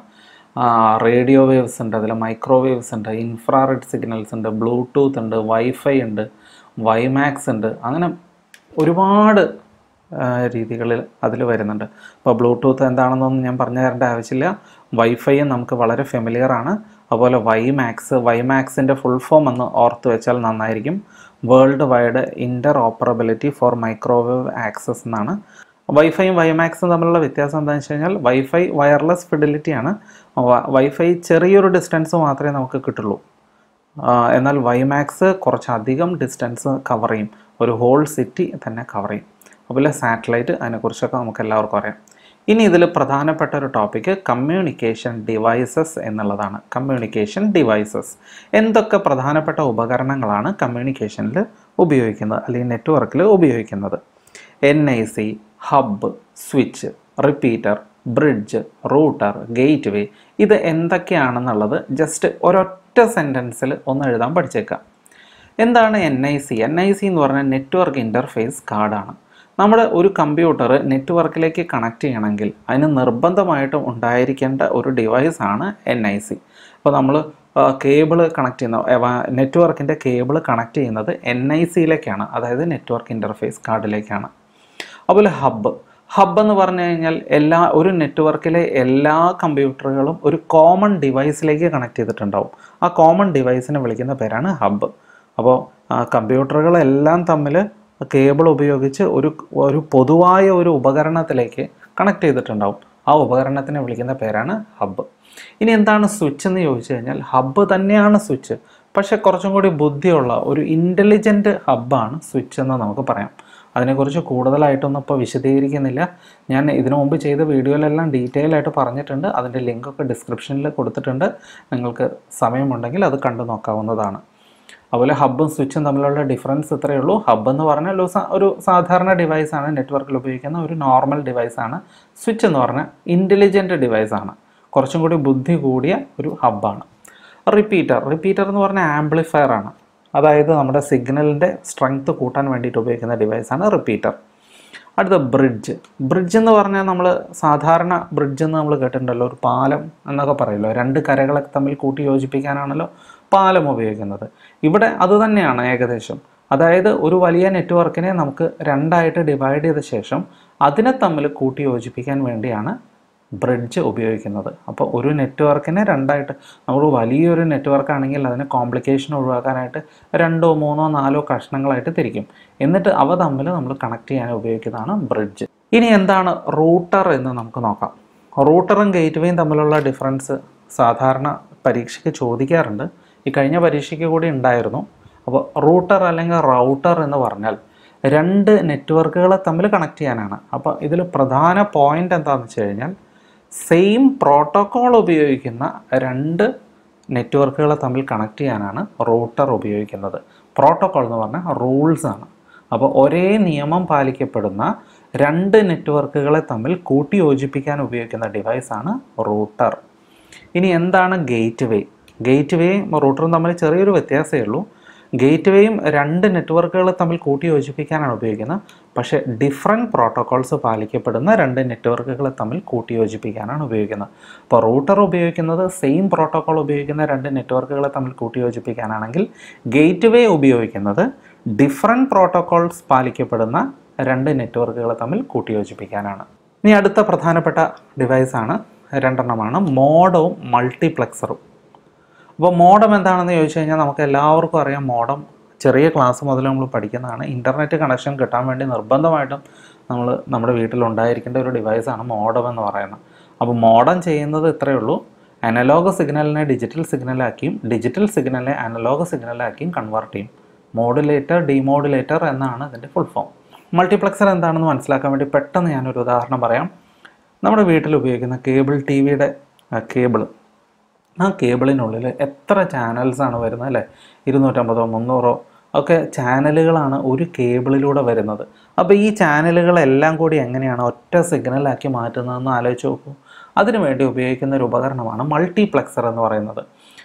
[SPEAKER 1] റേഡിയോ വേവ്സ് ഉണ്ട് അതിൽ മൈക്രോവേവ്സ് ഉണ്ട് ഇൻഫ്രാറെഡ് സിഗ്നൽസ് ഉണ്ട് ബ്ലൂടൂത്ത് ഉണ്ട് വൈഫൈ ഉണ്ട് വൈമാക്സ് ഉണ്ട് അങ്ങനെ ഒരുപാട് രീതികളിൽ അതിൽ വരുന്നുണ്ട് അപ്പോൾ ബ്ലൂടൂത്ത് എന്താണെന്നൊന്നും ഞാൻ പറഞ്ഞു തരേണ്ട ആവശ്യമില്ല വൈഫൈയും നമുക്ക് വളരെ ഫെമിലിയർ ആണ് അതുപോലെ വൈമാക്സ് വൈമാക്സിൻ്റെ ഫുൾ ഫോം ഒന്ന് ഓർത്ത് വെച്ചാൽ നന്നായിരിക്കും world wide interoperability for microwave access എന്നാണ് വൈഫൈയും വൈമാക്സും തമ്മിലുള്ള വ്യത്യാസം എന്താണെന്ന് വെച്ച് കഴിഞ്ഞാൽ വൈഫൈ വയർലെസ് ഫിഡിലിറ്റിയാണ് വൈഫൈ ചെറിയൊരു ഡിസ്റ്റൻസ് മാത്രമേ നമുക്ക് കിട്ടുള്ളൂ ആ, എന്നാൽ വൈമാക്സ് കുറച്ചധികം ഡിസ്റ്റൻസ് കവർ ചെയ്യും ഒരു ഹോൾ സിറ്റി തന്നെ കവർ ചെയ്യും അതുപോലെ സാറ്റലൈറ്റ് അതിനെക്കുറിച്ചൊക്കെ നമുക്ക് എല്ലാവർക്കും അറിയാം ഇനി ഇതിൽ പ്രധാനപ്പെട്ട ഒരു ടോപ്പിക്ക് കമ്മ്യൂണിക്കേഷൻ ഡിവൈസസ് എന്നുള്ളതാണ് കമ്മ്യൂണിക്കേഷൻ ഡിവൈസസ് എന്തൊക്കെ പ്രധാനപ്പെട്ട ഉപകരണങ്ങളാണ് കമ്മ്യൂണിക്കേഷനിൽ ഉപയോഗിക്കുന്നത് അല്ലെങ്കിൽ നെറ്റ്വർക്കിൽ ഉപയോഗിക്കുന്നത് N I C hub switch repeater bridge router gateway ഇത് എന്തൊക്കെയാണെന്നുള്ളത് ജസ്റ്റ് ഒരൊറ്റ സെൻറ്റൻസിൽ ഒന്ന് എഴുതാൻ പഠിച്ചേക്കാം എന്താണ് N I C N I C എന്ന് പറഞ്ഞാൽ നെറ്റ്വർക്ക് ഇൻ്റർഫേസ് കാർഡാണ് നമ്മുടെ ഒരു കമ്പ്യൂട്ടർ നെറ്റ്വർക്കിലേക്ക് കണക്ട് ചെയ്യണമെങ്കിൽ അതിന് നിർബന്ധമായിട്ടും ഉണ്ടായിരിക്കേണ്ട ഒരു ഡിവൈസാണ് എൻ ഐ സി അപ്പോൾ നമ്മൾ കേബിൾ കണക്ട് ചെയ്യുന്ന നെറ്റ്വർക്കിൻ്റെ കേബിൾ കണക്ട് ചെയ്യുന്നത് എൻ ഐ സിയിലേക്കാണ് അതായത് നെറ്റ്വർക്ക് ഇൻ്റർഫേസ് കാർഡിലേക്കാണ് അതുപോലെ ഹബ്ബ് ഹബ്ബ് എന്ന് പറഞ്ഞു കഴിഞ്ഞാൽ എല്ലാ ഒരു നെറ്റ്വർക്കിലെ എല്ലാ കമ്പ്യൂട്ടറുകളും ഒരു കോമൺ ഡിവൈസിലേക്ക് കണക്ട് ചെയ്തിട്ടുണ്ടാവും ആ കോമൺ ഡിവൈസിനെ വിളിക്കുന്ന പേരാണ് ഹബ്ബ് അപ്പോൾ കമ്പ്യൂട്ടറുകളെല്ലാം തമ്മിൽ കേബിൾ ഉപയോഗിച്ച് ഒരു ഒരു പൊതുവായ ഒരു ഉപകരണത്തിലേക്ക് കണക്ട് ചെയ്തിട്ടുണ്ടാവും ആ ഉപകരണത്തിനെ വിളിക്കുന്ന പേരാണ് ഹബ്ബ് ഇനി എന്താണ് സ്വിച്ച് എന്ന് ചോദിച്ചു കഴിഞ്ഞാൽ ഹബ്ബ് തന്നെയാണ് സ്വിച്ച് പക്ഷെ കുറച്ചും കൂടി ബുദ്ധിയുള്ള ഒരു ഇൻ്റലിജൻറ്റ് ഹബ്ബാണ് സ്വിച്ച് എന്ന് നമുക്ക് പറയാം അതിനെക്കുറിച്ച് കൂടുതലായിട്ടൊന്നും ഇപ്പോൾ വിശദീകരിക്കുന്നില്ല ഞാൻ ഇതിനു മുമ്പ് ചെയ്ത വീഡിയോയിലെല്ലാം ഡീറ്റെയിൽ ആയിട്ട് പറഞ്ഞിട്ടുണ്ട് അതിൻ്റെ ലിങ്കൊക്കെ ഡിസ്ക്രിപ്ഷനിൽ കൊടുത്തിട്ടുണ്ട് നിങ്ങൾക്ക് സമയമുണ്ടെങ്കിൽ അത് കണ്ടു നോക്കാവുന്നതാണ് അതുപോലെ ഹബ്ബും സ്വിച്ചും തമ്മിലുള്ള ഡിഫറൻസ് ഇത്രയേ ഉള്ളൂ ഹബ്ബ് എന്ന് പറഞ്ഞാൽ ഒരു സാ- ഒരു സാധാരണ ഡിവൈസാണ് നെറ്റ്വർക്കിൽ ഉപയോഗിക്കുന്ന ഒരു നോർമൽ ഡിവൈസാണ് സ്വിച്ച് എന്ന് പറഞ്ഞാൽ ഇൻ്റലിജൻറ്റ് ഡിവൈസാണ് കുറച്ചും കൂടി ബുദ്ധി കൂടിയ ഒരു ഹബ്ബാണ് റിപ്പീറ്റർ റിപ്പീറ്റർ എന്ന് പറഞ്ഞാൽ ആംപ്ലിഫയർ ആണ് അതായത് നമ്മുടെ സിഗ്നലിൻ്റെ സ്ട്രെങ്ത് കൂട്ടാൻ വേണ്ടിയിട്ട് ഉപയോഗിക്കുന്ന ഡിവൈസാണ് റിപ്പീറ്റർ അടുത്ത ബ്രിഡ്ജ് ബ്രിഡ്ജ് എന്ന് പറഞ്ഞാൽ നമ്മൾ സാധാരണ ബ്രിഡ്ജ് എന്ന് നമ്മൾ കേട്ടിട്ടുണ്ടല്ലോ ഒരു പാലം എന്നൊക്കെ പറയുമല്ലോ രണ്ട് കരകളെ തമ്മിൽ കൂട്ടി യോജിപ്പിക്കാനാണല്ലോ പാലം ഉപയോഗിക്കുന്നത് ഇവിടെ അത് തന്നെയാണ് ഏകദേശം അതായത് ഒരു വലിയ നെറ്റ്വർക്കിനെ നമുക്ക് രണ്ടായിട്ട് ഡിവൈഡ് ചെയ്ത ശേഷം അതിനെ തമ്മിൽ കൂട്ടി യോജിപ്പിക്കാൻ വേണ്ടിയാണ് ബ്രിഡ്ജ് ഉപയോഗിക്കുന്നത് അപ്പോൾ ഒരു നെറ്റ്വർക്കിനെ രണ്ടായിട്ട് നമ്മൾ വലിയൊരു നെറ്റ്വർക്ക് ആണെങ്കിൽ അതിന് കോംപ്ലിക്കേഷൻ ഒഴിവാക്കാനായിട്ട് രണ്ടോ മൂന്നോ നാലോ കഷ്ണങ്ങളായിട്ട് തിരിക്കും എന്നിട്ട് അവ തമ്മിൽ നമ്മൾ കണക്ട് ചെയ്യാൻ ഉപയോഗിക്കുന്നതാണ് ബ്രിഡ്ജ് ഇനി എന്താണ് റൂട്ടർ എന്ന് നമുക്ക് നോക്കാം റൂട്ടറും ഗേറ്റ്വേയും തമ്മിലുള്ള ഡിഫറൻസ് സാധാരണ പരീക്ഷയ്ക്ക് ചോദിക്കാറുണ്ട് ഈ കഴിഞ്ഞ പരീക്ഷയ്ക്ക് കൂടി ഉണ്ടായിരുന്നു അപ്പോൾ റൂട്ടർ അല്ലെങ്കിൽ റൗട്ടർ എന്ന് പറഞ്ഞാൽ രണ്ട് നെറ്റ്വർക്കുകളെ തമ്മിൽ കണക്ട് ചെയ്യാനാണ് അപ്പോൾ ഇതിൽ പ്രധാന പോയിന്റ് എന്താണെന്ന് വെച്ച് കഴിഞ്ഞാൽ സെയിം പ്രോട്ടോക്കോൾ ഉപയോഗിക്കുന്ന രണ്ട് നെറ്റ്വർക്കുകളെ തമ്മിൽ കണക്ട് ചെയ്യാനാണ് റൂട്ടർ ഉപയോഗിക്കുന്നത് പ്രോട്ടോക്കോൾ എന്ന് പറഞ്ഞാൽ റൂൾസ് ആണ് അപ്പോൾ ഒരേ നിയമം പാലിക്കപ്പെടുന്ന രണ്ട് നെറ്റ്വർക്കുകളെ തമ്മിൽ കൂട്ടി യോജിപ്പിക്കാൻ ഉപയോഗിക്കുന്ന ഡിവൈസാണ് റൂട്ടർ ഇനി എന്താണ് ഗേറ്റ് വേ ഗേറ്റ് വേയും റൂട്ടറും തമ്മിൽ ചെറിയൊരു വ്യത്യാസമേ ഉള്ളൂ ഗേറ്റ് വേയും രണ്ട് നെറ്റ്വർക്കുകളെ തമ്മിൽ കൂട്ടി യോജിപ്പിക്കാനാണ് ഉപയോഗിക്കുന്നത് പക്ഷേ ഡിഫറെൻറ്റ് പ്രോട്ടോകോൾസ് പാലിക്കപ്പെടുന്ന രണ്ട് നെറ്റ്വർക്കുകളെ തമ്മിൽ കൂട്ടി യോജിപ്പിക്കാനാണ് ഉപയോഗിക്കുന്നത് അപ്പോൾ റൂട്ടർ ഉപയോഗിക്കുന്നത് സെയിം പ്രോട്ടോകോൾ ഉപയോഗിക്കുന്ന രണ്ട് നെറ്റ്വർക്കുകളെ തമ്മിൽ കൂട്ടി യോജിപ്പിക്കാനാണെങ്കിൽ ഗേറ്റ് വേ ഉപയോഗിക്കുന്നത് ഡിഫറെൻറ്റ് പ്രോട്ടോകോൾസ് പാലിക്കപ്പെടുന്ന രണ്ട് നെറ്റ്വർക്കുകളെ തമ്മിൽ കൂട്ടി യോജിപ്പിക്കാനാണ് ഇനി അടുത്ത പ്രധാനപ്പെട്ട ഡിവൈസാണ് രണ്ടെണ്ണമാണ് മോഡവും മൾട്ടിപ്ലക്സറും അപ്പോൾ മോഡം എന്താണെന്ന് ചോദിച്ചു കഴിഞ്ഞാൽ നമുക്ക് എല്ലാവർക്കും അറിയാം മോഡം ചെറിയ ക്ലാസ് മുതൽ നമ്മൾ പഠിക്കുന്നതാണ് ഇൻ്റർനെറ്റ് കണക്ഷൻ കിട്ടാൻ വേണ്ടി നിർബന്ധമായിട്ടും നമ്മൾ നമ്മുടെ വീട്ടിൽ ഉണ്ടായിരിക്കേണ്ട ഒരു ഡിവൈസാണ് മോഡം എന്ന് പറയുന്നത് അപ്പോൾ മോഡം ചെയ്യുന്നത് ഇത്രയേ ഉള്ളൂ അനലോഗ് സിഗ്നലിനെ ഡിജിറ്റൽ സിഗ്നലാക്കിയും ഡിജിറ്റൽ സിഗ്നലിനെ അനലോഗ് സിഗ്നലാക്കിയും കൺവേർട്ട് ചെയ്യും മോഡുലേറ്റർ ഡിമോഡുലേറ്റർ എന്നാണ് ഇതിൻ്റെ ഫുൾ ഫോം മൾട്ടിപ്ലക്സർ എന്താണെന്ന് മനസ്സിലാക്കാൻ വേണ്ടി പെട്ടെന്ന് ഞാനൊരു ഉദാഹരണം പറയാം നമ്മുടെ വീട്ടിൽ ഉപയോഗിക്കുന്ന കേബിൾ ടി വിയുടെ കേബിൾ ആ കേബിളിനുള്ളിൽ എത്ര ചാനൽസാണ് വരുന്നത് അല്ലേ ഇരുന്നൂറ്റമ്പതോ മുന്നൂറോ ഒക്കെ ചാനലുകളാണ് ഒരു കേബിളിലൂടെ വരുന്നത് അപ്പോൾ ഈ ചാനലുകളെല്ലാം കൂടി എങ്ങനെയാണ് ഒറ്റ സിഗ്നലാക്കി മാറ്റുന്നതെന്ന് ആലോചിച്ച് നോക്കൂ അതിനു വേണ്ടി ഉപയോഗിക്കുന്ന ഒരു ഉപകരണമാണ് മൾട്ടിപ്ലക്സർ എന്ന് പറയുന്നത്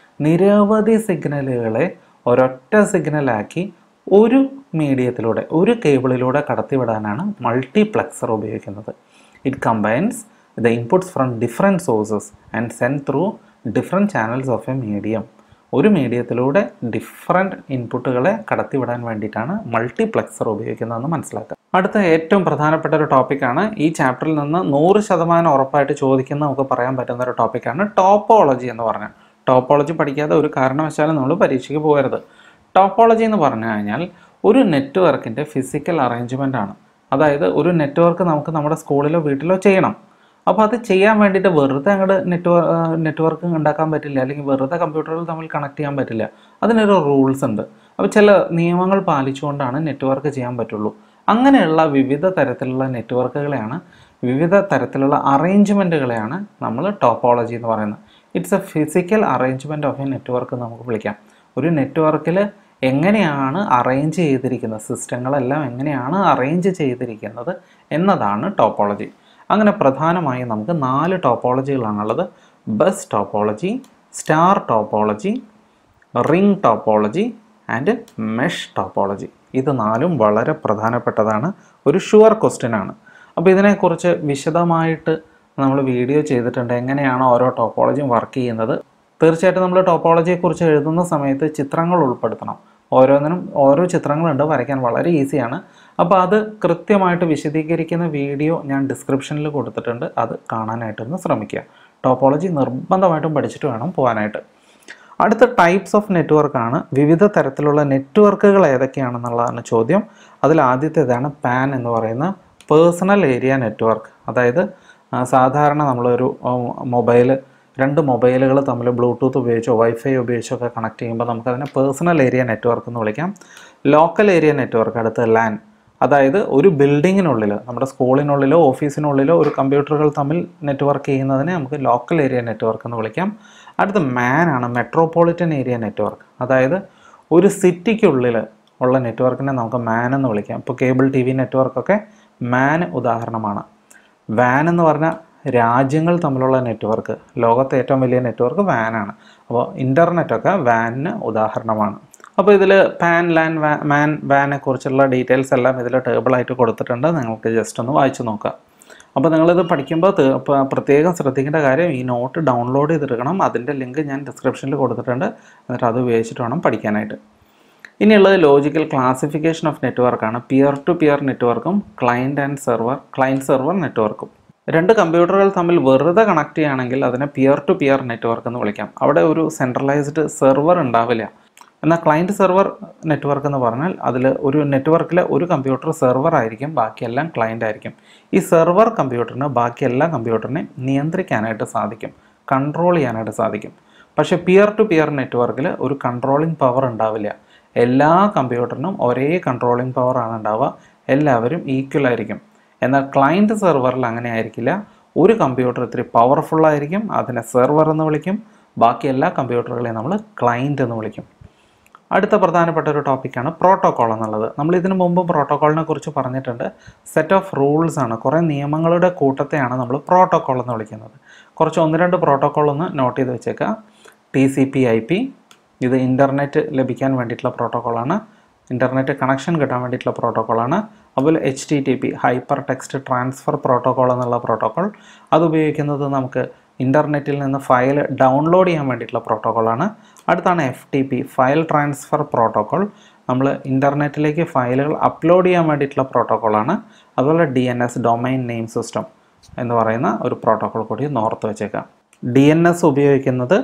[SPEAKER 1] നിരവധി സിഗ്നലുകളെ ഒരൊറ്റ സിഗ്നലാക്കി ഒരു മീഡിയത്തിലൂടെ ഒരു കേബിളിലൂടെ കടത്തിവിടാനാണ് മൾട്ടിപ്ലക്സർ ഉപയോഗിക്കുന്നത് it combines the inputs from different sources and send through different channels of a medium ഒരു മീഡിയത്തിലൂടെ ഡിഫറെൻറ്റ് ഇൻപുട്ടുകളെ കടത്തിവിടാൻ വേണ്ടിയിട്ടാണ് മൾട്ടിപ്ലക്സർ ഉപയോഗിക്കുന്നതെന്ന് മനസ്സിലാക്കുക അടുത്ത ഏറ്റവും പ്രധാനപ്പെട്ട ഒരു ടോപ്പിക്കാണ് ഈ ചാപ്റ്ററിൽ നിന്ന് നൂറ് ശതമാനം ഉറപ്പായിട്ട് ചോദിക്കുന്ന നമുക്ക് പറയാൻ പറ്റുന്ന ഒരു ടോപ്പിക്കാണ് ടോപ്പോളജി എന്ന് പറഞ്ഞാൽ ടോപ്പോളജി പഠിക്കാതെ ഒരു കാരണവശാലും നമ്മൾ പരീക്ഷയ്ക്ക് പോകരുത് ടോപ്പോളജി എന്ന് പറഞ്ഞു കഴിഞ്ഞാൽ ഒരു നെറ്റ്വർക്കിൻ്റെ ഫിസിക്കൽ അറേഞ്ച്മെൻ്റ് ആണ് അതായത് ഒരു നെറ്റ്വർക്ക് നമുക്ക് നമ്മുടെ സ്കൂളിലോ വീട്ടിലോ ചെയ്യണം അപ്പോൾ അത് ചെയ്യാൻ വേണ്ടിയിട്ട് വെറുതെ അങ്ങോട്ട് നെറ്റ്വർക്ക് നെറ്റ്വർക്ക് ഉണ്ടാക്കാൻ പറ്റില്ല അല്ലെങ്കിൽ വെറുതെ കമ്പ്യൂട്ടറുകൾ തമ്മിൽ കണക്ട് ചെയ്യാൻ പറ്റില്ല അതിനൊരു റൂൾസ് ഉണ്ട് അപ്പോൾ ചില നിയമങ്ങൾ പാലിച്ചുകൊണ്ടാണ് നെറ്റ്വർക്ക് ചെയ്യാൻ പറ്റുള്ളൂ അങ്ങനെയുള്ള വിവിധ തരത്തിലുള്ള നെറ്റ്വർക്കുകളെയാണ് വിവിധ തരത്തിലുള്ള അറേഞ്ച്മെൻറ്റുകളെയാണ് നമ്മൾ ടോപ്പോളജി എന്ന് പറയുന്നത് it's a physical arrangement of a network നമുക്ക് വിളിക്കാം ഒരു നെറ്റ്വർക്കിൽ എങ്ങനെയാണ് അറേഞ്ച് ചെയ്തിരിക്കുന്നത് സിസ്റ്റങ്ങളെല്ലാം എങ്ങനെയാണ് അറേഞ്ച് ചെയ്തിരിക്കുന്നത് എന്നതാണ് ടോപ്പോളജി അങ്ങനെ പ്രധാനമായും നമുക്ക് നാല് ടോപ്പോളജികളാണുള്ളത് bus topology star topology ring topology and mesh topology ഇത് നാലും വളരെ പ്രധാനപ്പെട്ടതാണ് ഒരു ഷുവർ ക്വസ്റ്റ്യൻ ആണ് അപ്പോൾ ഇതിനെക്കുറിച്ച് വിശദമായിട്ട് നമ്മൾ വീഡിയോ ചെയ്തിട്ടുണ്ട് എങ്ങനെയാണ് ഓരോ ടോപ്പോളജിയും വർക്ക് ചെയ്യുന്നത് തീർച്ചയായിട്ടും നമ്മൾ ടോപ്പോളജിയെക്കുറിച്ച് എഴുതുന്ന സമയത്ത് ചിത്രങ്ങൾ ഉൾപ്പെടുത്തണം ഓരോന്നിനും ഓരോ ചിത്രങ്ങളുണ്ട് വരയ്ക്കാൻ വളരെ ഈസിയാണ് അപ്പോൾ അത് കൃത്യമായിട്ട് വിശദീകരിക്കുന്ന വീഡിയോ ഞാൻ ഡിസ്ക്രിപ്ഷനിൽ കൊടുത്തിട്ടുണ്ട് അത് കാണാനായിട്ടൊന്ന് ശ്രമിക്കുക ടോപ്പോളജി നിർബന്ധമായിട്ടും പഠിച്ചിട്ട് വേണം പോകാനായിട്ട് അടുത്ത ടൈപ്സ് ഓഫ് നെറ്റ്വർക്കാണ് വിവിധ തരത്തിലുള്ള നെറ്റ്വർക്കുകൾ ഏതൊക്കെയാണെന്നുള്ളതാണ് ചോദ്യം അതിൽ ആദ്യത്തേതാണ് പാൻ എന്ന് പറയുന്ന പേഴ്സണൽ ഏരിയ നെറ്റ്വർക്ക് അതായത് ആ, സാധാരണ നമ്മളൊരു മൊബൈൽ രണ്ട് മൊബൈലുകൾ തമ്മിൽ ബ്ലൂടൂത്ത് ഉപയോഗിച്ചോ വൈഫൈ ഉപയോഗിച്ചോ ഒക്കെ കണക്ട് ചെയ്യുമ്പോൾ നമുക്കതിനെ പേഴ്സണൽ ഏരിയ നെറ്റ്വർക്ക് എന്ന് വിളിക്കാം ലോക്കൽ ഏരിയ നെറ്റ്വർക്ക് അടുത്ത് ലാൻ അതായത് ഒരു ബിൽഡിങ്ങിനുള്ളിൽ നമ്മുടെ സ്കൂളിനുള്ളിലോ ഓഫീസിനുള്ളിലോ ഒരു കമ്പ്യൂട്ടറുകൾ തമ്മിൽ നെറ്റ്വർക്ക് ചെയ്യുന്നതിനെ നമുക്ക് ലോക്കൽ ഏരിയ നെറ്റ്വർക്ക് എന്ന് വിളിക്കാം അടുത്ത മാൻ ആണ് മെട്രോപൊളിറ്റൻ ഏരിയ നെറ്റ്വർക്ക് അതായത് ഒരു സിറ്റിക്കുള്ളിൽ ഉള്ള നെറ്റ്വർക്കിനെ നമുക്ക് മാൻ എന്ന് വിളിക്കാം ഇപ്പോൾ കേബിൾ ടി വി നെറ്റ്വർക്കൊക്കെ മാൻ ഉദാഹരണമാണ് വാൻ എന്ന് പറഞ്ഞാൽ രാജ്യങ്ങൾ തമ്മിലുള്ള നെറ്റ്വർക്ക് ലോകത്തെ ഏറ്റവും വലിയ നെറ്റ്വർക്ക് വാനാണ് അപ്പോൾ ഇൻ്റർനെറ്റൊക്കെ വാനിന് ഉദാഹരണമാണ് അപ്പോൾ ഇതിൽ പാൻ ലാൻ വാ മാൻ വാനെ കുറിച്ചുള്ള ഡീറ്റെയിൽസ് എല്ലാം ഇതിൽ ടേബിളായിട്ട് കൊടുത്തിട്ടുണ്ട് നിങ്ങൾക്ക് ജസ്റ്റ് ഒന്ന് വായിച്ചു നോക്കാം അപ്പോൾ നിങ്ങളിത് പഠിക്കുമ്പോൾ ത- പ- പ്രത്യേകം ശ്രദ്ധിക്കേണ്ട കാര്യം ഈ നോട്ട് ഡൗൺലോഡ് ചെയ്തെടുക്കണം അതിൻ്റെ ലിങ്ക് ഞാൻ ഡിസ്ക്രിപ്ഷനിൽ കൊടുത്തിട്ടുണ്ട് എന്നിട്ട് അത് ഉപയോഗിച്ചിട്ട് വേണം പഠിക്കാനായിട്ട് ഇനിയുള്ളത് ലോജിക്കൽ ക്ലാസിഫിക്കേഷൻ ഓഫ് നെറ്റ്വർക്കാണ് പിയർ ടു പിയർ നെറ്റ്വർക്കും client and server client server നെറ്റ്വർക്കും രണ്ട് കമ്പ്യൂട്ടറുകൾ തമ്മിൽ വെറുതെ കണക്ട് ചെയ്യുകയാണെങ്കിൽ അതിനെ പിയർ ടു പിയർ നെറ്റ്വർക്ക് എന്ന് വിളിക്കാം അവിടെ ഒരു സെൻട്രലൈസ്ഡ് സെർവർ ഉണ്ടാവില്ല എന്നാൽ ക്ലയൻറ്റ് സെർവർ നെറ്റ്വർക്ക് എന്ന് പറഞ്ഞാൽ അതിൽ ഒരു നെറ്റ്വർക്കിൽ ഒരു കമ്പ്യൂട്ടർ സെർവർ ആയിരിക്കും ബാക്കിയെല്ലാം ക്ലയൻ്റ് ആയിരിക്കും ഈ സെർവർ കമ്പ്യൂട്ടറിന് ബാക്കി എല്ലാ കമ്പ്യൂട്ടറിനെയും നിയന്ത്രിക്കാനായിട്ട് സാധിക്കും കൺട്രോൾ ചെയ്യാനായിട്ട് സാധിക്കും പക്ഷേ പിയർ ടു പിയർ നെറ്റ്വർക്കിൽ ഒരു കൺട്രോളിംഗ് പവർ ഉണ്ടാവില്ല എല്ലാ കമ്പ്യൂട്ടറിനും ഒരേ കൺട്രോളിംഗ് പവർ ആണ് ഉണ്ടാവുക എല്ലാവരും ഈക്വൽ ആയിരിക്കും എന്നാൽ ക്ലയൻറ്റ് സെർവറിൽ അങ്ങനെ ആയിരിക്കില്ല ഒരു കമ്പ്യൂട്ടർ ഇത്തിരി പവർഫുൾ ആയിരിക്കും അതിനെ സെർവർ എന്ന് വിളിക്കും ബാക്കി എല്ലാ കമ്പ്യൂട്ടറുകളെയും നമ്മൾ ക്ലയൻറ്റ് എന്ന് വിളിക്കും അടുത്ത പ്രധാനപ്പെട്ട ഒരു ടോപ്പിക്കാണ് പ്രോട്ടോക്കോൾ എന്നുള്ളത് നമ്മൾ ഇതിനു മുമ്പ് പ്രോട്ടോക്കോളിനെ കുറിച്ച് പറഞ്ഞിട്ടുണ്ട് സെറ്റ് ഓഫ് റൂൾസ് ആണ് കുറേ നിയമങ്ങളുടെ കൂട്ടത്തെയാണ് നമ്മൾ പ്രോട്ടോക്കോൾ എന്ന് വിളിക്കുന്നത് കുറച്ച് ഒന്ന് രണ്ട് പ്രോട്ടോക്കോൾ ഒന്ന് നോട്ട് ചെയ്ത് വെച്ചേക്കുക T C P I P ഇത് ഇൻ്റർനെറ്റ് ലഭിക്കാൻ വേണ്ടിയിട്ടുള്ള പ്രോട്ടോക്കോളാണ് ഇൻ്റർനെറ്റ് കണക്ഷൻ കിട്ടാൻ വേണ്ടിയിട്ടുള്ള പ്രോട്ടോക്കോളാണ് അതുപോലെ H T T P hypertext transfer protocol എന്നുള്ള പ്രോട്ടോക്കോൾ അത് ഉപയോഗിക്കുന്നത് നമുക്ക് ഇൻ്റർനെറ്റിൽ നിന്ന് ഫയൽ ഡൗൺലോഡ് ചെയ്യാൻ വേണ്ടിയിട്ടുള്ള പ്രോട്ടോക്കോളാണ് അടുത്താണ് F T P file transfer protocol നമ്മൾ ഇൻ്റർനെറ്റിലേക്ക് ഫയലുകൾ അപ്ലോഡ് ചെയ്യാൻ വേണ്ടിയിട്ടുള്ള പ്രോട്ടോക്കോളാണ് അതുപോലെ D N S domain name system എന്ന് പറയുന്ന ഒരു പ്രോട്ടോക്കോൾ കൂടി ഒന്ന് ഓർത്ത് വെച്ചേക്കാം ഡി എൻ എസ് ഉപയോഗിക്കുന്നത്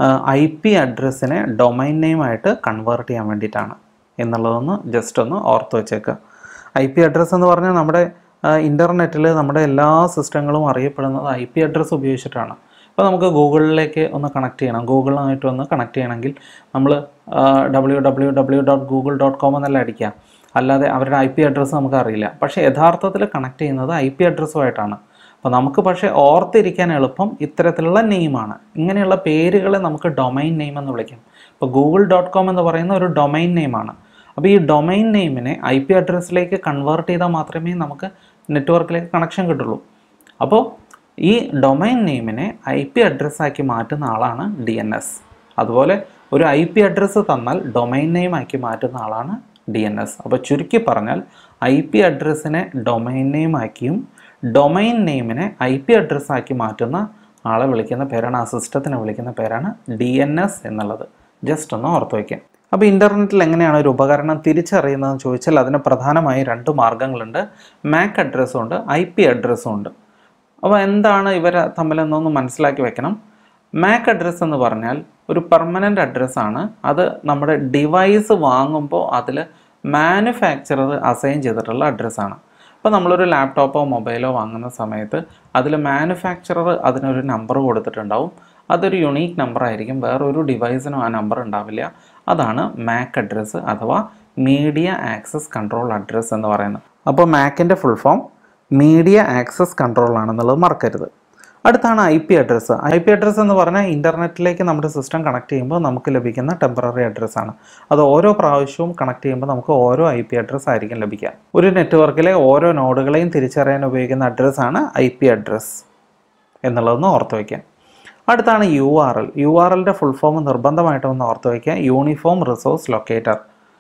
[SPEAKER 1] ഐ പി അഡ്രസ്സിനെ ഡൊമൈൻ നെയിമായിട്ട് കൺവേർട്ട് ചെയ്യാൻ വേണ്ടിയിട്ടാണ് എന്നുള്ളതൊന്ന് ജസ്റ്റ് ഒന്ന് ഓർത്ത് വെച്ചേക്കുക ഐ പി അഡ്രസ്സ് എന്ന് പറഞ്ഞാൽ നമ്മുടെ ഇൻ്റർനെറ്റിൽ നമ്മുടെ എല്ലാ സിസ്റ്റങ്ങളും അറിയപ്പെടുന്നത് ഐ പി അഡ്രസ്സ് ഉപയോഗിച്ചിട്ടാണ് ഇപ്പോൾ നമുക്ക് ഗൂഗിളിലേക്ക് ഒന്ന് കണക്ട് ചെയ്യണം ഗൂഗിളുമായിട്ട് ഒന്ന് കണക്ട് ചെയ്യണമെങ്കിൽ നമ്മൾ W W W dot Google dot com എന്നല്ല അടിക്കുക അല്ലാതെ അവരുടെ ഐ പി അഡ്രസ്സ് നമുക്ക് അറിയില്ല പക്ഷേ യഥാർത്ഥത്തിൽ കണക്ട് ചെയ്യുന്നത് ഐ പി അഡ്രസ്സുമായിട്ടാണ് അപ്പോൾ നമുക്ക് പക്ഷേ ഓർത്തിരിക്കാൻ എളുപ്പം ഇത്തരത്തിലുള്ള നെയിമാണ് ഇങ്ങനെയുള്ള പേരുകളെ നമുക്ക് ഡൊമൈൻ നെയിം എന്ന് വിളിക്കാം ഇപ്പോൾ ഗൂഗിൾ ഡോട്ട് കോം എന്ന് പറയുന്ന ഒരു ഡൊമൈൻ നെയിമാണ് അപ്പോൾ ഈ ഡൊമൈൻ നെയിമിനെ ഐ പി അഡ്രസ്സിലേക്ക് കൺവേർട്ട് ചെയ്താൽ മാത്രമേ നമുക്ക് നെറ്റ്വർക്കിലേക്ക് കണക്ഷൻ കിട്ടുള്ളൂ അപ്പോൾ ഈ ഡൊമൈൻ നെയിമിനെ ഐ പി അഡ്രസ്സാക്കി മാറ്റുന്ന ആളാണ് ഡി എൻ എസ് അതുപോലെ ഒരു ഐ പി അഡ്രസ്സ് തന്നാൽ ഡൊമൈൻ നെയിം ആക്കി മാറ്റുന്ന ആളാണ് ഡി എൻ എസ് അപ്പോൾ ചുരുക്കി പറഞ്ഞാൽ ഐ പി അഡ്രസ്സിനെ ഡൊമൈൻ നെയിം ആക്കിയും ഡൊമൈൻ നെയിമിനെ ഐ പി അഡ്രസ്സാക്കി മാറ്റുന്ന ആളെ വിളിക്കുന്ന പേരാണ് ആ സിസ്റ്റത്തിനെ വിളിക്കുന്ന പേരാണ് ഡി എൻ എസ് എന്നുള്ളത് ജസ്റ്റ് ഒന്ന് ഓർത്ത് വയ്ക്കാം അപ്പോൾ ഇൻ്റർനെറ്റിൽ എങ്ങനെയാണ് ഒരു ഉപകരണം തിരിച്ചറിയുന്നതെന്ന് ചോദിച്ചാൽ അതിന് പ്രധാനമായും രണ്ട് മാർഗ്ഗങ്ങളുണ്ട് മാക് അഡ്രസ്സും ഉണ്ട് ഐ പി അഡ്രസ്സും ഉണ്ട് അപ്പോൾ എന്താണ് ഇവർ തമ്മിലെന്നൊന്ന് മനസ്സിലാക്കി വെക്കണം മാക് അഡ്രസ്സ് എന്ന് പറഞ്ഞാൽ ഒരു പെർമനൻ്റ് അഡ്രസ്സാണ് അത് നമ്മുടെ ഡിവൈസ് വാങ്ങുമ്പോൾ അതിൽ മാനുഫാക്ചറർ അസൈൻ ചെയ്തിട്ടുള്ള അഡ്രസ്സാണ് ഇപ്പോൾ നമ്മളൊരു ലാപ്ടോപ്പോ മൊബൈലോ വാങ്ങുന്ന സമയത്ത് അതിൽ മാനുഫാക്ചറർ അതിനൊരു നമ്പർ കൊടുത്തിട്ടുണ്ടാവും അതൊരു യുണീക്ക് നമ്പർ ആയിരിക്കും വേറൊരു ഡിവൈസിനും ആ നമ്പർ ഉണ്ടാവില്ല അതാണ് മാക് അഡ്രസ്സ് അഥവാ മീഡിയ ആക്സസ് കൺട്രോൾ അഡ്രസ്സ് എന്ന് പറയുന്നത് അപ്പോൾ മാക്കിൻ്റെ full form media access control ആണെന്നുള്ളത് മറക്കരുത് അടുത്താണ് I P address I P address എന്ന് പറഞ്ഞാൽ ഇൻ്റർനെറ്റിലേക്ക് നമ്മുടെ സിസ്റ്റം കണക്ട് ചെയ്യുമ്പോൾ നമുക്ക് ലഭിക്കുന്ന ടെമ്പററി അഡ്രസ്സാണ് അത് ഓരോ പ്രാവശ്യവും കണക്ട് ചെയ്യുമ്പോൾ നമുക്ക് ഓരോ ഐ പി അഡ്രസ്സ് ആയിരിക്കും ലഭിക്കുക ഒരു നെറ്റ്വർക്കിലെ ഓരോ നോഡുകളെയും തിരിച്ചറിയാൻ ഉപയോഗിക്കുന്ന അഡ്രസ്സാണ് ഐ പി അഡ്രസ്സ് എന്നുള്ളതൊന്ന് ഓർത്ത് വയ്ക്കാം അടുത്താണ് U R L U R എല്ലിൻ്റെ ഫുൾ ഫോം നിർബന്ധമായിട്ടും ഒന്ന് ഓർത്ത് വയ്ക്കുക യൂണിഫോം റിസോഴ്സ് ലൊക്കേറ്റർ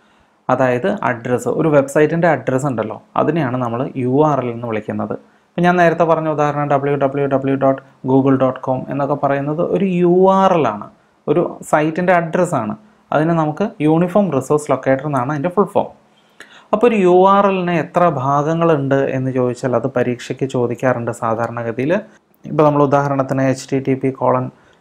[SPEAKER 1] അതായത് അഡ്രസ്സ് ഒരു വെബ്സൈറ്റിൻ്റെ അഡ്രസ്സ് ഉണ്ടല്ലോ അതിനെയാണ് നമ്മൾ യു ആർ എൽ എന്ന് വിളിക്കുന്നത് ഇപ്പം ഞാൻ നേരത്തെ പറഞ്ഞ ഉദാഹരണം W W W dot Google dot com എന്നൊക്കെ പറയുന്നത് ഒരു യു ആർ എൽ ആണ് ഒരു സൈറ്റിൻ്റെ അഡ്രസ്സാണ് അതിന് നമുക്ക് യൂണിഫോം റിസോഴ്സ് ലൊക്കേറ്റർ എന്നാണ് അതിൻ്റെ ഫുൾ ഫോം അപ്പോൾ ഒരു യു ആർ എല്ലിന് എത്ര ഭാഗങ്ങളുണ്ട് എന്ന് ചോദിച്ചാൽ അത് പരീക്ഷയ്ക്ക് ചോദിക്കാറുണ്ട് സാധാരണഗതിയിൽ ഇപ്പോൾ നമ്മൾ ഉദാഹരണത്തിന് H T T P colon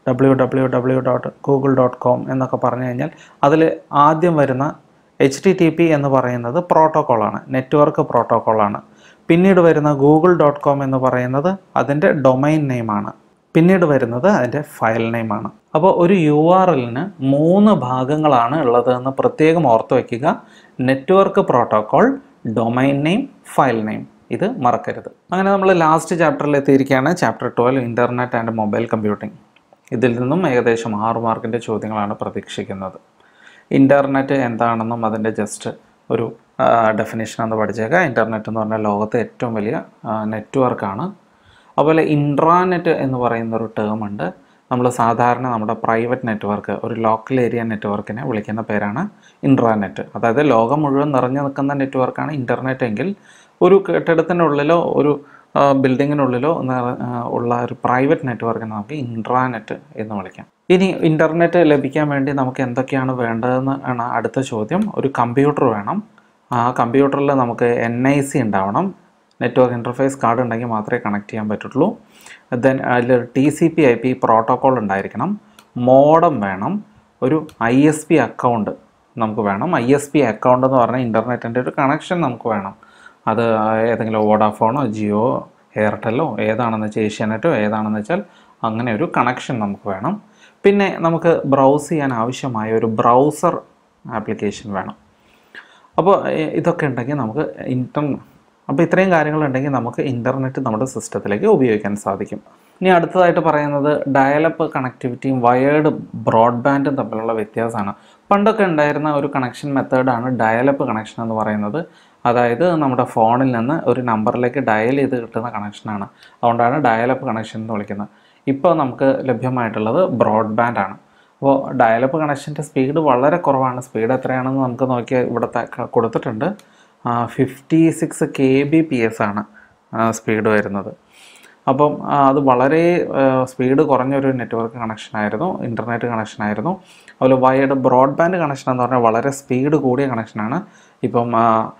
[SPEAKER 1] W W W dot Google dot com എന്നൊക്കെ പറഞ്ഞു കഴിഞ്ഞാൽ അതിൽ ആദ്യം വരുന്ന എച്ച് ടി ടി പി എന്ന് പറയുന്നത് പ്രോട്ടോക്കോളാണ് നെറ്റ്വർക്ക് പ്രോട്ടോക്കോളാണ് പിന്നീട് വരുന്ന ഗൂഗിൾ ഡോട്ട് കോം എന്ന് പറയുന്നത് അതിൻ്റെ ഡൊമൈൻ നെയിമാണ് പിന്നീട് വരുന്നത് അതിൻ്റെ ഫയൽ നെയിമാണ് അപ്പോൾ ഒരു യു ആർ എല്ലിന് മൂന്ന് ഭാഗങ്ങളാണ് ഉള്ളത് എന്ന് പ്രത്യേകം ഓർത്ത് വയ്ക്കുക network protocol domain name file name ഇത് മറക്കരുത് അങ്ങനെ നമ്മൾ ലാസ്റ്റ് ചാപ്റ്ററിൽ എത്തിയിരിക്കുകയാണ് chapter twelve internet and mobile computing ഇതിൽ നിന്നും ഏകദേശം ആറ് മാർക്കിൻ്റെ ചോദ്യങ്ങളാണ് പ്രതീക്ഷിക്കുന്നത് ഇൻ്റർനെറ്റ് എന്താണെന്നും അതിൻ്റെ ജസ്റ്റ് ഒരു ഡെഫിനേഷൻ എന്ന് പഠിച്ചേക്കാം ഇൻ്റർനെറ്റ് എന്ന് പറഞ്ഞാൽ ലോകത്തെ ഏറ്റവും വലിയ നെറ്റ്വർക്കാണ് അതുപോലെ ഇൻട്രാനെറ്റ് എന്ന് പറയുന്ന ഒരു ടേം ഉണ്ട് നമ്മൾ സാധാരണ നമ്മുടെ പ്രൈവറ്റ് നെറ്റ്വർക്ക് ഒരു ലോക്കൽ ഏരിയ നെറ്റ്വർക്കിനെ വിളിക്കുന്ന പേരാണ് ഇൻട്രാനെറ്റ് അതായത് ലോകം മുഴുവൻ നിറഞ്ഞു നിൽക്കുന്ന നെറ്റ്വർക്കാണ് ഇൻ്റർനെറ്റ് എങ്കിൽ ഒരു കെട്ടിടത്തിനുള്ളിലോ ഒരു ബിൽഡിങ്ങിനുള്ളിലോ ഉള്ള ഒരു പ്രൈവറ്റ് നെറ്റ്വർക്കിനെ നമുക്ക് ഇൻട്രാനെറ്റ് എന്ന് വിളിക്കാം ഇനി ഇൻ്റർനെറ്റ് ലഭിക്കാൻ വേണ്ടി നമുക്ക് എന്തൊക്കെയാണ് വേണ്ടതെന്ന് ആണ് അടുത്ത ചോദ്യം ഒരു കമ്പ്യൂട്ടർ വേണം ആ കമ്പ്യൂട്ടറിൽ നമുക്ക് എൻ ഐ സി ഉണ്ടാവണം നെറ്റ്വർക്ക് ഇൻ്റർഫേസ് കാർഡ് ഉണ്ടെങ്കിൽ മാത്രമേ കണക്ട് ചെയ്യാൻ പറ്റുള്ളൂ ദെൻ അതിൽ T C P I P protocol ഉണ്ടായിരിക്കണം മോഡം വേണം ഒരു ഐ എസ് പി അക്കൗണ്ട് നമുക്ക് വേണം ഐ എസ് പി അക്കൗണ്ട് എന്ന് പറഞ്ഞാൽ ഇൻ്റർനെറ്റിൻ്റെ ഒരു കണക്ഷൻ നമുക്ക് വേണം അത് ഏതെങ്കിലും വോഡാഫോണോ ജിയോ എയർടെല്ലോ ഏതാണെന്ന് വെച്ചാൽ ഏഷ്യാനെറ്റോ ഏതാണെന്ന് വെച്ചാൽ അങ്ങനെ ഒരു കണക്ഷൻ നമുക്ക് വേണം പിന്നെ നമുക്ക് ബ്രൗസ് ചെയ്യാൻ ആവശ്യമായ ഒരു ബ്രൗസർ ആപ്ലിക്കേഷൻ വേണം അപ്പോൾ ഇതൊക്കെ ഉണ്ടെങ്കിൽ നമുക്ക് ഇൻ്റർ അപ്പോൾ ഇത്രയും കാര്യങ്ങളുണ്ടെങ്കിൽ നമുക്ക് ഇൻ്റർനെറ്റ് നമ്മുടെ സിസ്റ്റത്തിലേക്ക് ഉപയോഗിക്കാൻ സാധിക്കും ഇനി അടുത്തതായിട്ട് പറയുന്നത് ഡയലപ്പ് കണക്ടിവിറ്റിയും വയേർഡ് ബ്രോഡ്ബാൻഡും തമ്മിലുള്ള വ്യത്യാസമാണ് പണ്ടൊക്കെ ഉണ്ടായിരുന്ന ഒരു കണക്ഷൻ മെത്തേഡാണ് ഡയലപ്പ് കണക്ഷൻ എന്ന് പറയുന്നത് അതായത് നമ്മുടെ ഫോണിൽ നിന്ന് ഒരു നമ്പറിലേക്ക് ഡയൽ ചെയ്ത് കിട്ടുന്ന കണക്ഷനാണ് അതുകൊണ്ടാണ് ഡയലപ്പ് കണക്ഷൻ എന്ന് വിളിക്കുന്നത് ഇപ്പോൾ നമുക്ക് ലഭ്യമായിട്ടുള്ളത് ബ്രോഡ്ബാൻഡ് ആണ് അപ്പോൾ ഡയലപ്പ് കണക്ഷൻ്റെ സ്പീഡ് വളരെ കുറവാണ് സ്പീഡ് എത്രയാണെന്ന് നമുക്ക് നോക്കിയാൽ ഇവിടെ കൊടുത്തിട്ടുണ്ട് fifty six K B P S ആണ് സ്പീഡ് വരുന്നത് അപ്പം അത് വളരെ സ്പീഡ് കുറഞ്ഞൊരു നെറ്റ്വർക്ക് കണക്ഷനായിരുന്നു ഇൻ്റർനെറ്റ് കണക്ഷനായിരുന്നു അതുപോലെ വയേർഡ് ബ്രോഡ്ബാൻഡ് കണക്ഷൻ എന്ന് പറഞ്ഞാൽ വളരെ സ്പീഡ് കൂടിയ കണക്ഷനാണ് ഇപ്പം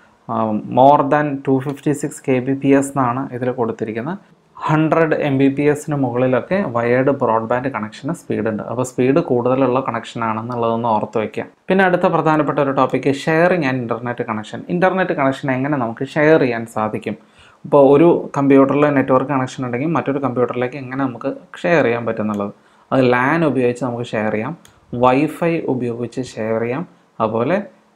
[SPEAKER 1] more than two fifty six K B P S എന്നാണ് ഇതിൽ കൊടുത്തിരിക്കുന്നത് ഹൺഡ്രഡ് എം ബി പി എസിന് മുകളിലൊക്കെ വയേർഡ് ബ്രോഡ്ബാൻഡ് കണക്ഷന് സ്പീഡ് ഉണ്ട് അപ്പോൾ സ്പീഡ് കൂടുതലുള്ള കണക്ഷൻ ആണെന്നുള്ളതൊന്ന് ഓർത്ത് വയ്ക്കുക പിന്നെ അടുത്ത പ്രധാനപ്പെട്ട ഒരു topic sharing and internet connection internet connection എങ്ങനെ നമുക്ക് ഷെയർ ചെയ്യാൻ സാധിക്കും ഇപ്പോൾ ഒരു കമ്പ്യൂട്ടറിൽ നെറ്റ്വർക്ക് കണക്ഷൻ ഉണ്ടെങ്കിൽ മറ്റൊരു കമ്പ്യൂട്ടറിലേക്ക് എങ്ങനെ നമുക്ക് ഷെയർ ചെയ്യാൻ പറ്റുന്നുള്ളത് അത് ലാൻ ഉപയോഗിച്ച് നമുക്ക് ഷെയർ ചെയ്യാം വൈഫൈ ഉപയോഗിച്ച് ഷെയർ ചെയ്യാം അതുപോലെ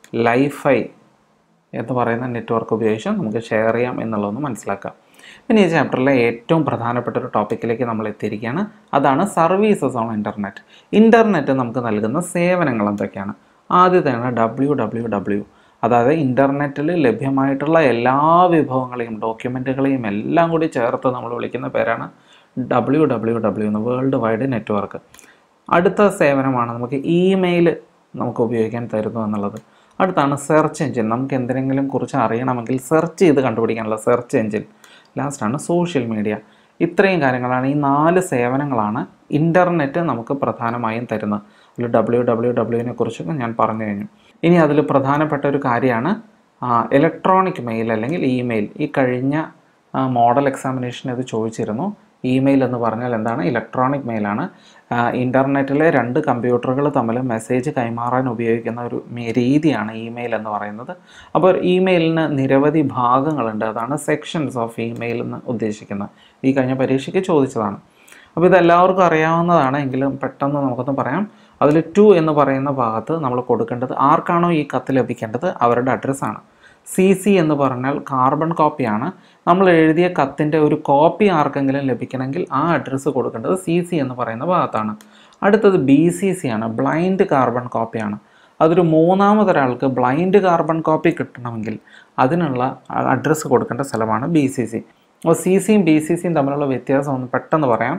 [SPEAKER 1] ലൈഫൈ എന്ന് പറയുന്ന നെറ്റ്വർക്ക് ഉപയോഗിച്ച് നമുക്ക് ഷെയർ ചെയ്യാം എന്നുള്ളതൊന്ന് മനസ്സിലാക്കാം പിന്നെ ഈ ചാപ്റ്ററിലെ ഏറ്റവും പ്രധാനപ്പെട്ട ഒരു ടോപ്പിക്കിലേക്ക് നമ്മൾ എത്തിയിരിക്കുകയാണ് അതാണ് സർവീസസ് ഓൺ ഇൻ്റർനെറ്റ് ഇൻ്റർനെറ്റ് നമുക്ക് നൽകുന്ന സേവനങ്ങൾ എന്തൊക്കെയാണ് ആദ്യത്തെയാണ് ഡബ്ല്യു ഡബ്ല്യു ഡബ്ല്യു അതായത് ഇൻ്റർനെറ്റിൽ ലഭ്യമായിട്ടുള്ള എല്ലാ വിഭവങ്ങളെയും ഡോക്യുമെൻറ്റുകളെയും എല്ലാം കൂടി ചേർത്ത് നമ്മൾ വിളിക്കുന്ന പേരാണ് ഡബ്ല്യു ഡബ്ല്യു ഡബ്ല്യു എന്ന് വേൾഡ് വൈഡ് നെറ്റ്വർക്ക് അടുത്ത സേവനമാണ് നമുക്ക് ഇമെയിൽ നമുക്ക് ഉപയോഗിക്കാൻ തരുന്നു എന്നുള്ളത് അടുത്താണ് സെർച്ച് എഞ്ചിൻ നമുക്ക് എന്തിനെങ്കിലും കുറിച്ച് അറിയണമെങ്കിൽ സെർച്ച് ചെയ്ത് കണ്ടുപിടിക്കാനുള്ള സെർച്ച് എഞ്ചിൻ ലാസ്റ്റാണ് സോഷ്യൽ മീഡിയ ഇത്രയും കാര്യങ്ങളാണ് ഈ നാല് സേവനങ്ങളാണ് ഇൻ്റർനെറ്റ് നമുക്ക് പ്രധാനമായും തരുന്നത് അതിൽ ഡബ്ല്യു ഡബ്ല്യു ഡബ്ല്യുവിനെ കുറിച്ചൊക്കെ ഞാൻ പറഞ്ഞു കഴിഞ്ഞു ഇനി അതിൽ പ്രധാനപ്പെട്ട ഒരു കാര്യമാണ് ഇലക്ട്രോണിക് മെയിൽ അല്ലെങ്കിൽ ഇമെയിൽ ഈ കഴിഞ്ഞ മോഡൽ എക്സാമിനേഷൻ ഇത് ചോദിച്ചിരുന്നു ഇമെയിൽ എന്ന് പറഞ്ഞാൽ എന്താണ് ഇലക്ട്രോണിക് മെയിലാണ് ഇൻ്റർനെറ്റിലെ രണ്ട് കമ്പ്യൂട്ടറുകൾ തമ്മിൽ മെസ്സേജ് കൈമാറാൻ ഉപയോഗിക്കുന്ന ഒരു രീതിയാണ് ഇമെയിൽ എന്ന് പറയുന്നത് അപ്പോൾ ഇമെയിലിന് നിരവധി ഭാഗങ്ങളുണ്ട് അതാണ് സെക്ഷൻസ് ഓഫ് ഇമെയിൽ എന്ന് ഉദ്ദേശിക്കുന്നത് ഈ കഴിഞ്ഞ പരീക്ഷയ്ക്ക് ചോദിച്ചതാണ് അപ്പോൾ ഇതെല്ലാവർക്കും അറിയാവുന്നതാണ് എങ്കിലും പെട്ടെന്ന് നമുക്കൊന്ന് പറയാം അതിൽ ടു എന്ന് പറയുന്ന ഭാഗത്ത് നമ്മൾ കൊടുക്കേണ്ടത് ആർക്കാണോ ഈ കത്ത് ലഭിക്കേണ്ടത് അവരുടെ അഡ്രസ്സാണ് സി സി എന്ന് പറഞ്ഞാൽ കാർബൺ കോപ്പിയാണ് നമ്മൾ എഴുതിയ കത്തിൻ്റെ ഒരു കോപ്പി ആർക്കെങ്കിലും ലഭിക്കണമെങ്കിൽ ആ അഡ്രസ്സ് കൊടുക്കേണ്ടത് സി സി എന്ന് പറയുന്ന ഭാഗത്താണ് അടുത്തത് ബി സി സി ആണ് ബ്ലൈൻഡ് കാർബൺ കോപ്പിയാണ് അതൊരു മൂന്നാമതൊരാൾക്ക് ബ്ലൈൻഡ് കാർബൺ കോപ്പി കിട്ടണമെങ്കിൽ അതിനുള്ള അഡ്രസ്സ് കൊടുക്കേണ്ട സ്ഥലമാണ് ബി സി സി അപ്പോൾ സി സിയും ബി സി സിയും തമ്മിലുള്ള വ്യത്യാസം ഒന്ന് പെട്ടെന്ന് പറയാം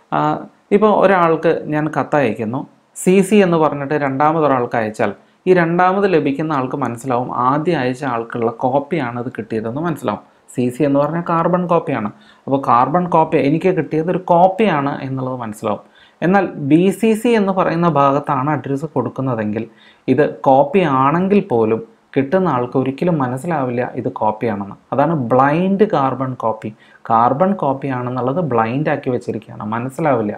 [SPEAKER 1] ഇപ്പോൾ ഒരാൾക്ക് ഞാൻ കത്തയക്കുന്നു സി സി എന്ന് പറഞ്ഞിട്ട് രണ്ടാമതൊരാൾക്ക് അയച്ചാൽ ഈ രണ്ടാമത് ലഭിക്കുന്ന ആൾക്ക് മനസ്സിലാവും ആദ്യം അയച്ച ആൾക്കുള്ള കോപ്പിയാണ് ഇത് കിട്ടിയതെന്ന് മനസ്സിലാവും സി സി എന്ന് പറഞ്ഞാൽ കാർബൺ കോപ്പിയാണ് അപ്പോൾ കാർബൺ കോപ്പി എനിക്ക് കിട്ടിയത് ഒരു കോപ്പിയാണ് എന്നുള്ളത് മനസ്സിലാവും എന്നാൽ ബി സി സി എന്ന് പറയുന്ന ഭാഗത്താണ് അഡ്രസ്സ് കൊടുക്കുന്നതെങ്കിൽ ഇത് കോപ്പി ആണെങ്കിൽ പോലും കിട്ടുന്ന ആൾക്ക് ഒരിക്കലും മനസ്സിലാവില്ല ഇത് കോപ്പിയാണെന്ന് അതാണ് blind carbon copy carbon copy ആണെന്നുള്ളത് ബ്ലൈൻഡ് ആക്കി വെച്ചിരിക്കുകയാണ് മനസ്സിലാവില്ല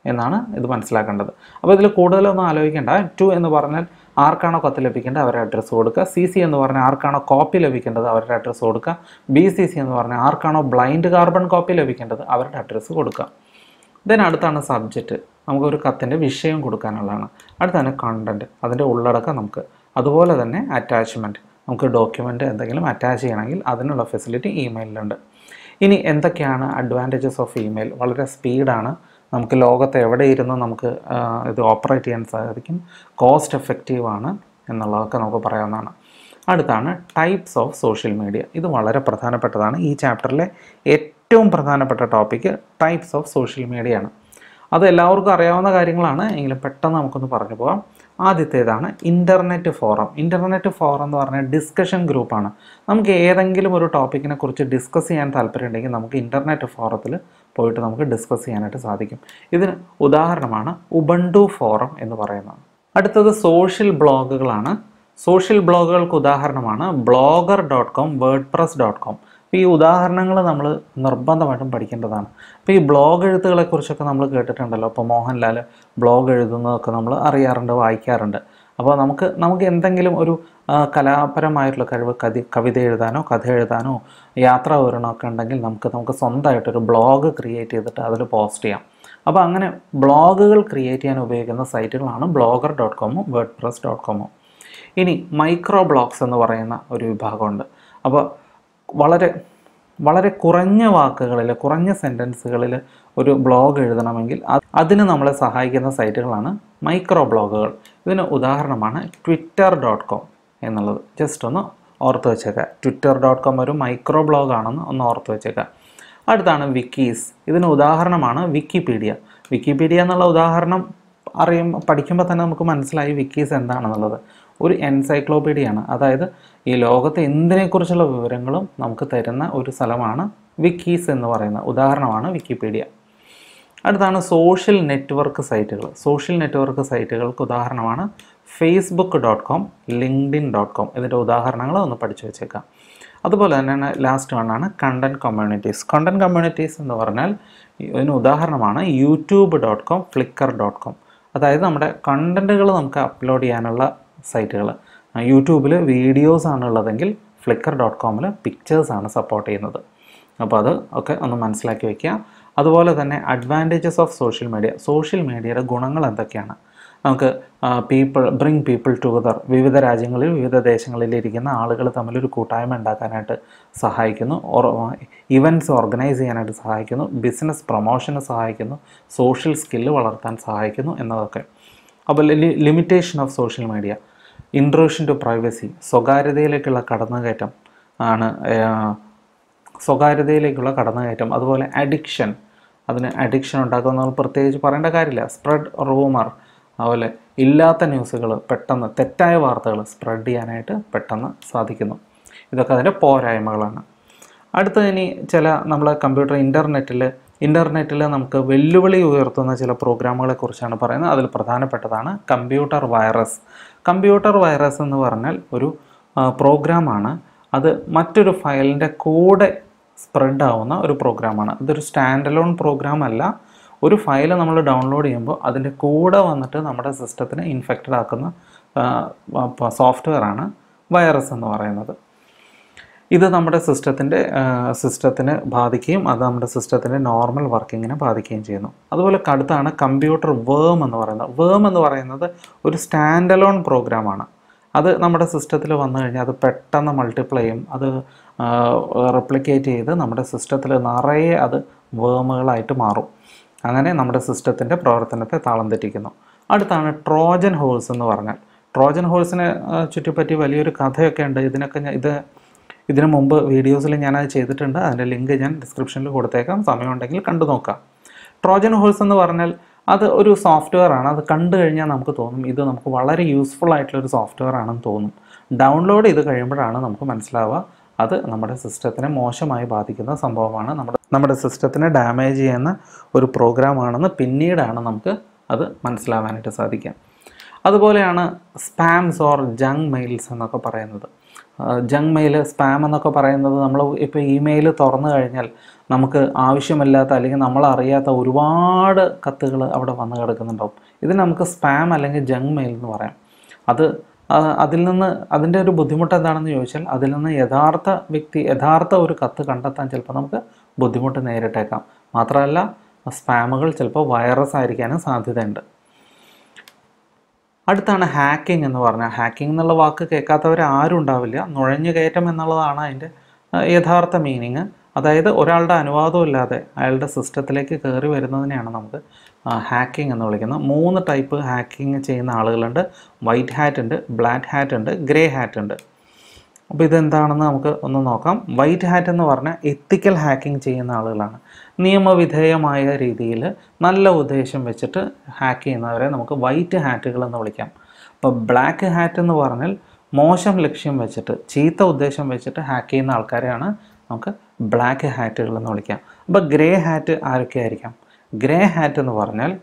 [SPEAKER 1] എന്നാണ് ഇത് മനസ്സിലാക്കേണ്ടത് അപ്പോൾ ഇതിൽ കൂടുതലൊന്നും ആലോചിക്കേണ്ട ടു എന്ന് പറഞ്ഞാൽ ആർക്കാണോ കത്ത് ലഭിക്കേണ്ടത് അവരുടെ അഡ്രസ്സ് കൊടുക്കുക സി സി എന്ന് പറഞ്ഞാൽ ആർക്കാണോ കോപ്പി ലഭിക്കേണ്ടത് അവരുടെ അഡ്രസ്സ് കൊടുക്കുക ബി സി സി എന്ന് പറഞ്ഞാൽ ആർക്കാണോ ബ്ലൈൻഡ് കാർബൺ കോപ്പി ലഭിക്കേണ്ടത് അവരുടെ അഡ്രസ്സ് കൊടുക്കുക ദെൻ അടുത്താണ് സബ്ജക്റ്റ് നമുക്കൊരു കത്തിൻ്റെ വിഷയം കൊടുക്കാനുള്ളതാണ് അടുത്താണ് കണ്ടൻറ്റ് അതിൻ്റെ ഉള്ളടക്കം നമുക്ക് അതുപോലെ തന്നെ അറ്റാച്ച്മെൻറ്റ് നമുക്ക് ഡോക്യുമെൻ്റ് എന്തെങ്കിലും അറ്റാച്ച് ചെയ്യണമെങ്കിൽ അതിനുള്ള ഫെസിലിറ്റി ഇമെയിലുണ്ട് ഇനി എന്തൊക്കെയാണ് അഡ്വാൻറ്റേജസ് ഓഫ് ഇമെയിൽ വളരെ സ്പീഡാണ് നമുക്ക് ലോകത്ത് എവിടെ ഇരുന്ന് നമുക്ക് ആ, ഇത് ഓപ്പറേറ്റ് ചെയ്യാൻ സാധിക്കും കോസ്റ്റ് എഫക്റ്റീവ് ആണ് എന്നുള്ളതൊക്കെ നമുക്ക് പറയാവുന്നതാണ് അടുത്താണ് ടൈപ്സ് ഓഫ് സോഷ്യൽ മീഡിയ ഇത് വളരെ പ്രധാനപ്പെട്ടതാണ് ഈ ചാപ്റ്ററിലെ ഏറ്റവും പ്രധാനപ്പെട്ട topic types of social media ആണ് അത് എല്ലാവർക്കും അറിയാവുന്ന കാര്യങ്ങളാണ് എങ്കിലും പെട്ടെന്ന് നമുക്കൊന്ന് പറഞ്ഞു പോകാം ആദ്യത്തേതാണ് ഇൻ്റർനെറ്റ് ഫോറം ഇൻ്റർനെറ്റ് ഫോറം എന്ന് പറഞ്ഞാൽ ഡിസ്കഷൻ ഗ്രൂപ്പാണ് നമുക്ക് ഏതെങ്കിലും ഒരു ടോപ്പിക്കിനെ കുറിച്ച് ഡിസ്കസ് ചെയ്യാൻ താല്പര്യമുണ്ടെങ്കിൽ നമുക്ക് ഇൻ്റർനെറ്റ് ഫോറത്തിൽ പോയിട്ട് നമുക്ക് ഡിസ്കസ് ചെയ്യാനായിട്ട് സാധിക്കും ഇതിന് ഉദാഹരണമാണ് ഉബണ്ടു ഫോറം എന്ന് പറയുന്നത് അടുത്തത് സോഷ്യൽ ബ്ലോഗുകളാണ് സോഷ്യൽ ബ്ലോഗുകൾക്ക് ഉദാഹരണമാണ് Blogger dot com WordPress dot com അപ്പോൾ ഈ ഉദാഹരണങ്ങൾ നമ്മൾ നിർബന്ധമായിട്ടും പഠിക്കേണ്ടതാണ് അപ്പോൾ ഈ ബ്ലോഗ് എഴുത്തുകളെക്കുറിച്ചൊക്കെ നമ്മൾ കേട്ടിട്ടുണ്ടല്ലോ അപ്പോൾ മോഹൻലാൽ ബ്ലോഗ് എഴുതുന്നതൊക്കെ നമ്മൾ അറിയാറുണ്ട് വായിക്കാറുണ്ട് അപ്പോൾ നമുക്ക് നമുക്ക് എന്തെങ്കിലും ഒരു ആ, കലാപരമായിട്ടുള്ള കഴിവ് കതി കവിത എഴുതാനോ കഥ എഴുതാനോ യാത്രാ വിവരണമൊക്കെ ഉണ്ടെങ്കിൽ നമുക്ക് നമുക്ക് സ്വന്തമായിട്ടൊരു ബ്ലോഗ് ക്രിയേറ്റ് ചെയ്തിട്ട് അതിൽ പോസ്റ്റ് ചെയ്യാം അപ്പോൾ അങ്ങനെ ബ്ലോഗുകൾ ക്രിയേറ്റ് ചെയ്യാൻ ഉപയോഗിക്കുന്ന സൈറ്റുകളാണ് ബ്ലോഗർ ഡോട്ട് കോമും വേർഡ് പ്രസ് ഡോട്ട് കോമും ഇനി മൈക്രോ ബ്ലോഗ്സ് എന്ന് പറയുന്ന ഒരു വിഭാഗമുണ്ട് അപ്പോൾ വളരെ വളരെ കുറഞ്ഞ വാക്കുകളിൽ കുറഞ്ഞ സെൻറ്റൻസുകളിൽ ഒരു ബ്ലോഗ് എഴുതണമെങ്കിൽ അത് അതിന് നമ്മളെ സഹായിക്കുന്ന സൈറ്റുകളാണ് മൈക്രോ ബ്ലോഗുകൾ ഇതിന് ഉദാഹരണമാണ് ട്വിറ്റർ ഡോട്ട് കോം എന്നുള്ളത് ജസ്റ്റ് ഒന്ന് ഓർത്ത് വെച്ചേക്കുക ട്വിറ്റർ ഡോട്ട് കോം ഒരു മൈക്രോ ബ്ലോഗ് ആണെന്ന് ഒന്ന് ഓർത്ത് വെച്ചേക്കുക അടുത്താണ് വിക്കീസ് ഇതിന് ഉദാഹരണമാണ് വിക്കിപീഡിയ വിക്കിപീഡിയ എന്നുള്ള ഉദാഹരണം അറിയും പഠിക്കുമ്പോൾ തന്നെ നമുക്ക് മനസ്സിലായി വിക്കീസ് എന്താണെന്നുള്ളത് ഒരു എൻസൈക്ലോപീഡിയാണ് അതായത് ഈ ലോകത്തെ എന്തിനെക്കുറിച്ചുള്ള വിവരങ്ങളും നമുക്ക് തരുന്ന ഒരു സ്ഥലമാണ് വിക്കീസ് എന്ന് പറയുന്ന ഉദാഹരണമാണ് വിക്കിപീഡിയ അടുത്താണ് സോഷ്യൽ നെറ്റ്വർക്ക് സൈറ്റുകൾ സോഷ്യൽ നെറ്റ്വർക്ക് സൈറ്റുകൾക്ക് ഉദാഹരണമാണ് Facebook dot com LinkedIn dot com ഇതിൻ്റെ ഉദാഹരണങ്ങൾ ഒന്ന് പഠിച്ചു വെച്ചേക്കാം അതുപോലെ തന്നെയാണ് ലാസ്റ്റ് വണ്ണാണ് കണ്ടൻറ് കമ്മ്യൂണിറ്റീസ് കണ്ടൻറ് കമ്മ്യൂണിറ്റീസ് എന്ന് പറഞ്ഞാൽ ഇതിന് ഉദാഹരണമാണ് YouTube dot com Flickr dot com അതായത് നമ്മുടെ കണ്ടൻറ്റുകൾ നമുക്ക് അപ്ലോഡ് ചെയ്യാനുള്ള സൈറ്റുകൾ യൂട്യൂബിൽ വീഡിയോസ് ആണ് ഉള്ളതെങ്കിൽ ഫ്ലിക്കർ ഡോട്ട് കോമിൽ പിക്ചേഴ്സാണ് സപ്പോർട്ട് ചെയ്യുന്നത് അപ്പോൾ അത് ഒക്കെ ഒന്ന് മനസ്സിലാക്കി വയ്ക്കുക അതുപോലെ തന്നെ advantages of social media social മീഡിയയുടെ ഗുണങ്ങൾ എന്തൊക്കെയാണ് നമുക്ക് പീപ്പിൾ ബ്രിങ് പീപ്പിൾ ടുഗദർ വിവിധ രാജ്യങ്ങളിൽ വിവിധ ദേശങ്ങളിൽ ഇരിക്കുന്ന ആളുകൾ തമ്മിലൊരു കൂട്ടായ്മ ഉണ്ടാക്കാനായിട്ട് സഹായിക്കുന്നു ഇവൻറ്റ്സ് ഓർഗനൈസ് ചെയ്യാനായിട്ട് സഹായിക്കുന്നു ബിസിനസ് പ്രൊമോഷന് സഹായിക്കുന്നു സോഷ്യൽ സ്കില്ല് വളർത്താൻ സഹായിക്കുന്നു എന്നതൊക്കെ അപ്പോൾ limitation of social media intrusion to privacy സ്വകാര്യതയിലേക്കുള്ള കടന്നുകയറ്റം ആണ് ഏഹ്, സ്വകാര്യതയിലേക്കുള്ള കടന്നുകയറ്റം അതുപോലെ അഡിക്ഷൻ അതിന് അഡിക്ഷൻ ഉണ്ടാക്കുന്ന നമ്മൾ പ്രത്യേകിച്ച് പറയേണ്ട കാര്യമില്ല സ്പ്രെഡ് റൂമർ അതുപോലെ ഇല്ലാത്ത ന്യൂസുകൾ പെട്ടെന്ന് തെറ്റായ വാർത്തകൾ സ്പ്രെഡ് ചെയ്യാനായിട്ട് പെട്ടെന്ന് സാധിക്കുന്നു ഇതൊക്കെ അതിൻ്റെ പോരായ്മകളാണ് അടുത്ത ഇനി ചില നമ്മളെ കമ്പ്യൂട്ടർ ഇൻ്റർനെറ്റിൽ ഇൻ്റർനെറ്റിൽ നമുക്ക് വെല്ലുവിളി ഉയർത്തുന്ന ചില പ്രോഗ്രാമുകളെ കുറിച്ചാണ് പറയുന്നത് അതിൽ പ്രധാനപ്പെട്ടതാണ് കമ്പ്യൂട്ടർ വൈറസ് കമ്പ്യൂട്ടർ വൈറസ് എന്ന് പറഞ്ഞാൽ ഒരു ആ, പ്രോഗ്രാമാണ് അത് മറ്റൊരു ഫയലിൻ്റെ കൂടെ സ്പ്രെഡ് ആവുന്ന ഒരു പ്രോഗ്രാമാണ് ഇതൊരു സ്റ്റാൻഡ് അലോൺ പ്രോഗ്രാം അല്ല ഒരു ഫയൽ നമ്മൾ ഡൗൺലോഡ് ചെയ്യുമ്പോൾ അതിൻ്റെ കൂടെ വന്നിട്ട് നമ്മുടെ സിസ്റ്റത്തിനെ ഇൻഫെക്റ്റഡ് ആക്കുന്ന സോഫ്റ്റ്വെയർ ആണ് വൈറസ് എന്ന് പറയുന്നത് ഇത് നമ്മുടെ സിസ്റ്റത്തിൻ്റെ സിസ്റ്റത്തിനെ ബാധിക്കുകയും അത് നമ്മുടെ സിസ്റ്റത്തിൻ്റെ നോർമൽ വർക്കിങ്ങിനെ ബാധിക്കുകയും ചെയ്യുന്നു അതുപോലെ അടുത്താണ് കമ്പ്യൂട്ടർ വേം എന്ന് പറയുന്നത് വേം എന്ന് പറയുന്നത് ഒരു സ്റ്റാൻഡ് അലോൺ പ്രോഗ്രാമാണ് അത് നമ്മുടെ സിസ്റ്റത്തിൽ വന്നു കഴിഞ്ഞാൽ അത് പെട്ടെന്ന് മൾട്ടിപ്ലൈ ചെയ്യും അത് റെപ്ലിക്കേറ്റ് ചെയ്ത് നമ്മുടെ സിസ്റ്റത്തിൽ നിറയെ അത് വേമുകളായിട്ട് മാറും അങ്ങനെ നമ്മുടെ സിസ്റ്റത്തിൻ്റെ പ്രവർത്തനത്തെ താളം തെറ്റിക്കുന്നു അടുത്താണ് ട്രോജൻ ഹോൾസ് എന്ന് പറഞ്ഞാൽ ട്രോജൻ ഹോൾസിനെ ആ, ചുറ്റിപ്പറ്റി വലിയൊരു കഥയൊക്കെ ഉണ്ട് ഇതിനൊക്കെ ഞാൻ- ഇത് ഇതിനു മുമ്പ് വീഡിയോസിൽ ഞാനത് ചെയ്തിട്ടുണ്ട് അതിൻ്റെ ലിങ്ക് ഞാൻ ഡിസ്ക്രിപ്ഷനിൽ കൊടുത്തേക്കാം സമയമുണ്ടെങ്കിൽ കണ്ടു നോക്കാം ട്രോജൻ ഹോൾസ് എന്ന് പറഞ്ഞാൽ അത് ഒരു സോഫ്റ്റ്വെയർ ആണ് അത് കണ്ടു കഴിഞ്ഞാൽ നമുക്ക് തോന്നും ഇത് നമുക്ക് വളരെ യൂസ്ഫുൾ ആയിട്ടുള്ള ഒരു സോഫ്റ്റ്വെയർ ആണെന്ന് തോന്നും ഡൗൺലോഡ് ചെയ്ത് കഴിയുമ്പോഴാണ് നമുക്ക് മനസ്സിലാവുക അത് നമ്മുടെ സിസ്റ്റത്തിനെ മോശമായി ബാധിക്കുന്ന സംഭവമാണ് നമ്മുടെ നമ്മുടെ സിസ്റ്റത്തിനെ ഡാമേജ് ചെയ്യുന്ന ഒരു പ്രോഗ്രാമാണെന്ന് പിന്നീടാണ് നമുക്ക് അത് മനസ്സിലാവാനായിട്ട് സാധിക്കുക അതുപോലെയാണ് സ്പാംസ് ഓർ ജങ് മെയിൽസ് എന്നൊക്കെ പറയുന്നത് ജങ്ക് മെയിൽ സ്പാം എന്നൊക്കെ പറയുന്നത് നമ്മൾ ഇപ്പോൾ ഇമെയിൽ തുറന്നു കഴിഞ്ഞാൽ നമുക്ക് ആവശ്യമില്ലാത്ത അല്ലെങ്കിൽ നമ്മൾ അറിയാത്ത ഒരുപാട് കത്തുകൾ അവിടെ വന്ന് കിടക്കുന്നുണ്ടാവും ഇത് നമുക്ക് സ്പാം അല്ലെങ്കിൽ ജങ്ക് മെയിൽ എന്ന് പറയാം അത് ആ, അതിൽ നിന്ന് അതിൻ്റെ ഒരു ബുദ്ധിമുട്ട് എന്താണെന്ന് ചോദിച്ചാൽ അതിൽ നിന്ന് യഥാർത്ഥ വ്യക്തി യഥാർത്ഥ ഒരു കത്ത് കണ്ടെത്താൻ ചിലപ്പോൾ നമുക്ക് ബുദ്ധിമുട്ട് നേരിട്ടേക്കാം മാത്രമല്ല സ്പാമുകൾ ചിലപ്പോൾ വൈറസ് ആയിരിക്കാനും സാധ്യതയുണ്ട് അടുത്താണ് ഹാക്കിംഗ് എന്ന് പറഞ്ഞാൽ ഹാക്കിംഗ് എന്നുള്ള വാക്ക് കേൾക്കാത്തവർ ആരും ഉണ്ടാവില്ല നുഴഞ്ഞു കയറ്റം എന്നുള്ളതാണ് അതിൻ്റെ ആ, യഥാർത്ഥ മീനിങ് അതായത് ഒരാളുടെ അനുവാദം ഇല്ലാതെ അയാളുടെ സിസ്റ്റത്തിലേക്ക് കയറി വരുന്നതിനെയാണ് നമുക്ക് ഹാക്കിംഗ് എന്ന് വിളിക്കുന്നത് മൂന്ന് ടൈപ്പ് ഹാക്കിംഗ് ചെയ്യുന്ന ആളുകളുണ്ട് വൈറ്റ് ഹാറ്റ് ഉണ്ട് ബ്ലാക്ക് ഹാറ്റ് ഉണ്ട് ഗ്രേ ഹാറ്റ് ഉണ്ട് അപ്പോൾ ഇതെന്താണെന്ന് നമുക്ക് ഒന്ന് നോക്കാം വൈറ്റ് ഹാറ്റ് എന്ന് പറഞ്ഞാൽ എത്തിക്കൽ ഹാക്കിംഗ് ചെയ്യുന്ന ആളുകളാണ് നിയമവിധേയമായ രീതിയിൽ നല്ല ഉദ്ദേശം വെച്ചിട്ട് ഹാക്ക് ചെയ്യുന്നവരെ നമുക്ക് വൈറ്റ് ഹാറ്റുകൾ എന്ന് വിളിക്കാം അപ്പോൾ ബ്ലാക്ക് ഹാറ്റ് എന്ന് പറഞ്ഞാൽ മോശം ലക്ഷ്യം വെച്ചിട്ട് ചീത്ത ഉദ്ദേശം വെച്ചിട്ട് ഹാക്ക് ചെയ്യുന്ന ആൾക്കാരെയാണ് നമുക്ക് ബ്ലാക്ക് ഹാറ്റുകൾ എന്ന് വിളിക്കാം അപ്പോൾ ഗ്രേ ഹാറ്റ് ആരൊക്കെ ആയിരിക്കാം ഗ്രേ ഹാറ്റ് എന്ന് പറഞ്ഞാൽ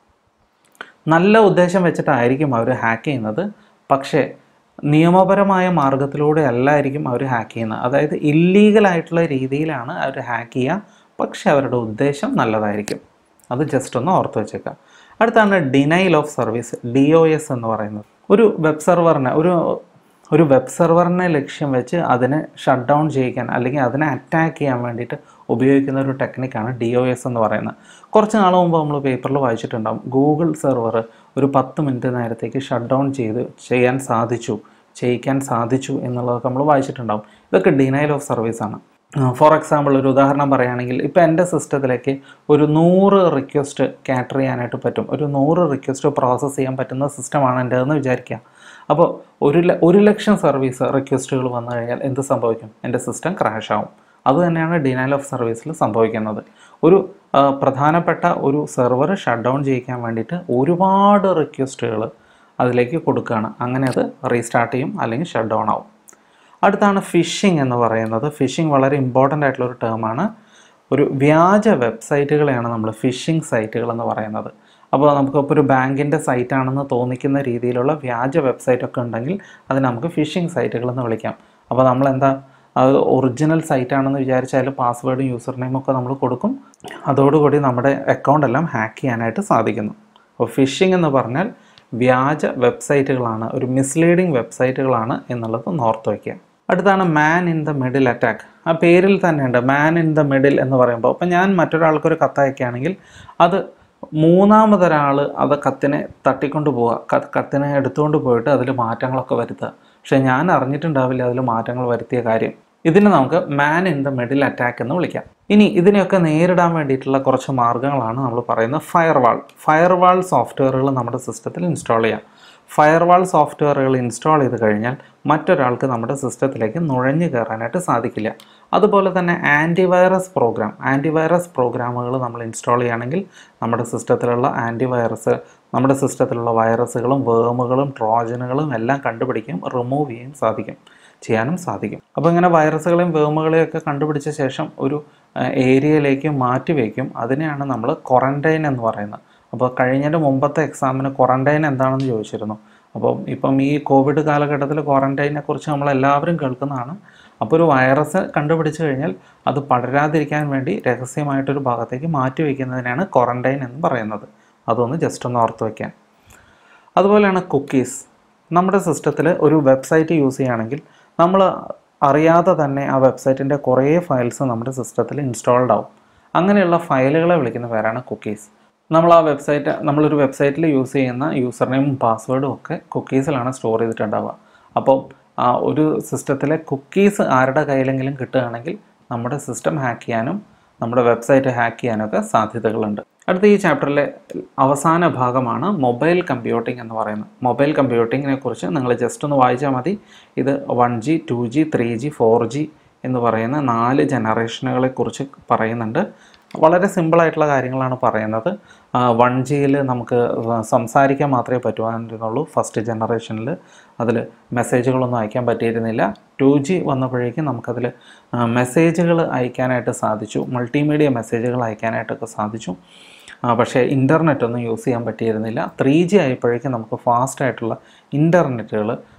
[SPEAKER 1] നല്ല ഉദ്ദേശം വെച്ചിട്ടായിരിക്കും അവർ ഹാക്ക് ചെയ്യുന്നത് പക്ഷേ നിയമപരമായ മാർഗത്തിലൂടെ അല്ലായിരിക്കും അവർ ഹാക്ക് ചെയ്യുന്നത് അതായത് ഇല്ലീഗലായിട്ടുള്ള രീതിയിലാണ് അവർ ഹാക്ക് ചെയ്യുക പക്ഷേ അവരുടെ ഉദ്ദേശം നല്ലതായിരിക്കും അത് ജസ്റ്റ് ഒന്ന് ഓർത്ത് വെച്ചേക്കാം അടുത്താണ് denial of service D O S എന്ന് പറയുന്നത് ഒരു വെബ് സെർവറിനെ ഒരു ഒരു വെബ് സെർവറിനെ ലക്ഷ്യം വെച്ച് അതിനെ ഷട്ട് ഡൗൺ ചെയ്യിക്കാൻ അല്ലെങ്കിൽ അതിനെ അറ്റാക്ക് ചെയ്യാൻ വേണ്ടിയിട്ട് ഉപയോഗിക്കുന്ന ഒരു ടെക്നിക്കാണ് ഡി ഒ എസ് എന്ന് പറയുന്നത് കുറച്ച് നാൾ മുമ്പ് നമ്മൾ പേപ്പറിൽ വായിച്ചിട്ടുണ്ടാകും ഗൂഗിൾ സെർവർ ഒരു പത്ത് മിനിറ്റ് നേരത്തേക്ക് ഷട്ട് ഡൗൺ ചെയ്ത് ചെയ്യാൻ സാധിച്ചു ചെയ്യിക്കാൻ സാധിച്ചു എന്നുള്ളതൊക്കെ നമ്മൾ വായിച്ചിട്ടുണ്ടാകും ഇതൊക്കെ ഡിനൈൽ ഓഫ് സർവീസ് ആണ് ഫോർ എക്സാമ്പിൾ ഒരു ഉദാഹരണം പറയുകയാണെങ്കിൽ ഇപ്പോൾ എൻ്റെ സിസ്റ്റത്തിലേക്ക് ഒരു നൂറ് റിക്വസ്റ്റ് ക്യാറ്റർ ചെയ്യാനായിട്ട് പറ്റും ഒരു നൂറ് റിക്വസ്റ്റ് പ്രോസസ്സ് ചെയ്യാൻ പറ്റുന്ന സിസ്റ്റമാണ് എൻ്റെതെന്ന് വിചാരിക്കുക അപ്പോൾ ഒരു ല- ഒരു ലക്ഷം സർവീസ് റിക്വസ്റ്റുകൾ വന്നു കഴിഞ്ഞാൽ എന്ത് സംഭവിക്കും എൻ്റെ സിസ്റ്റം ക്രാഷ് ആവും അതുതന്നെയാണ് ഡിനൈൽ ഓഫ് സർവീസിൽ സംഭവിക്കുന്നത് ഒരു ആ, പ്രധാനപ്പെട്ട ഒരു സെർവർ ഷട്ട് ഡൗൺ ചെയ്യിക്കാൻ വേണ്ടിയിട്ട് ഒരുപാട് റിക്വസ്റ്റുകൾ അതിലേക്ക് കൊടുക്കുകയാണ് അങ്ങനെ അത് റീസ്റ്റാർട്ട് ചെയ്യും അല്ലെങ്കിൽ ഷട്ട് ഡൗൺ ആവും അടുത്താണ് ഫിഷിംഗ് എന്ന് പറയുന്നത് ഫിഷിംഗ് വളരെ ഇമ്പോർട്ടൻ്റ് ആയിട്ടുള്ള ഒരു ടേമാണ് ഒരു വ്യാജ വെബ്സൈറ്റുകളെയാണ് നമ്മൾ ഫിഷിംഗ് സൈറ്റുകൾ എന്ന് പറയുന്നത് അപ്പോൾ നമുക്കിപ്പോൾ ഒരു ബാങ്കിൻ്റെ സൈറ്റാണെന്ന് തോന്നിക്കുന്ന രീതിയിലുള്ള വ്യാജ വെബ്സൈറ്റ് ഒക്കെ ഉണ്ടെങ്കിൽ അത് നമുക്ക് ഫിഷിംഗ് സൈറ്റുകൾ എന്ന് വിളിക്കാം അപ്പോൾ നമ്മൾ എന്താ അത് ഒറിജിനൽ സൈറ്റാണെന്ന് വിചാരിച്ചാൽ അതിൽ പാസ്വേഡും യൂസർ നെയിമും ഒക്കെ നമ്മൾ കൊടുക്കും അതോടുകൂടി നമ്മുടെ അക്കൗണ്ട് എല്ലാം ഹാക്ക് ചെയ്യാനായിട്ട് സാധിക്കുന്നു അപ്പോൾ ഫിഷിംഗ് എന്ന് പറഞ്ഞാൽ വ്യാജ വെബ്സൈറ്റുകളാണ് ഒരു മിസ്ലീഡിംഗ് വെബ്സൈറ്റുകളാണ് എന്നുള്ളത് ഒന്ന് ഓർത്ത് വയ്ക്കുക അടുത്താണ് man in the middle attack ആ പേരിൽ തന്നെയുണ്ട് മാൻ ഇൻ ദ മിഡിൽ എന്ന് പറയുമ്പോൾ അപ്പം ഞാൻ മറ്റൊരാൾക്കൊരു കത്തയക്കുകയാണെങ്കിൽ അത് മൂന്നാമതൊരാൾ അത് കത്തിനെ തട്ടിക്കൊണ്ട് പോവുക ക- കത്തിനെ എടുത്തുകൊണ്ട് പോയിട്ട് അതിൽ മാറ്റങ്ങളൊക്കെ വരുത്തുക പക്ഷേ ഞാൻ അറിഞ്ഞിട്ടുണ്ടാവില്ല അതിൽ മാറ്റങ്ങൾ വരുത്തിയ കാര്യം ഇതിനെ നമുക്ക് man in the middle attack എന്ന് വിളിക്കാം ഇനി ഇതിനെയൊക്കെ നേരിടാൻ വേണ്ടിയിട്ടുള്ള കുറച്ച് മാർഗ്ഗങ്ങളാണ് നമ്മൾ പറയുന്നത് ഫയർവാൾ ഫയർവാൾ സോഫ്റ്റ്വെയറുകൾ നമ്മുടെ സിസ്റ്റത്തിൽ ഇൻസ്റ്റാൾ ചെയ്യാം ഫയർവാൾ സോഫ്റ്റ്വെയറുകൾ ഇൻസ്റ്റാൾ ചെയ്ത് കഴിഞ്ഞാൽ മറ്റൊരാൾക്ക് നമ്മുടെ സിസ്റ്റത്തിലേക്ക് നുഴഞ്ഞു കയറാനായിട്ട് സാധിക്കില്ല അതുപോലെ തന്നെ ആൻറ്റിവൈറസ് പ്രോഗ്രാം ആൻറ്റിവൈറസ് പ്രോഗ്രാമുകൾ നമ്മൾ ഇൻസ്റ്റാൾ ചെയ്യുകയാണെങ്കിൽ നമ്മുടെ സിസ്റ്റത്തിലുള്ള ആൻറ്റിവൈറസ് നമ്മുടെ സിസ്റ്റത്തിലുള്ള വൈറസുകളും വേമുകളും ട്രോജനുകളും എല്ലാം കണ്ടുപിടിക്കുകയും റിമൂവ് ചെയ്യുകയും സാധിക്കും ചെയ്യാനും സാധിക്കും അപ്പോൾ ഇങ്ങനെ വൈറസുകളെയും വേമുകളെയും ഒക്കെ കണ്ടുപിടിച്ച ശേഷം ഒരു ഏഹ്, ഏരിയയിലേക്ക് മാറ്റി വയ്ക്കും അതിനെയാണ് നമ്മൾ ക്വാറന്റൈൻ എന്ന് പറയുന്നത് അപ്പോൾ കഴിഞ്ഞതിൻ്റെ മുമ്പത്തെ എക്സാമിന് ക്വാറന്റൈൻ എന്താണെന്ന് ചോദിച്ചിരുന്നു അപ്പം ഇപ്പം ഈ കോവിഡ് കാലഘട്ടത്തിൽ ക്വാറന്റൈനെ കുറിച്ച് നമ്മൾ എല്ലാവരും കേൾക്കുന്നതാണ് അപ്പോൾ ഒരു വൈറസ് കണ്ടുപിടിച്ച് കഴിഞ്ഞാൽ അത് പടരാതിരിക്കാൻ വേണ്ടി രഹസ്യമായിട്ടൊരു ഭാഗത്തേക്ക് മാറ്റി വയ്ക്കുന്നതിനാണ് ക്വാറന്റൈൻ എന്ന് പറയുന്നത് അതൊന്ന് ജസ്റ്റ് ഒന്ന് ഓർത്ത് വയ്ക്കാൻ അതുപോലെയാണ് കുക്കീസ് നമ്മുടെ സിസ്റ്റത്തിൽ ഒരു വെബ്സൈറ്റ് യൂസ് ചെയ്യുകയാണെങ്കിൽ നമ്മൾ അറിയാതെ തന്നെ ആ വെബ്സൈറ്റിൻ്റെ കുറേ ഫയൽസ് നമ്മുടെ സിസ്റ്റത്തിൽ ഇൻസ്റ്റാൾഡ് ആവും അങ്ങനെയുള്ള ഫയലുകളെ വിളിക്കുന്ന പേരാണ് കുക്കീസ് നമ്മൾ ആ വെബ്സൈറ്റ് നമ്മളൊരു വെബ്സൈറ്റിൽ യൂസ് ചെയ്യുന്ന യൂസർ നെയിമും പാസ്വേഡും ഒക്കെ കുക്കീസിലാണ് സ്റ്റോർ ചെയ്തിട്ടുണ്ടാവുക അപ്പോൾ ആ ഒരു സിസ്റ്റത്തിലെ കുക്കീസ് ആരുടെ കയ്യിലെങ്കിലും കിട്ടുകയാണെങ്കിൽ നമ്മുടെ സിസ്റ്റം ഹാക്ക് ചെയ്യാനും നമ്മുടെ വെബ്സൈറ്റ് ഹാക്ക് ചെയ്യാനൊക്കെ സാധ്യതകളുണ്ട് അടുത്ത ഈ ചാപ്റ്ററിലെ അവസാന ഭാഗമാണ് മൊബൈൽ കമ്പ്യൂട്ടിംഗ് എന്ന് പറയുന്നത് മൊബൈൽ കമ്പ്യൂട്ടിങ്ങിനെ കുറിച്ച് നിങ്ങൾ ജസ്റ്റ് ഒന്ന് വായിച്ചാൽ മതി ഇത് one G two G three G four G എന്ന് പറയുന്ന നാല് ജനറേഷനുകളെ കുറിച്ച് പറയുന്നുണ്ട് വളരെ സിമ്പിളായിട്ടുള്ള കാര്യങ്ങളാണ് പറയുന്നത് വൺ ജിയിൽ നമുക്ക് സംസാരിക്കാൻ മാത്രമേ പറ്റുവാനുള്ളൂ ഫസ്റ്റ് ജനറേഷനിൽ അതിൽ മെസ്സേജുകളൊന്നും അയക്കാൻ പറ്റിയിരുന്നില്ല ടു ജി വന്നപ്പോഴേക്കും നമുക്കതിൽ മെസ്സേജുകൾ അയക്കാനായിട്ട് സാധിച്ചു മൾട്ടിമീഡിയ മെസ്സേജുകൾ അയക്കാനായിട്ടൊക്കെ സാധിച്ചു ആ, പക്ഷേ ഇൻ്റർനെറ്റ് ഒന്നും യൂസ് ചെയ്യാൻ പറ്റിയിരുന്നില്ല ത്രീ ജി ആയപ്പോഴേക്കും നമുക്ക് ഫാസ്റ്റ് ആയിട്ടുള്ള ഇൻ്റർനെറ്റുകൾ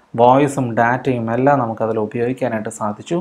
[SPEAKER 1] വോയിസും ഡാറ്റയും എല്ലാം നമുക്കതിൽ ഉപയോഗിക്കാനായിട്ട് സാധിച്ചു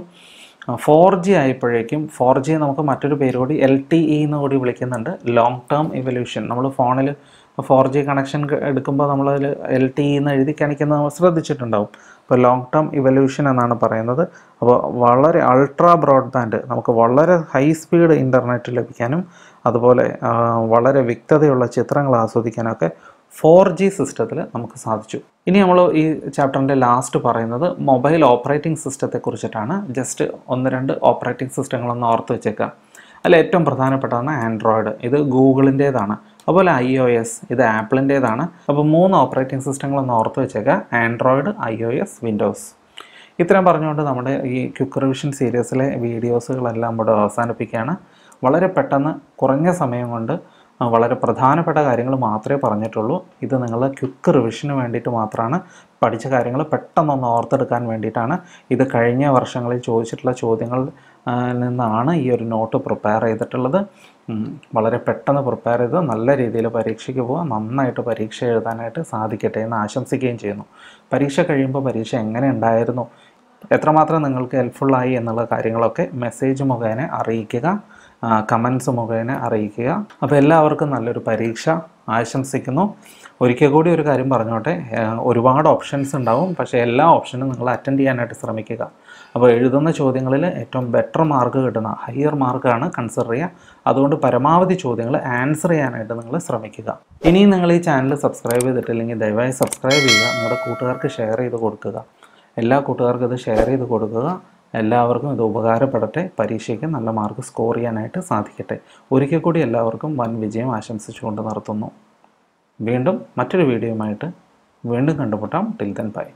[SPEAKER 1] ഫോർ ജി ആയപ്പോഴേക്കും ഫോർ ജി നമുക്ക് മറ്റൊരു പേര് കൂടി എൽ ടി ഇ എന്ന് കൂടി വിളിക്കുന്നുണ്ട് ലോങ് ടേം ഇവല്യൂഷൻ നമ്മൾ ഫോണിൽ ഫോർ ജി കണക്ഷൻ എടുക്കുമ്പോൾ നമ്മളതിൽ എൽ ടി എന്ന് എഴുതി കാണിക്കുന്നത് നമ്മൾ ശ്രദ്ധിച്ചിട്ടുണ്ടാവും അപ്പോൾ ലോങ് ടേം ഇവല്യൂഷൻ എന്നാണ് പറയുന്നത് അപ്പോൾ വളരെ അൾട്രാ ബ്രോഡ്ബാൻഡ് നമുക്ക് വളരെ ഹൈ സ്പീഡ് ഇൻ്റർനെറ്റ് ലഭിക്കാനും അതുപോലെ ആ, വളരെ വ്യക്തതയുള്ള ചിത്രങ്ങൾ ആസ്വദിക്കാനൊക്കെ ഫോർ ജി സിസ്റ്റത്തിൽ നമുക്ക് സാധിച്ചു ഇനി നമ്മൾ ഈ ചാപ്റ്ററിൻ്റെ ലാസ്റ്റ് പറയുന്നത് മൊബൈൽ ഓപ്പറേറ്റിംഗ് സിസ്റ്റത്തെ കുറിച്ചിട്ടാണ് ജസ്റ്റ് ഒന്ന് രണ്ട് ഓപ്പറേറ്റിംഗ് സിസ്റ്റങ്ങളൊന്ന് ഓർത്ത് വെച്ചേക്കാം അതിൽ ഏറ്റവും പ്രധാനപ്പെട്ടതാണ് ആൻഡ്രോയിഡ് ഇത് ഗൂഗിളിൻ്റേതാണ് അതുപോലെ ഐ ഒ എസ് ഇത് ആപ്പിളിൻ്റേതാണ് അപ്പോൾ മൂന്ന് ഓപ്പറേറ്റിംഗ് സിസ്റ്റങ്ങളൊന്ന് ഓർത്ത് വെച്ചേക്കാം Android I O S Windows ഇത്രയും പറഞ്ഞുകൊണ്ട് നമ്മുടെ ഈ ക്യുക്ക് റിവിഷൻ സീരീസിലെ വീഡിയോസുകളെല്ലാം ഇവിടെ അവസാനിപ്പിക്കുകയാണ് വളരെ പെട്ടെന്ന് കുറഞ്ഞ സമയം കൊണ്ട് ആ, വളരെ പ്രധാനപ്പെട്ട കാര്യങ്ങൾ മാത്രമേ പറഞ്ഞിട്ടുള്ളൂ ഇത് നിങ്ങൾ ക്യുക്ക് റിവിഷന് വേണ്ടിയിട്ട് മാത്രമാണ് പഠിച്ച കാര്യങ്ങൾ പെട്ടെന്നൊന്ന് ഓർത്തെടുക്കാൻ വേണ്ടിയിട്ടാണ് ഇത് കഴിഞ്ഞ വർഷങ്ങളിൽ ചോദിച്ചിട്ടുള്ള ചോദ്യങ്ങൾ ആ, നിന്നാണ് ഈ ഒരു നോട്ട് പ്രിപ്പയർ ചെയ്തിട്ടുള്ളത് ഉം, വളരെ പെട്ടെന്ന് പ്രിപ്പയർ ചെയ്ത് നല്ല രീതിയിൽ പരീക്ഷയ്ക്ക് പോകാൻ നന്നായിട്ട് പരീക്ഷ എഴുതാനായിട്ട് സാധിക്കട്ടെ എന്ന് ആശംസിക്കുകയും ചെയ്യുന്നു പരീക്ഷ കഴിയുമ്പോൾ പരീക്ഷ എങ്ങനെ ഉണ്ടായിരുന്നു എത്രമാത്രം നിങ്ങൾക്ക് ഹെൽപ്ഫുള്ളായി എന്നുള്ള കാര്യങ്ങളൊക്കെ മെസ്സേജ് മുഖേന അറിയിക്കുക കമൻസ് മുഖേന അറിയിക്കുക അപ്പോൾ എല്ലാവർക്കും നല്ലൊരു പരീക്ഷ ആശംസിക്കുന്നു ഒരിക്കൽ കൂടി ഒരു കാര്യം പറഞ്ഞോട്ടെ ആ, ഒരുപാട് ഓപ്ഷൻസ് ഉണ്ടാവും പക്ഷേ എല്ലാ ഓപ്ഷനും നിങ്ങൾ അറ്റൻഡ് ചെയ്യാനായിട്ട് ശ്രമിക്കുക അപ്പോൾ എഴുതുന്ന ചോദ്യങ്ങളിൽ ഏറ്റവും ബെറ്റർ മാർക്ക് കിട്ടുന്ന ഹയർ മാർക്കാണ് കൺസിഡർ ചെയ്യുക അതുകൊണ്ട് പരമാവധി ചോദ്യങ്ങൾ ആൻസർ ചെയ്യാനായിട്ട് നിങ്ങൾ ശ്രമിക്കുക ഇനിയും നിങ്ങൾ ഈ ചാനൽ സബ്സ്ക്രൈബ് ചെയ്തിട്ടില്ലെങ്കിൽ ദയവായി സബ്സ്ക്രൈബ് ചെയ്യുക നിങ്ങളുടെ കൂട്ടുകാർക്ക് ഷെയർ ചെയ്ത് കൊടുക്കുക എല്ലാ കൂട്ടുകാർക്കും ഇത് ഷെയർ ചെയ്ത് കൊടുക്കുക എല്ലാവർക്കും ഇത് ഉപകാരപ്പെടട്ടെ പരീക്ഷയ്ക്ക് നല്ല മാർക്ക് സ്കോർ ചെയ്യാനായിട്ട് സാധിക്കട്ടെ ഒരിക്കൽ കൂടി എല്ലാവർക്കും വൻ വിജയം ആശംസിച്ചുകൊണ്ട് നിർത്തുന്നു വീണ്ടും മറ്റൊരു വീഡിയോയുമായിട്ട് വീണ്ടും കണ്ടുമുട്ടാം till then bye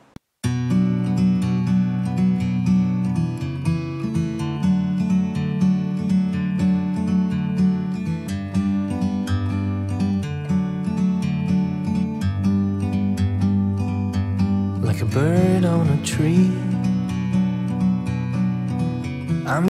[SPEAKER 2] like a bird on a tree.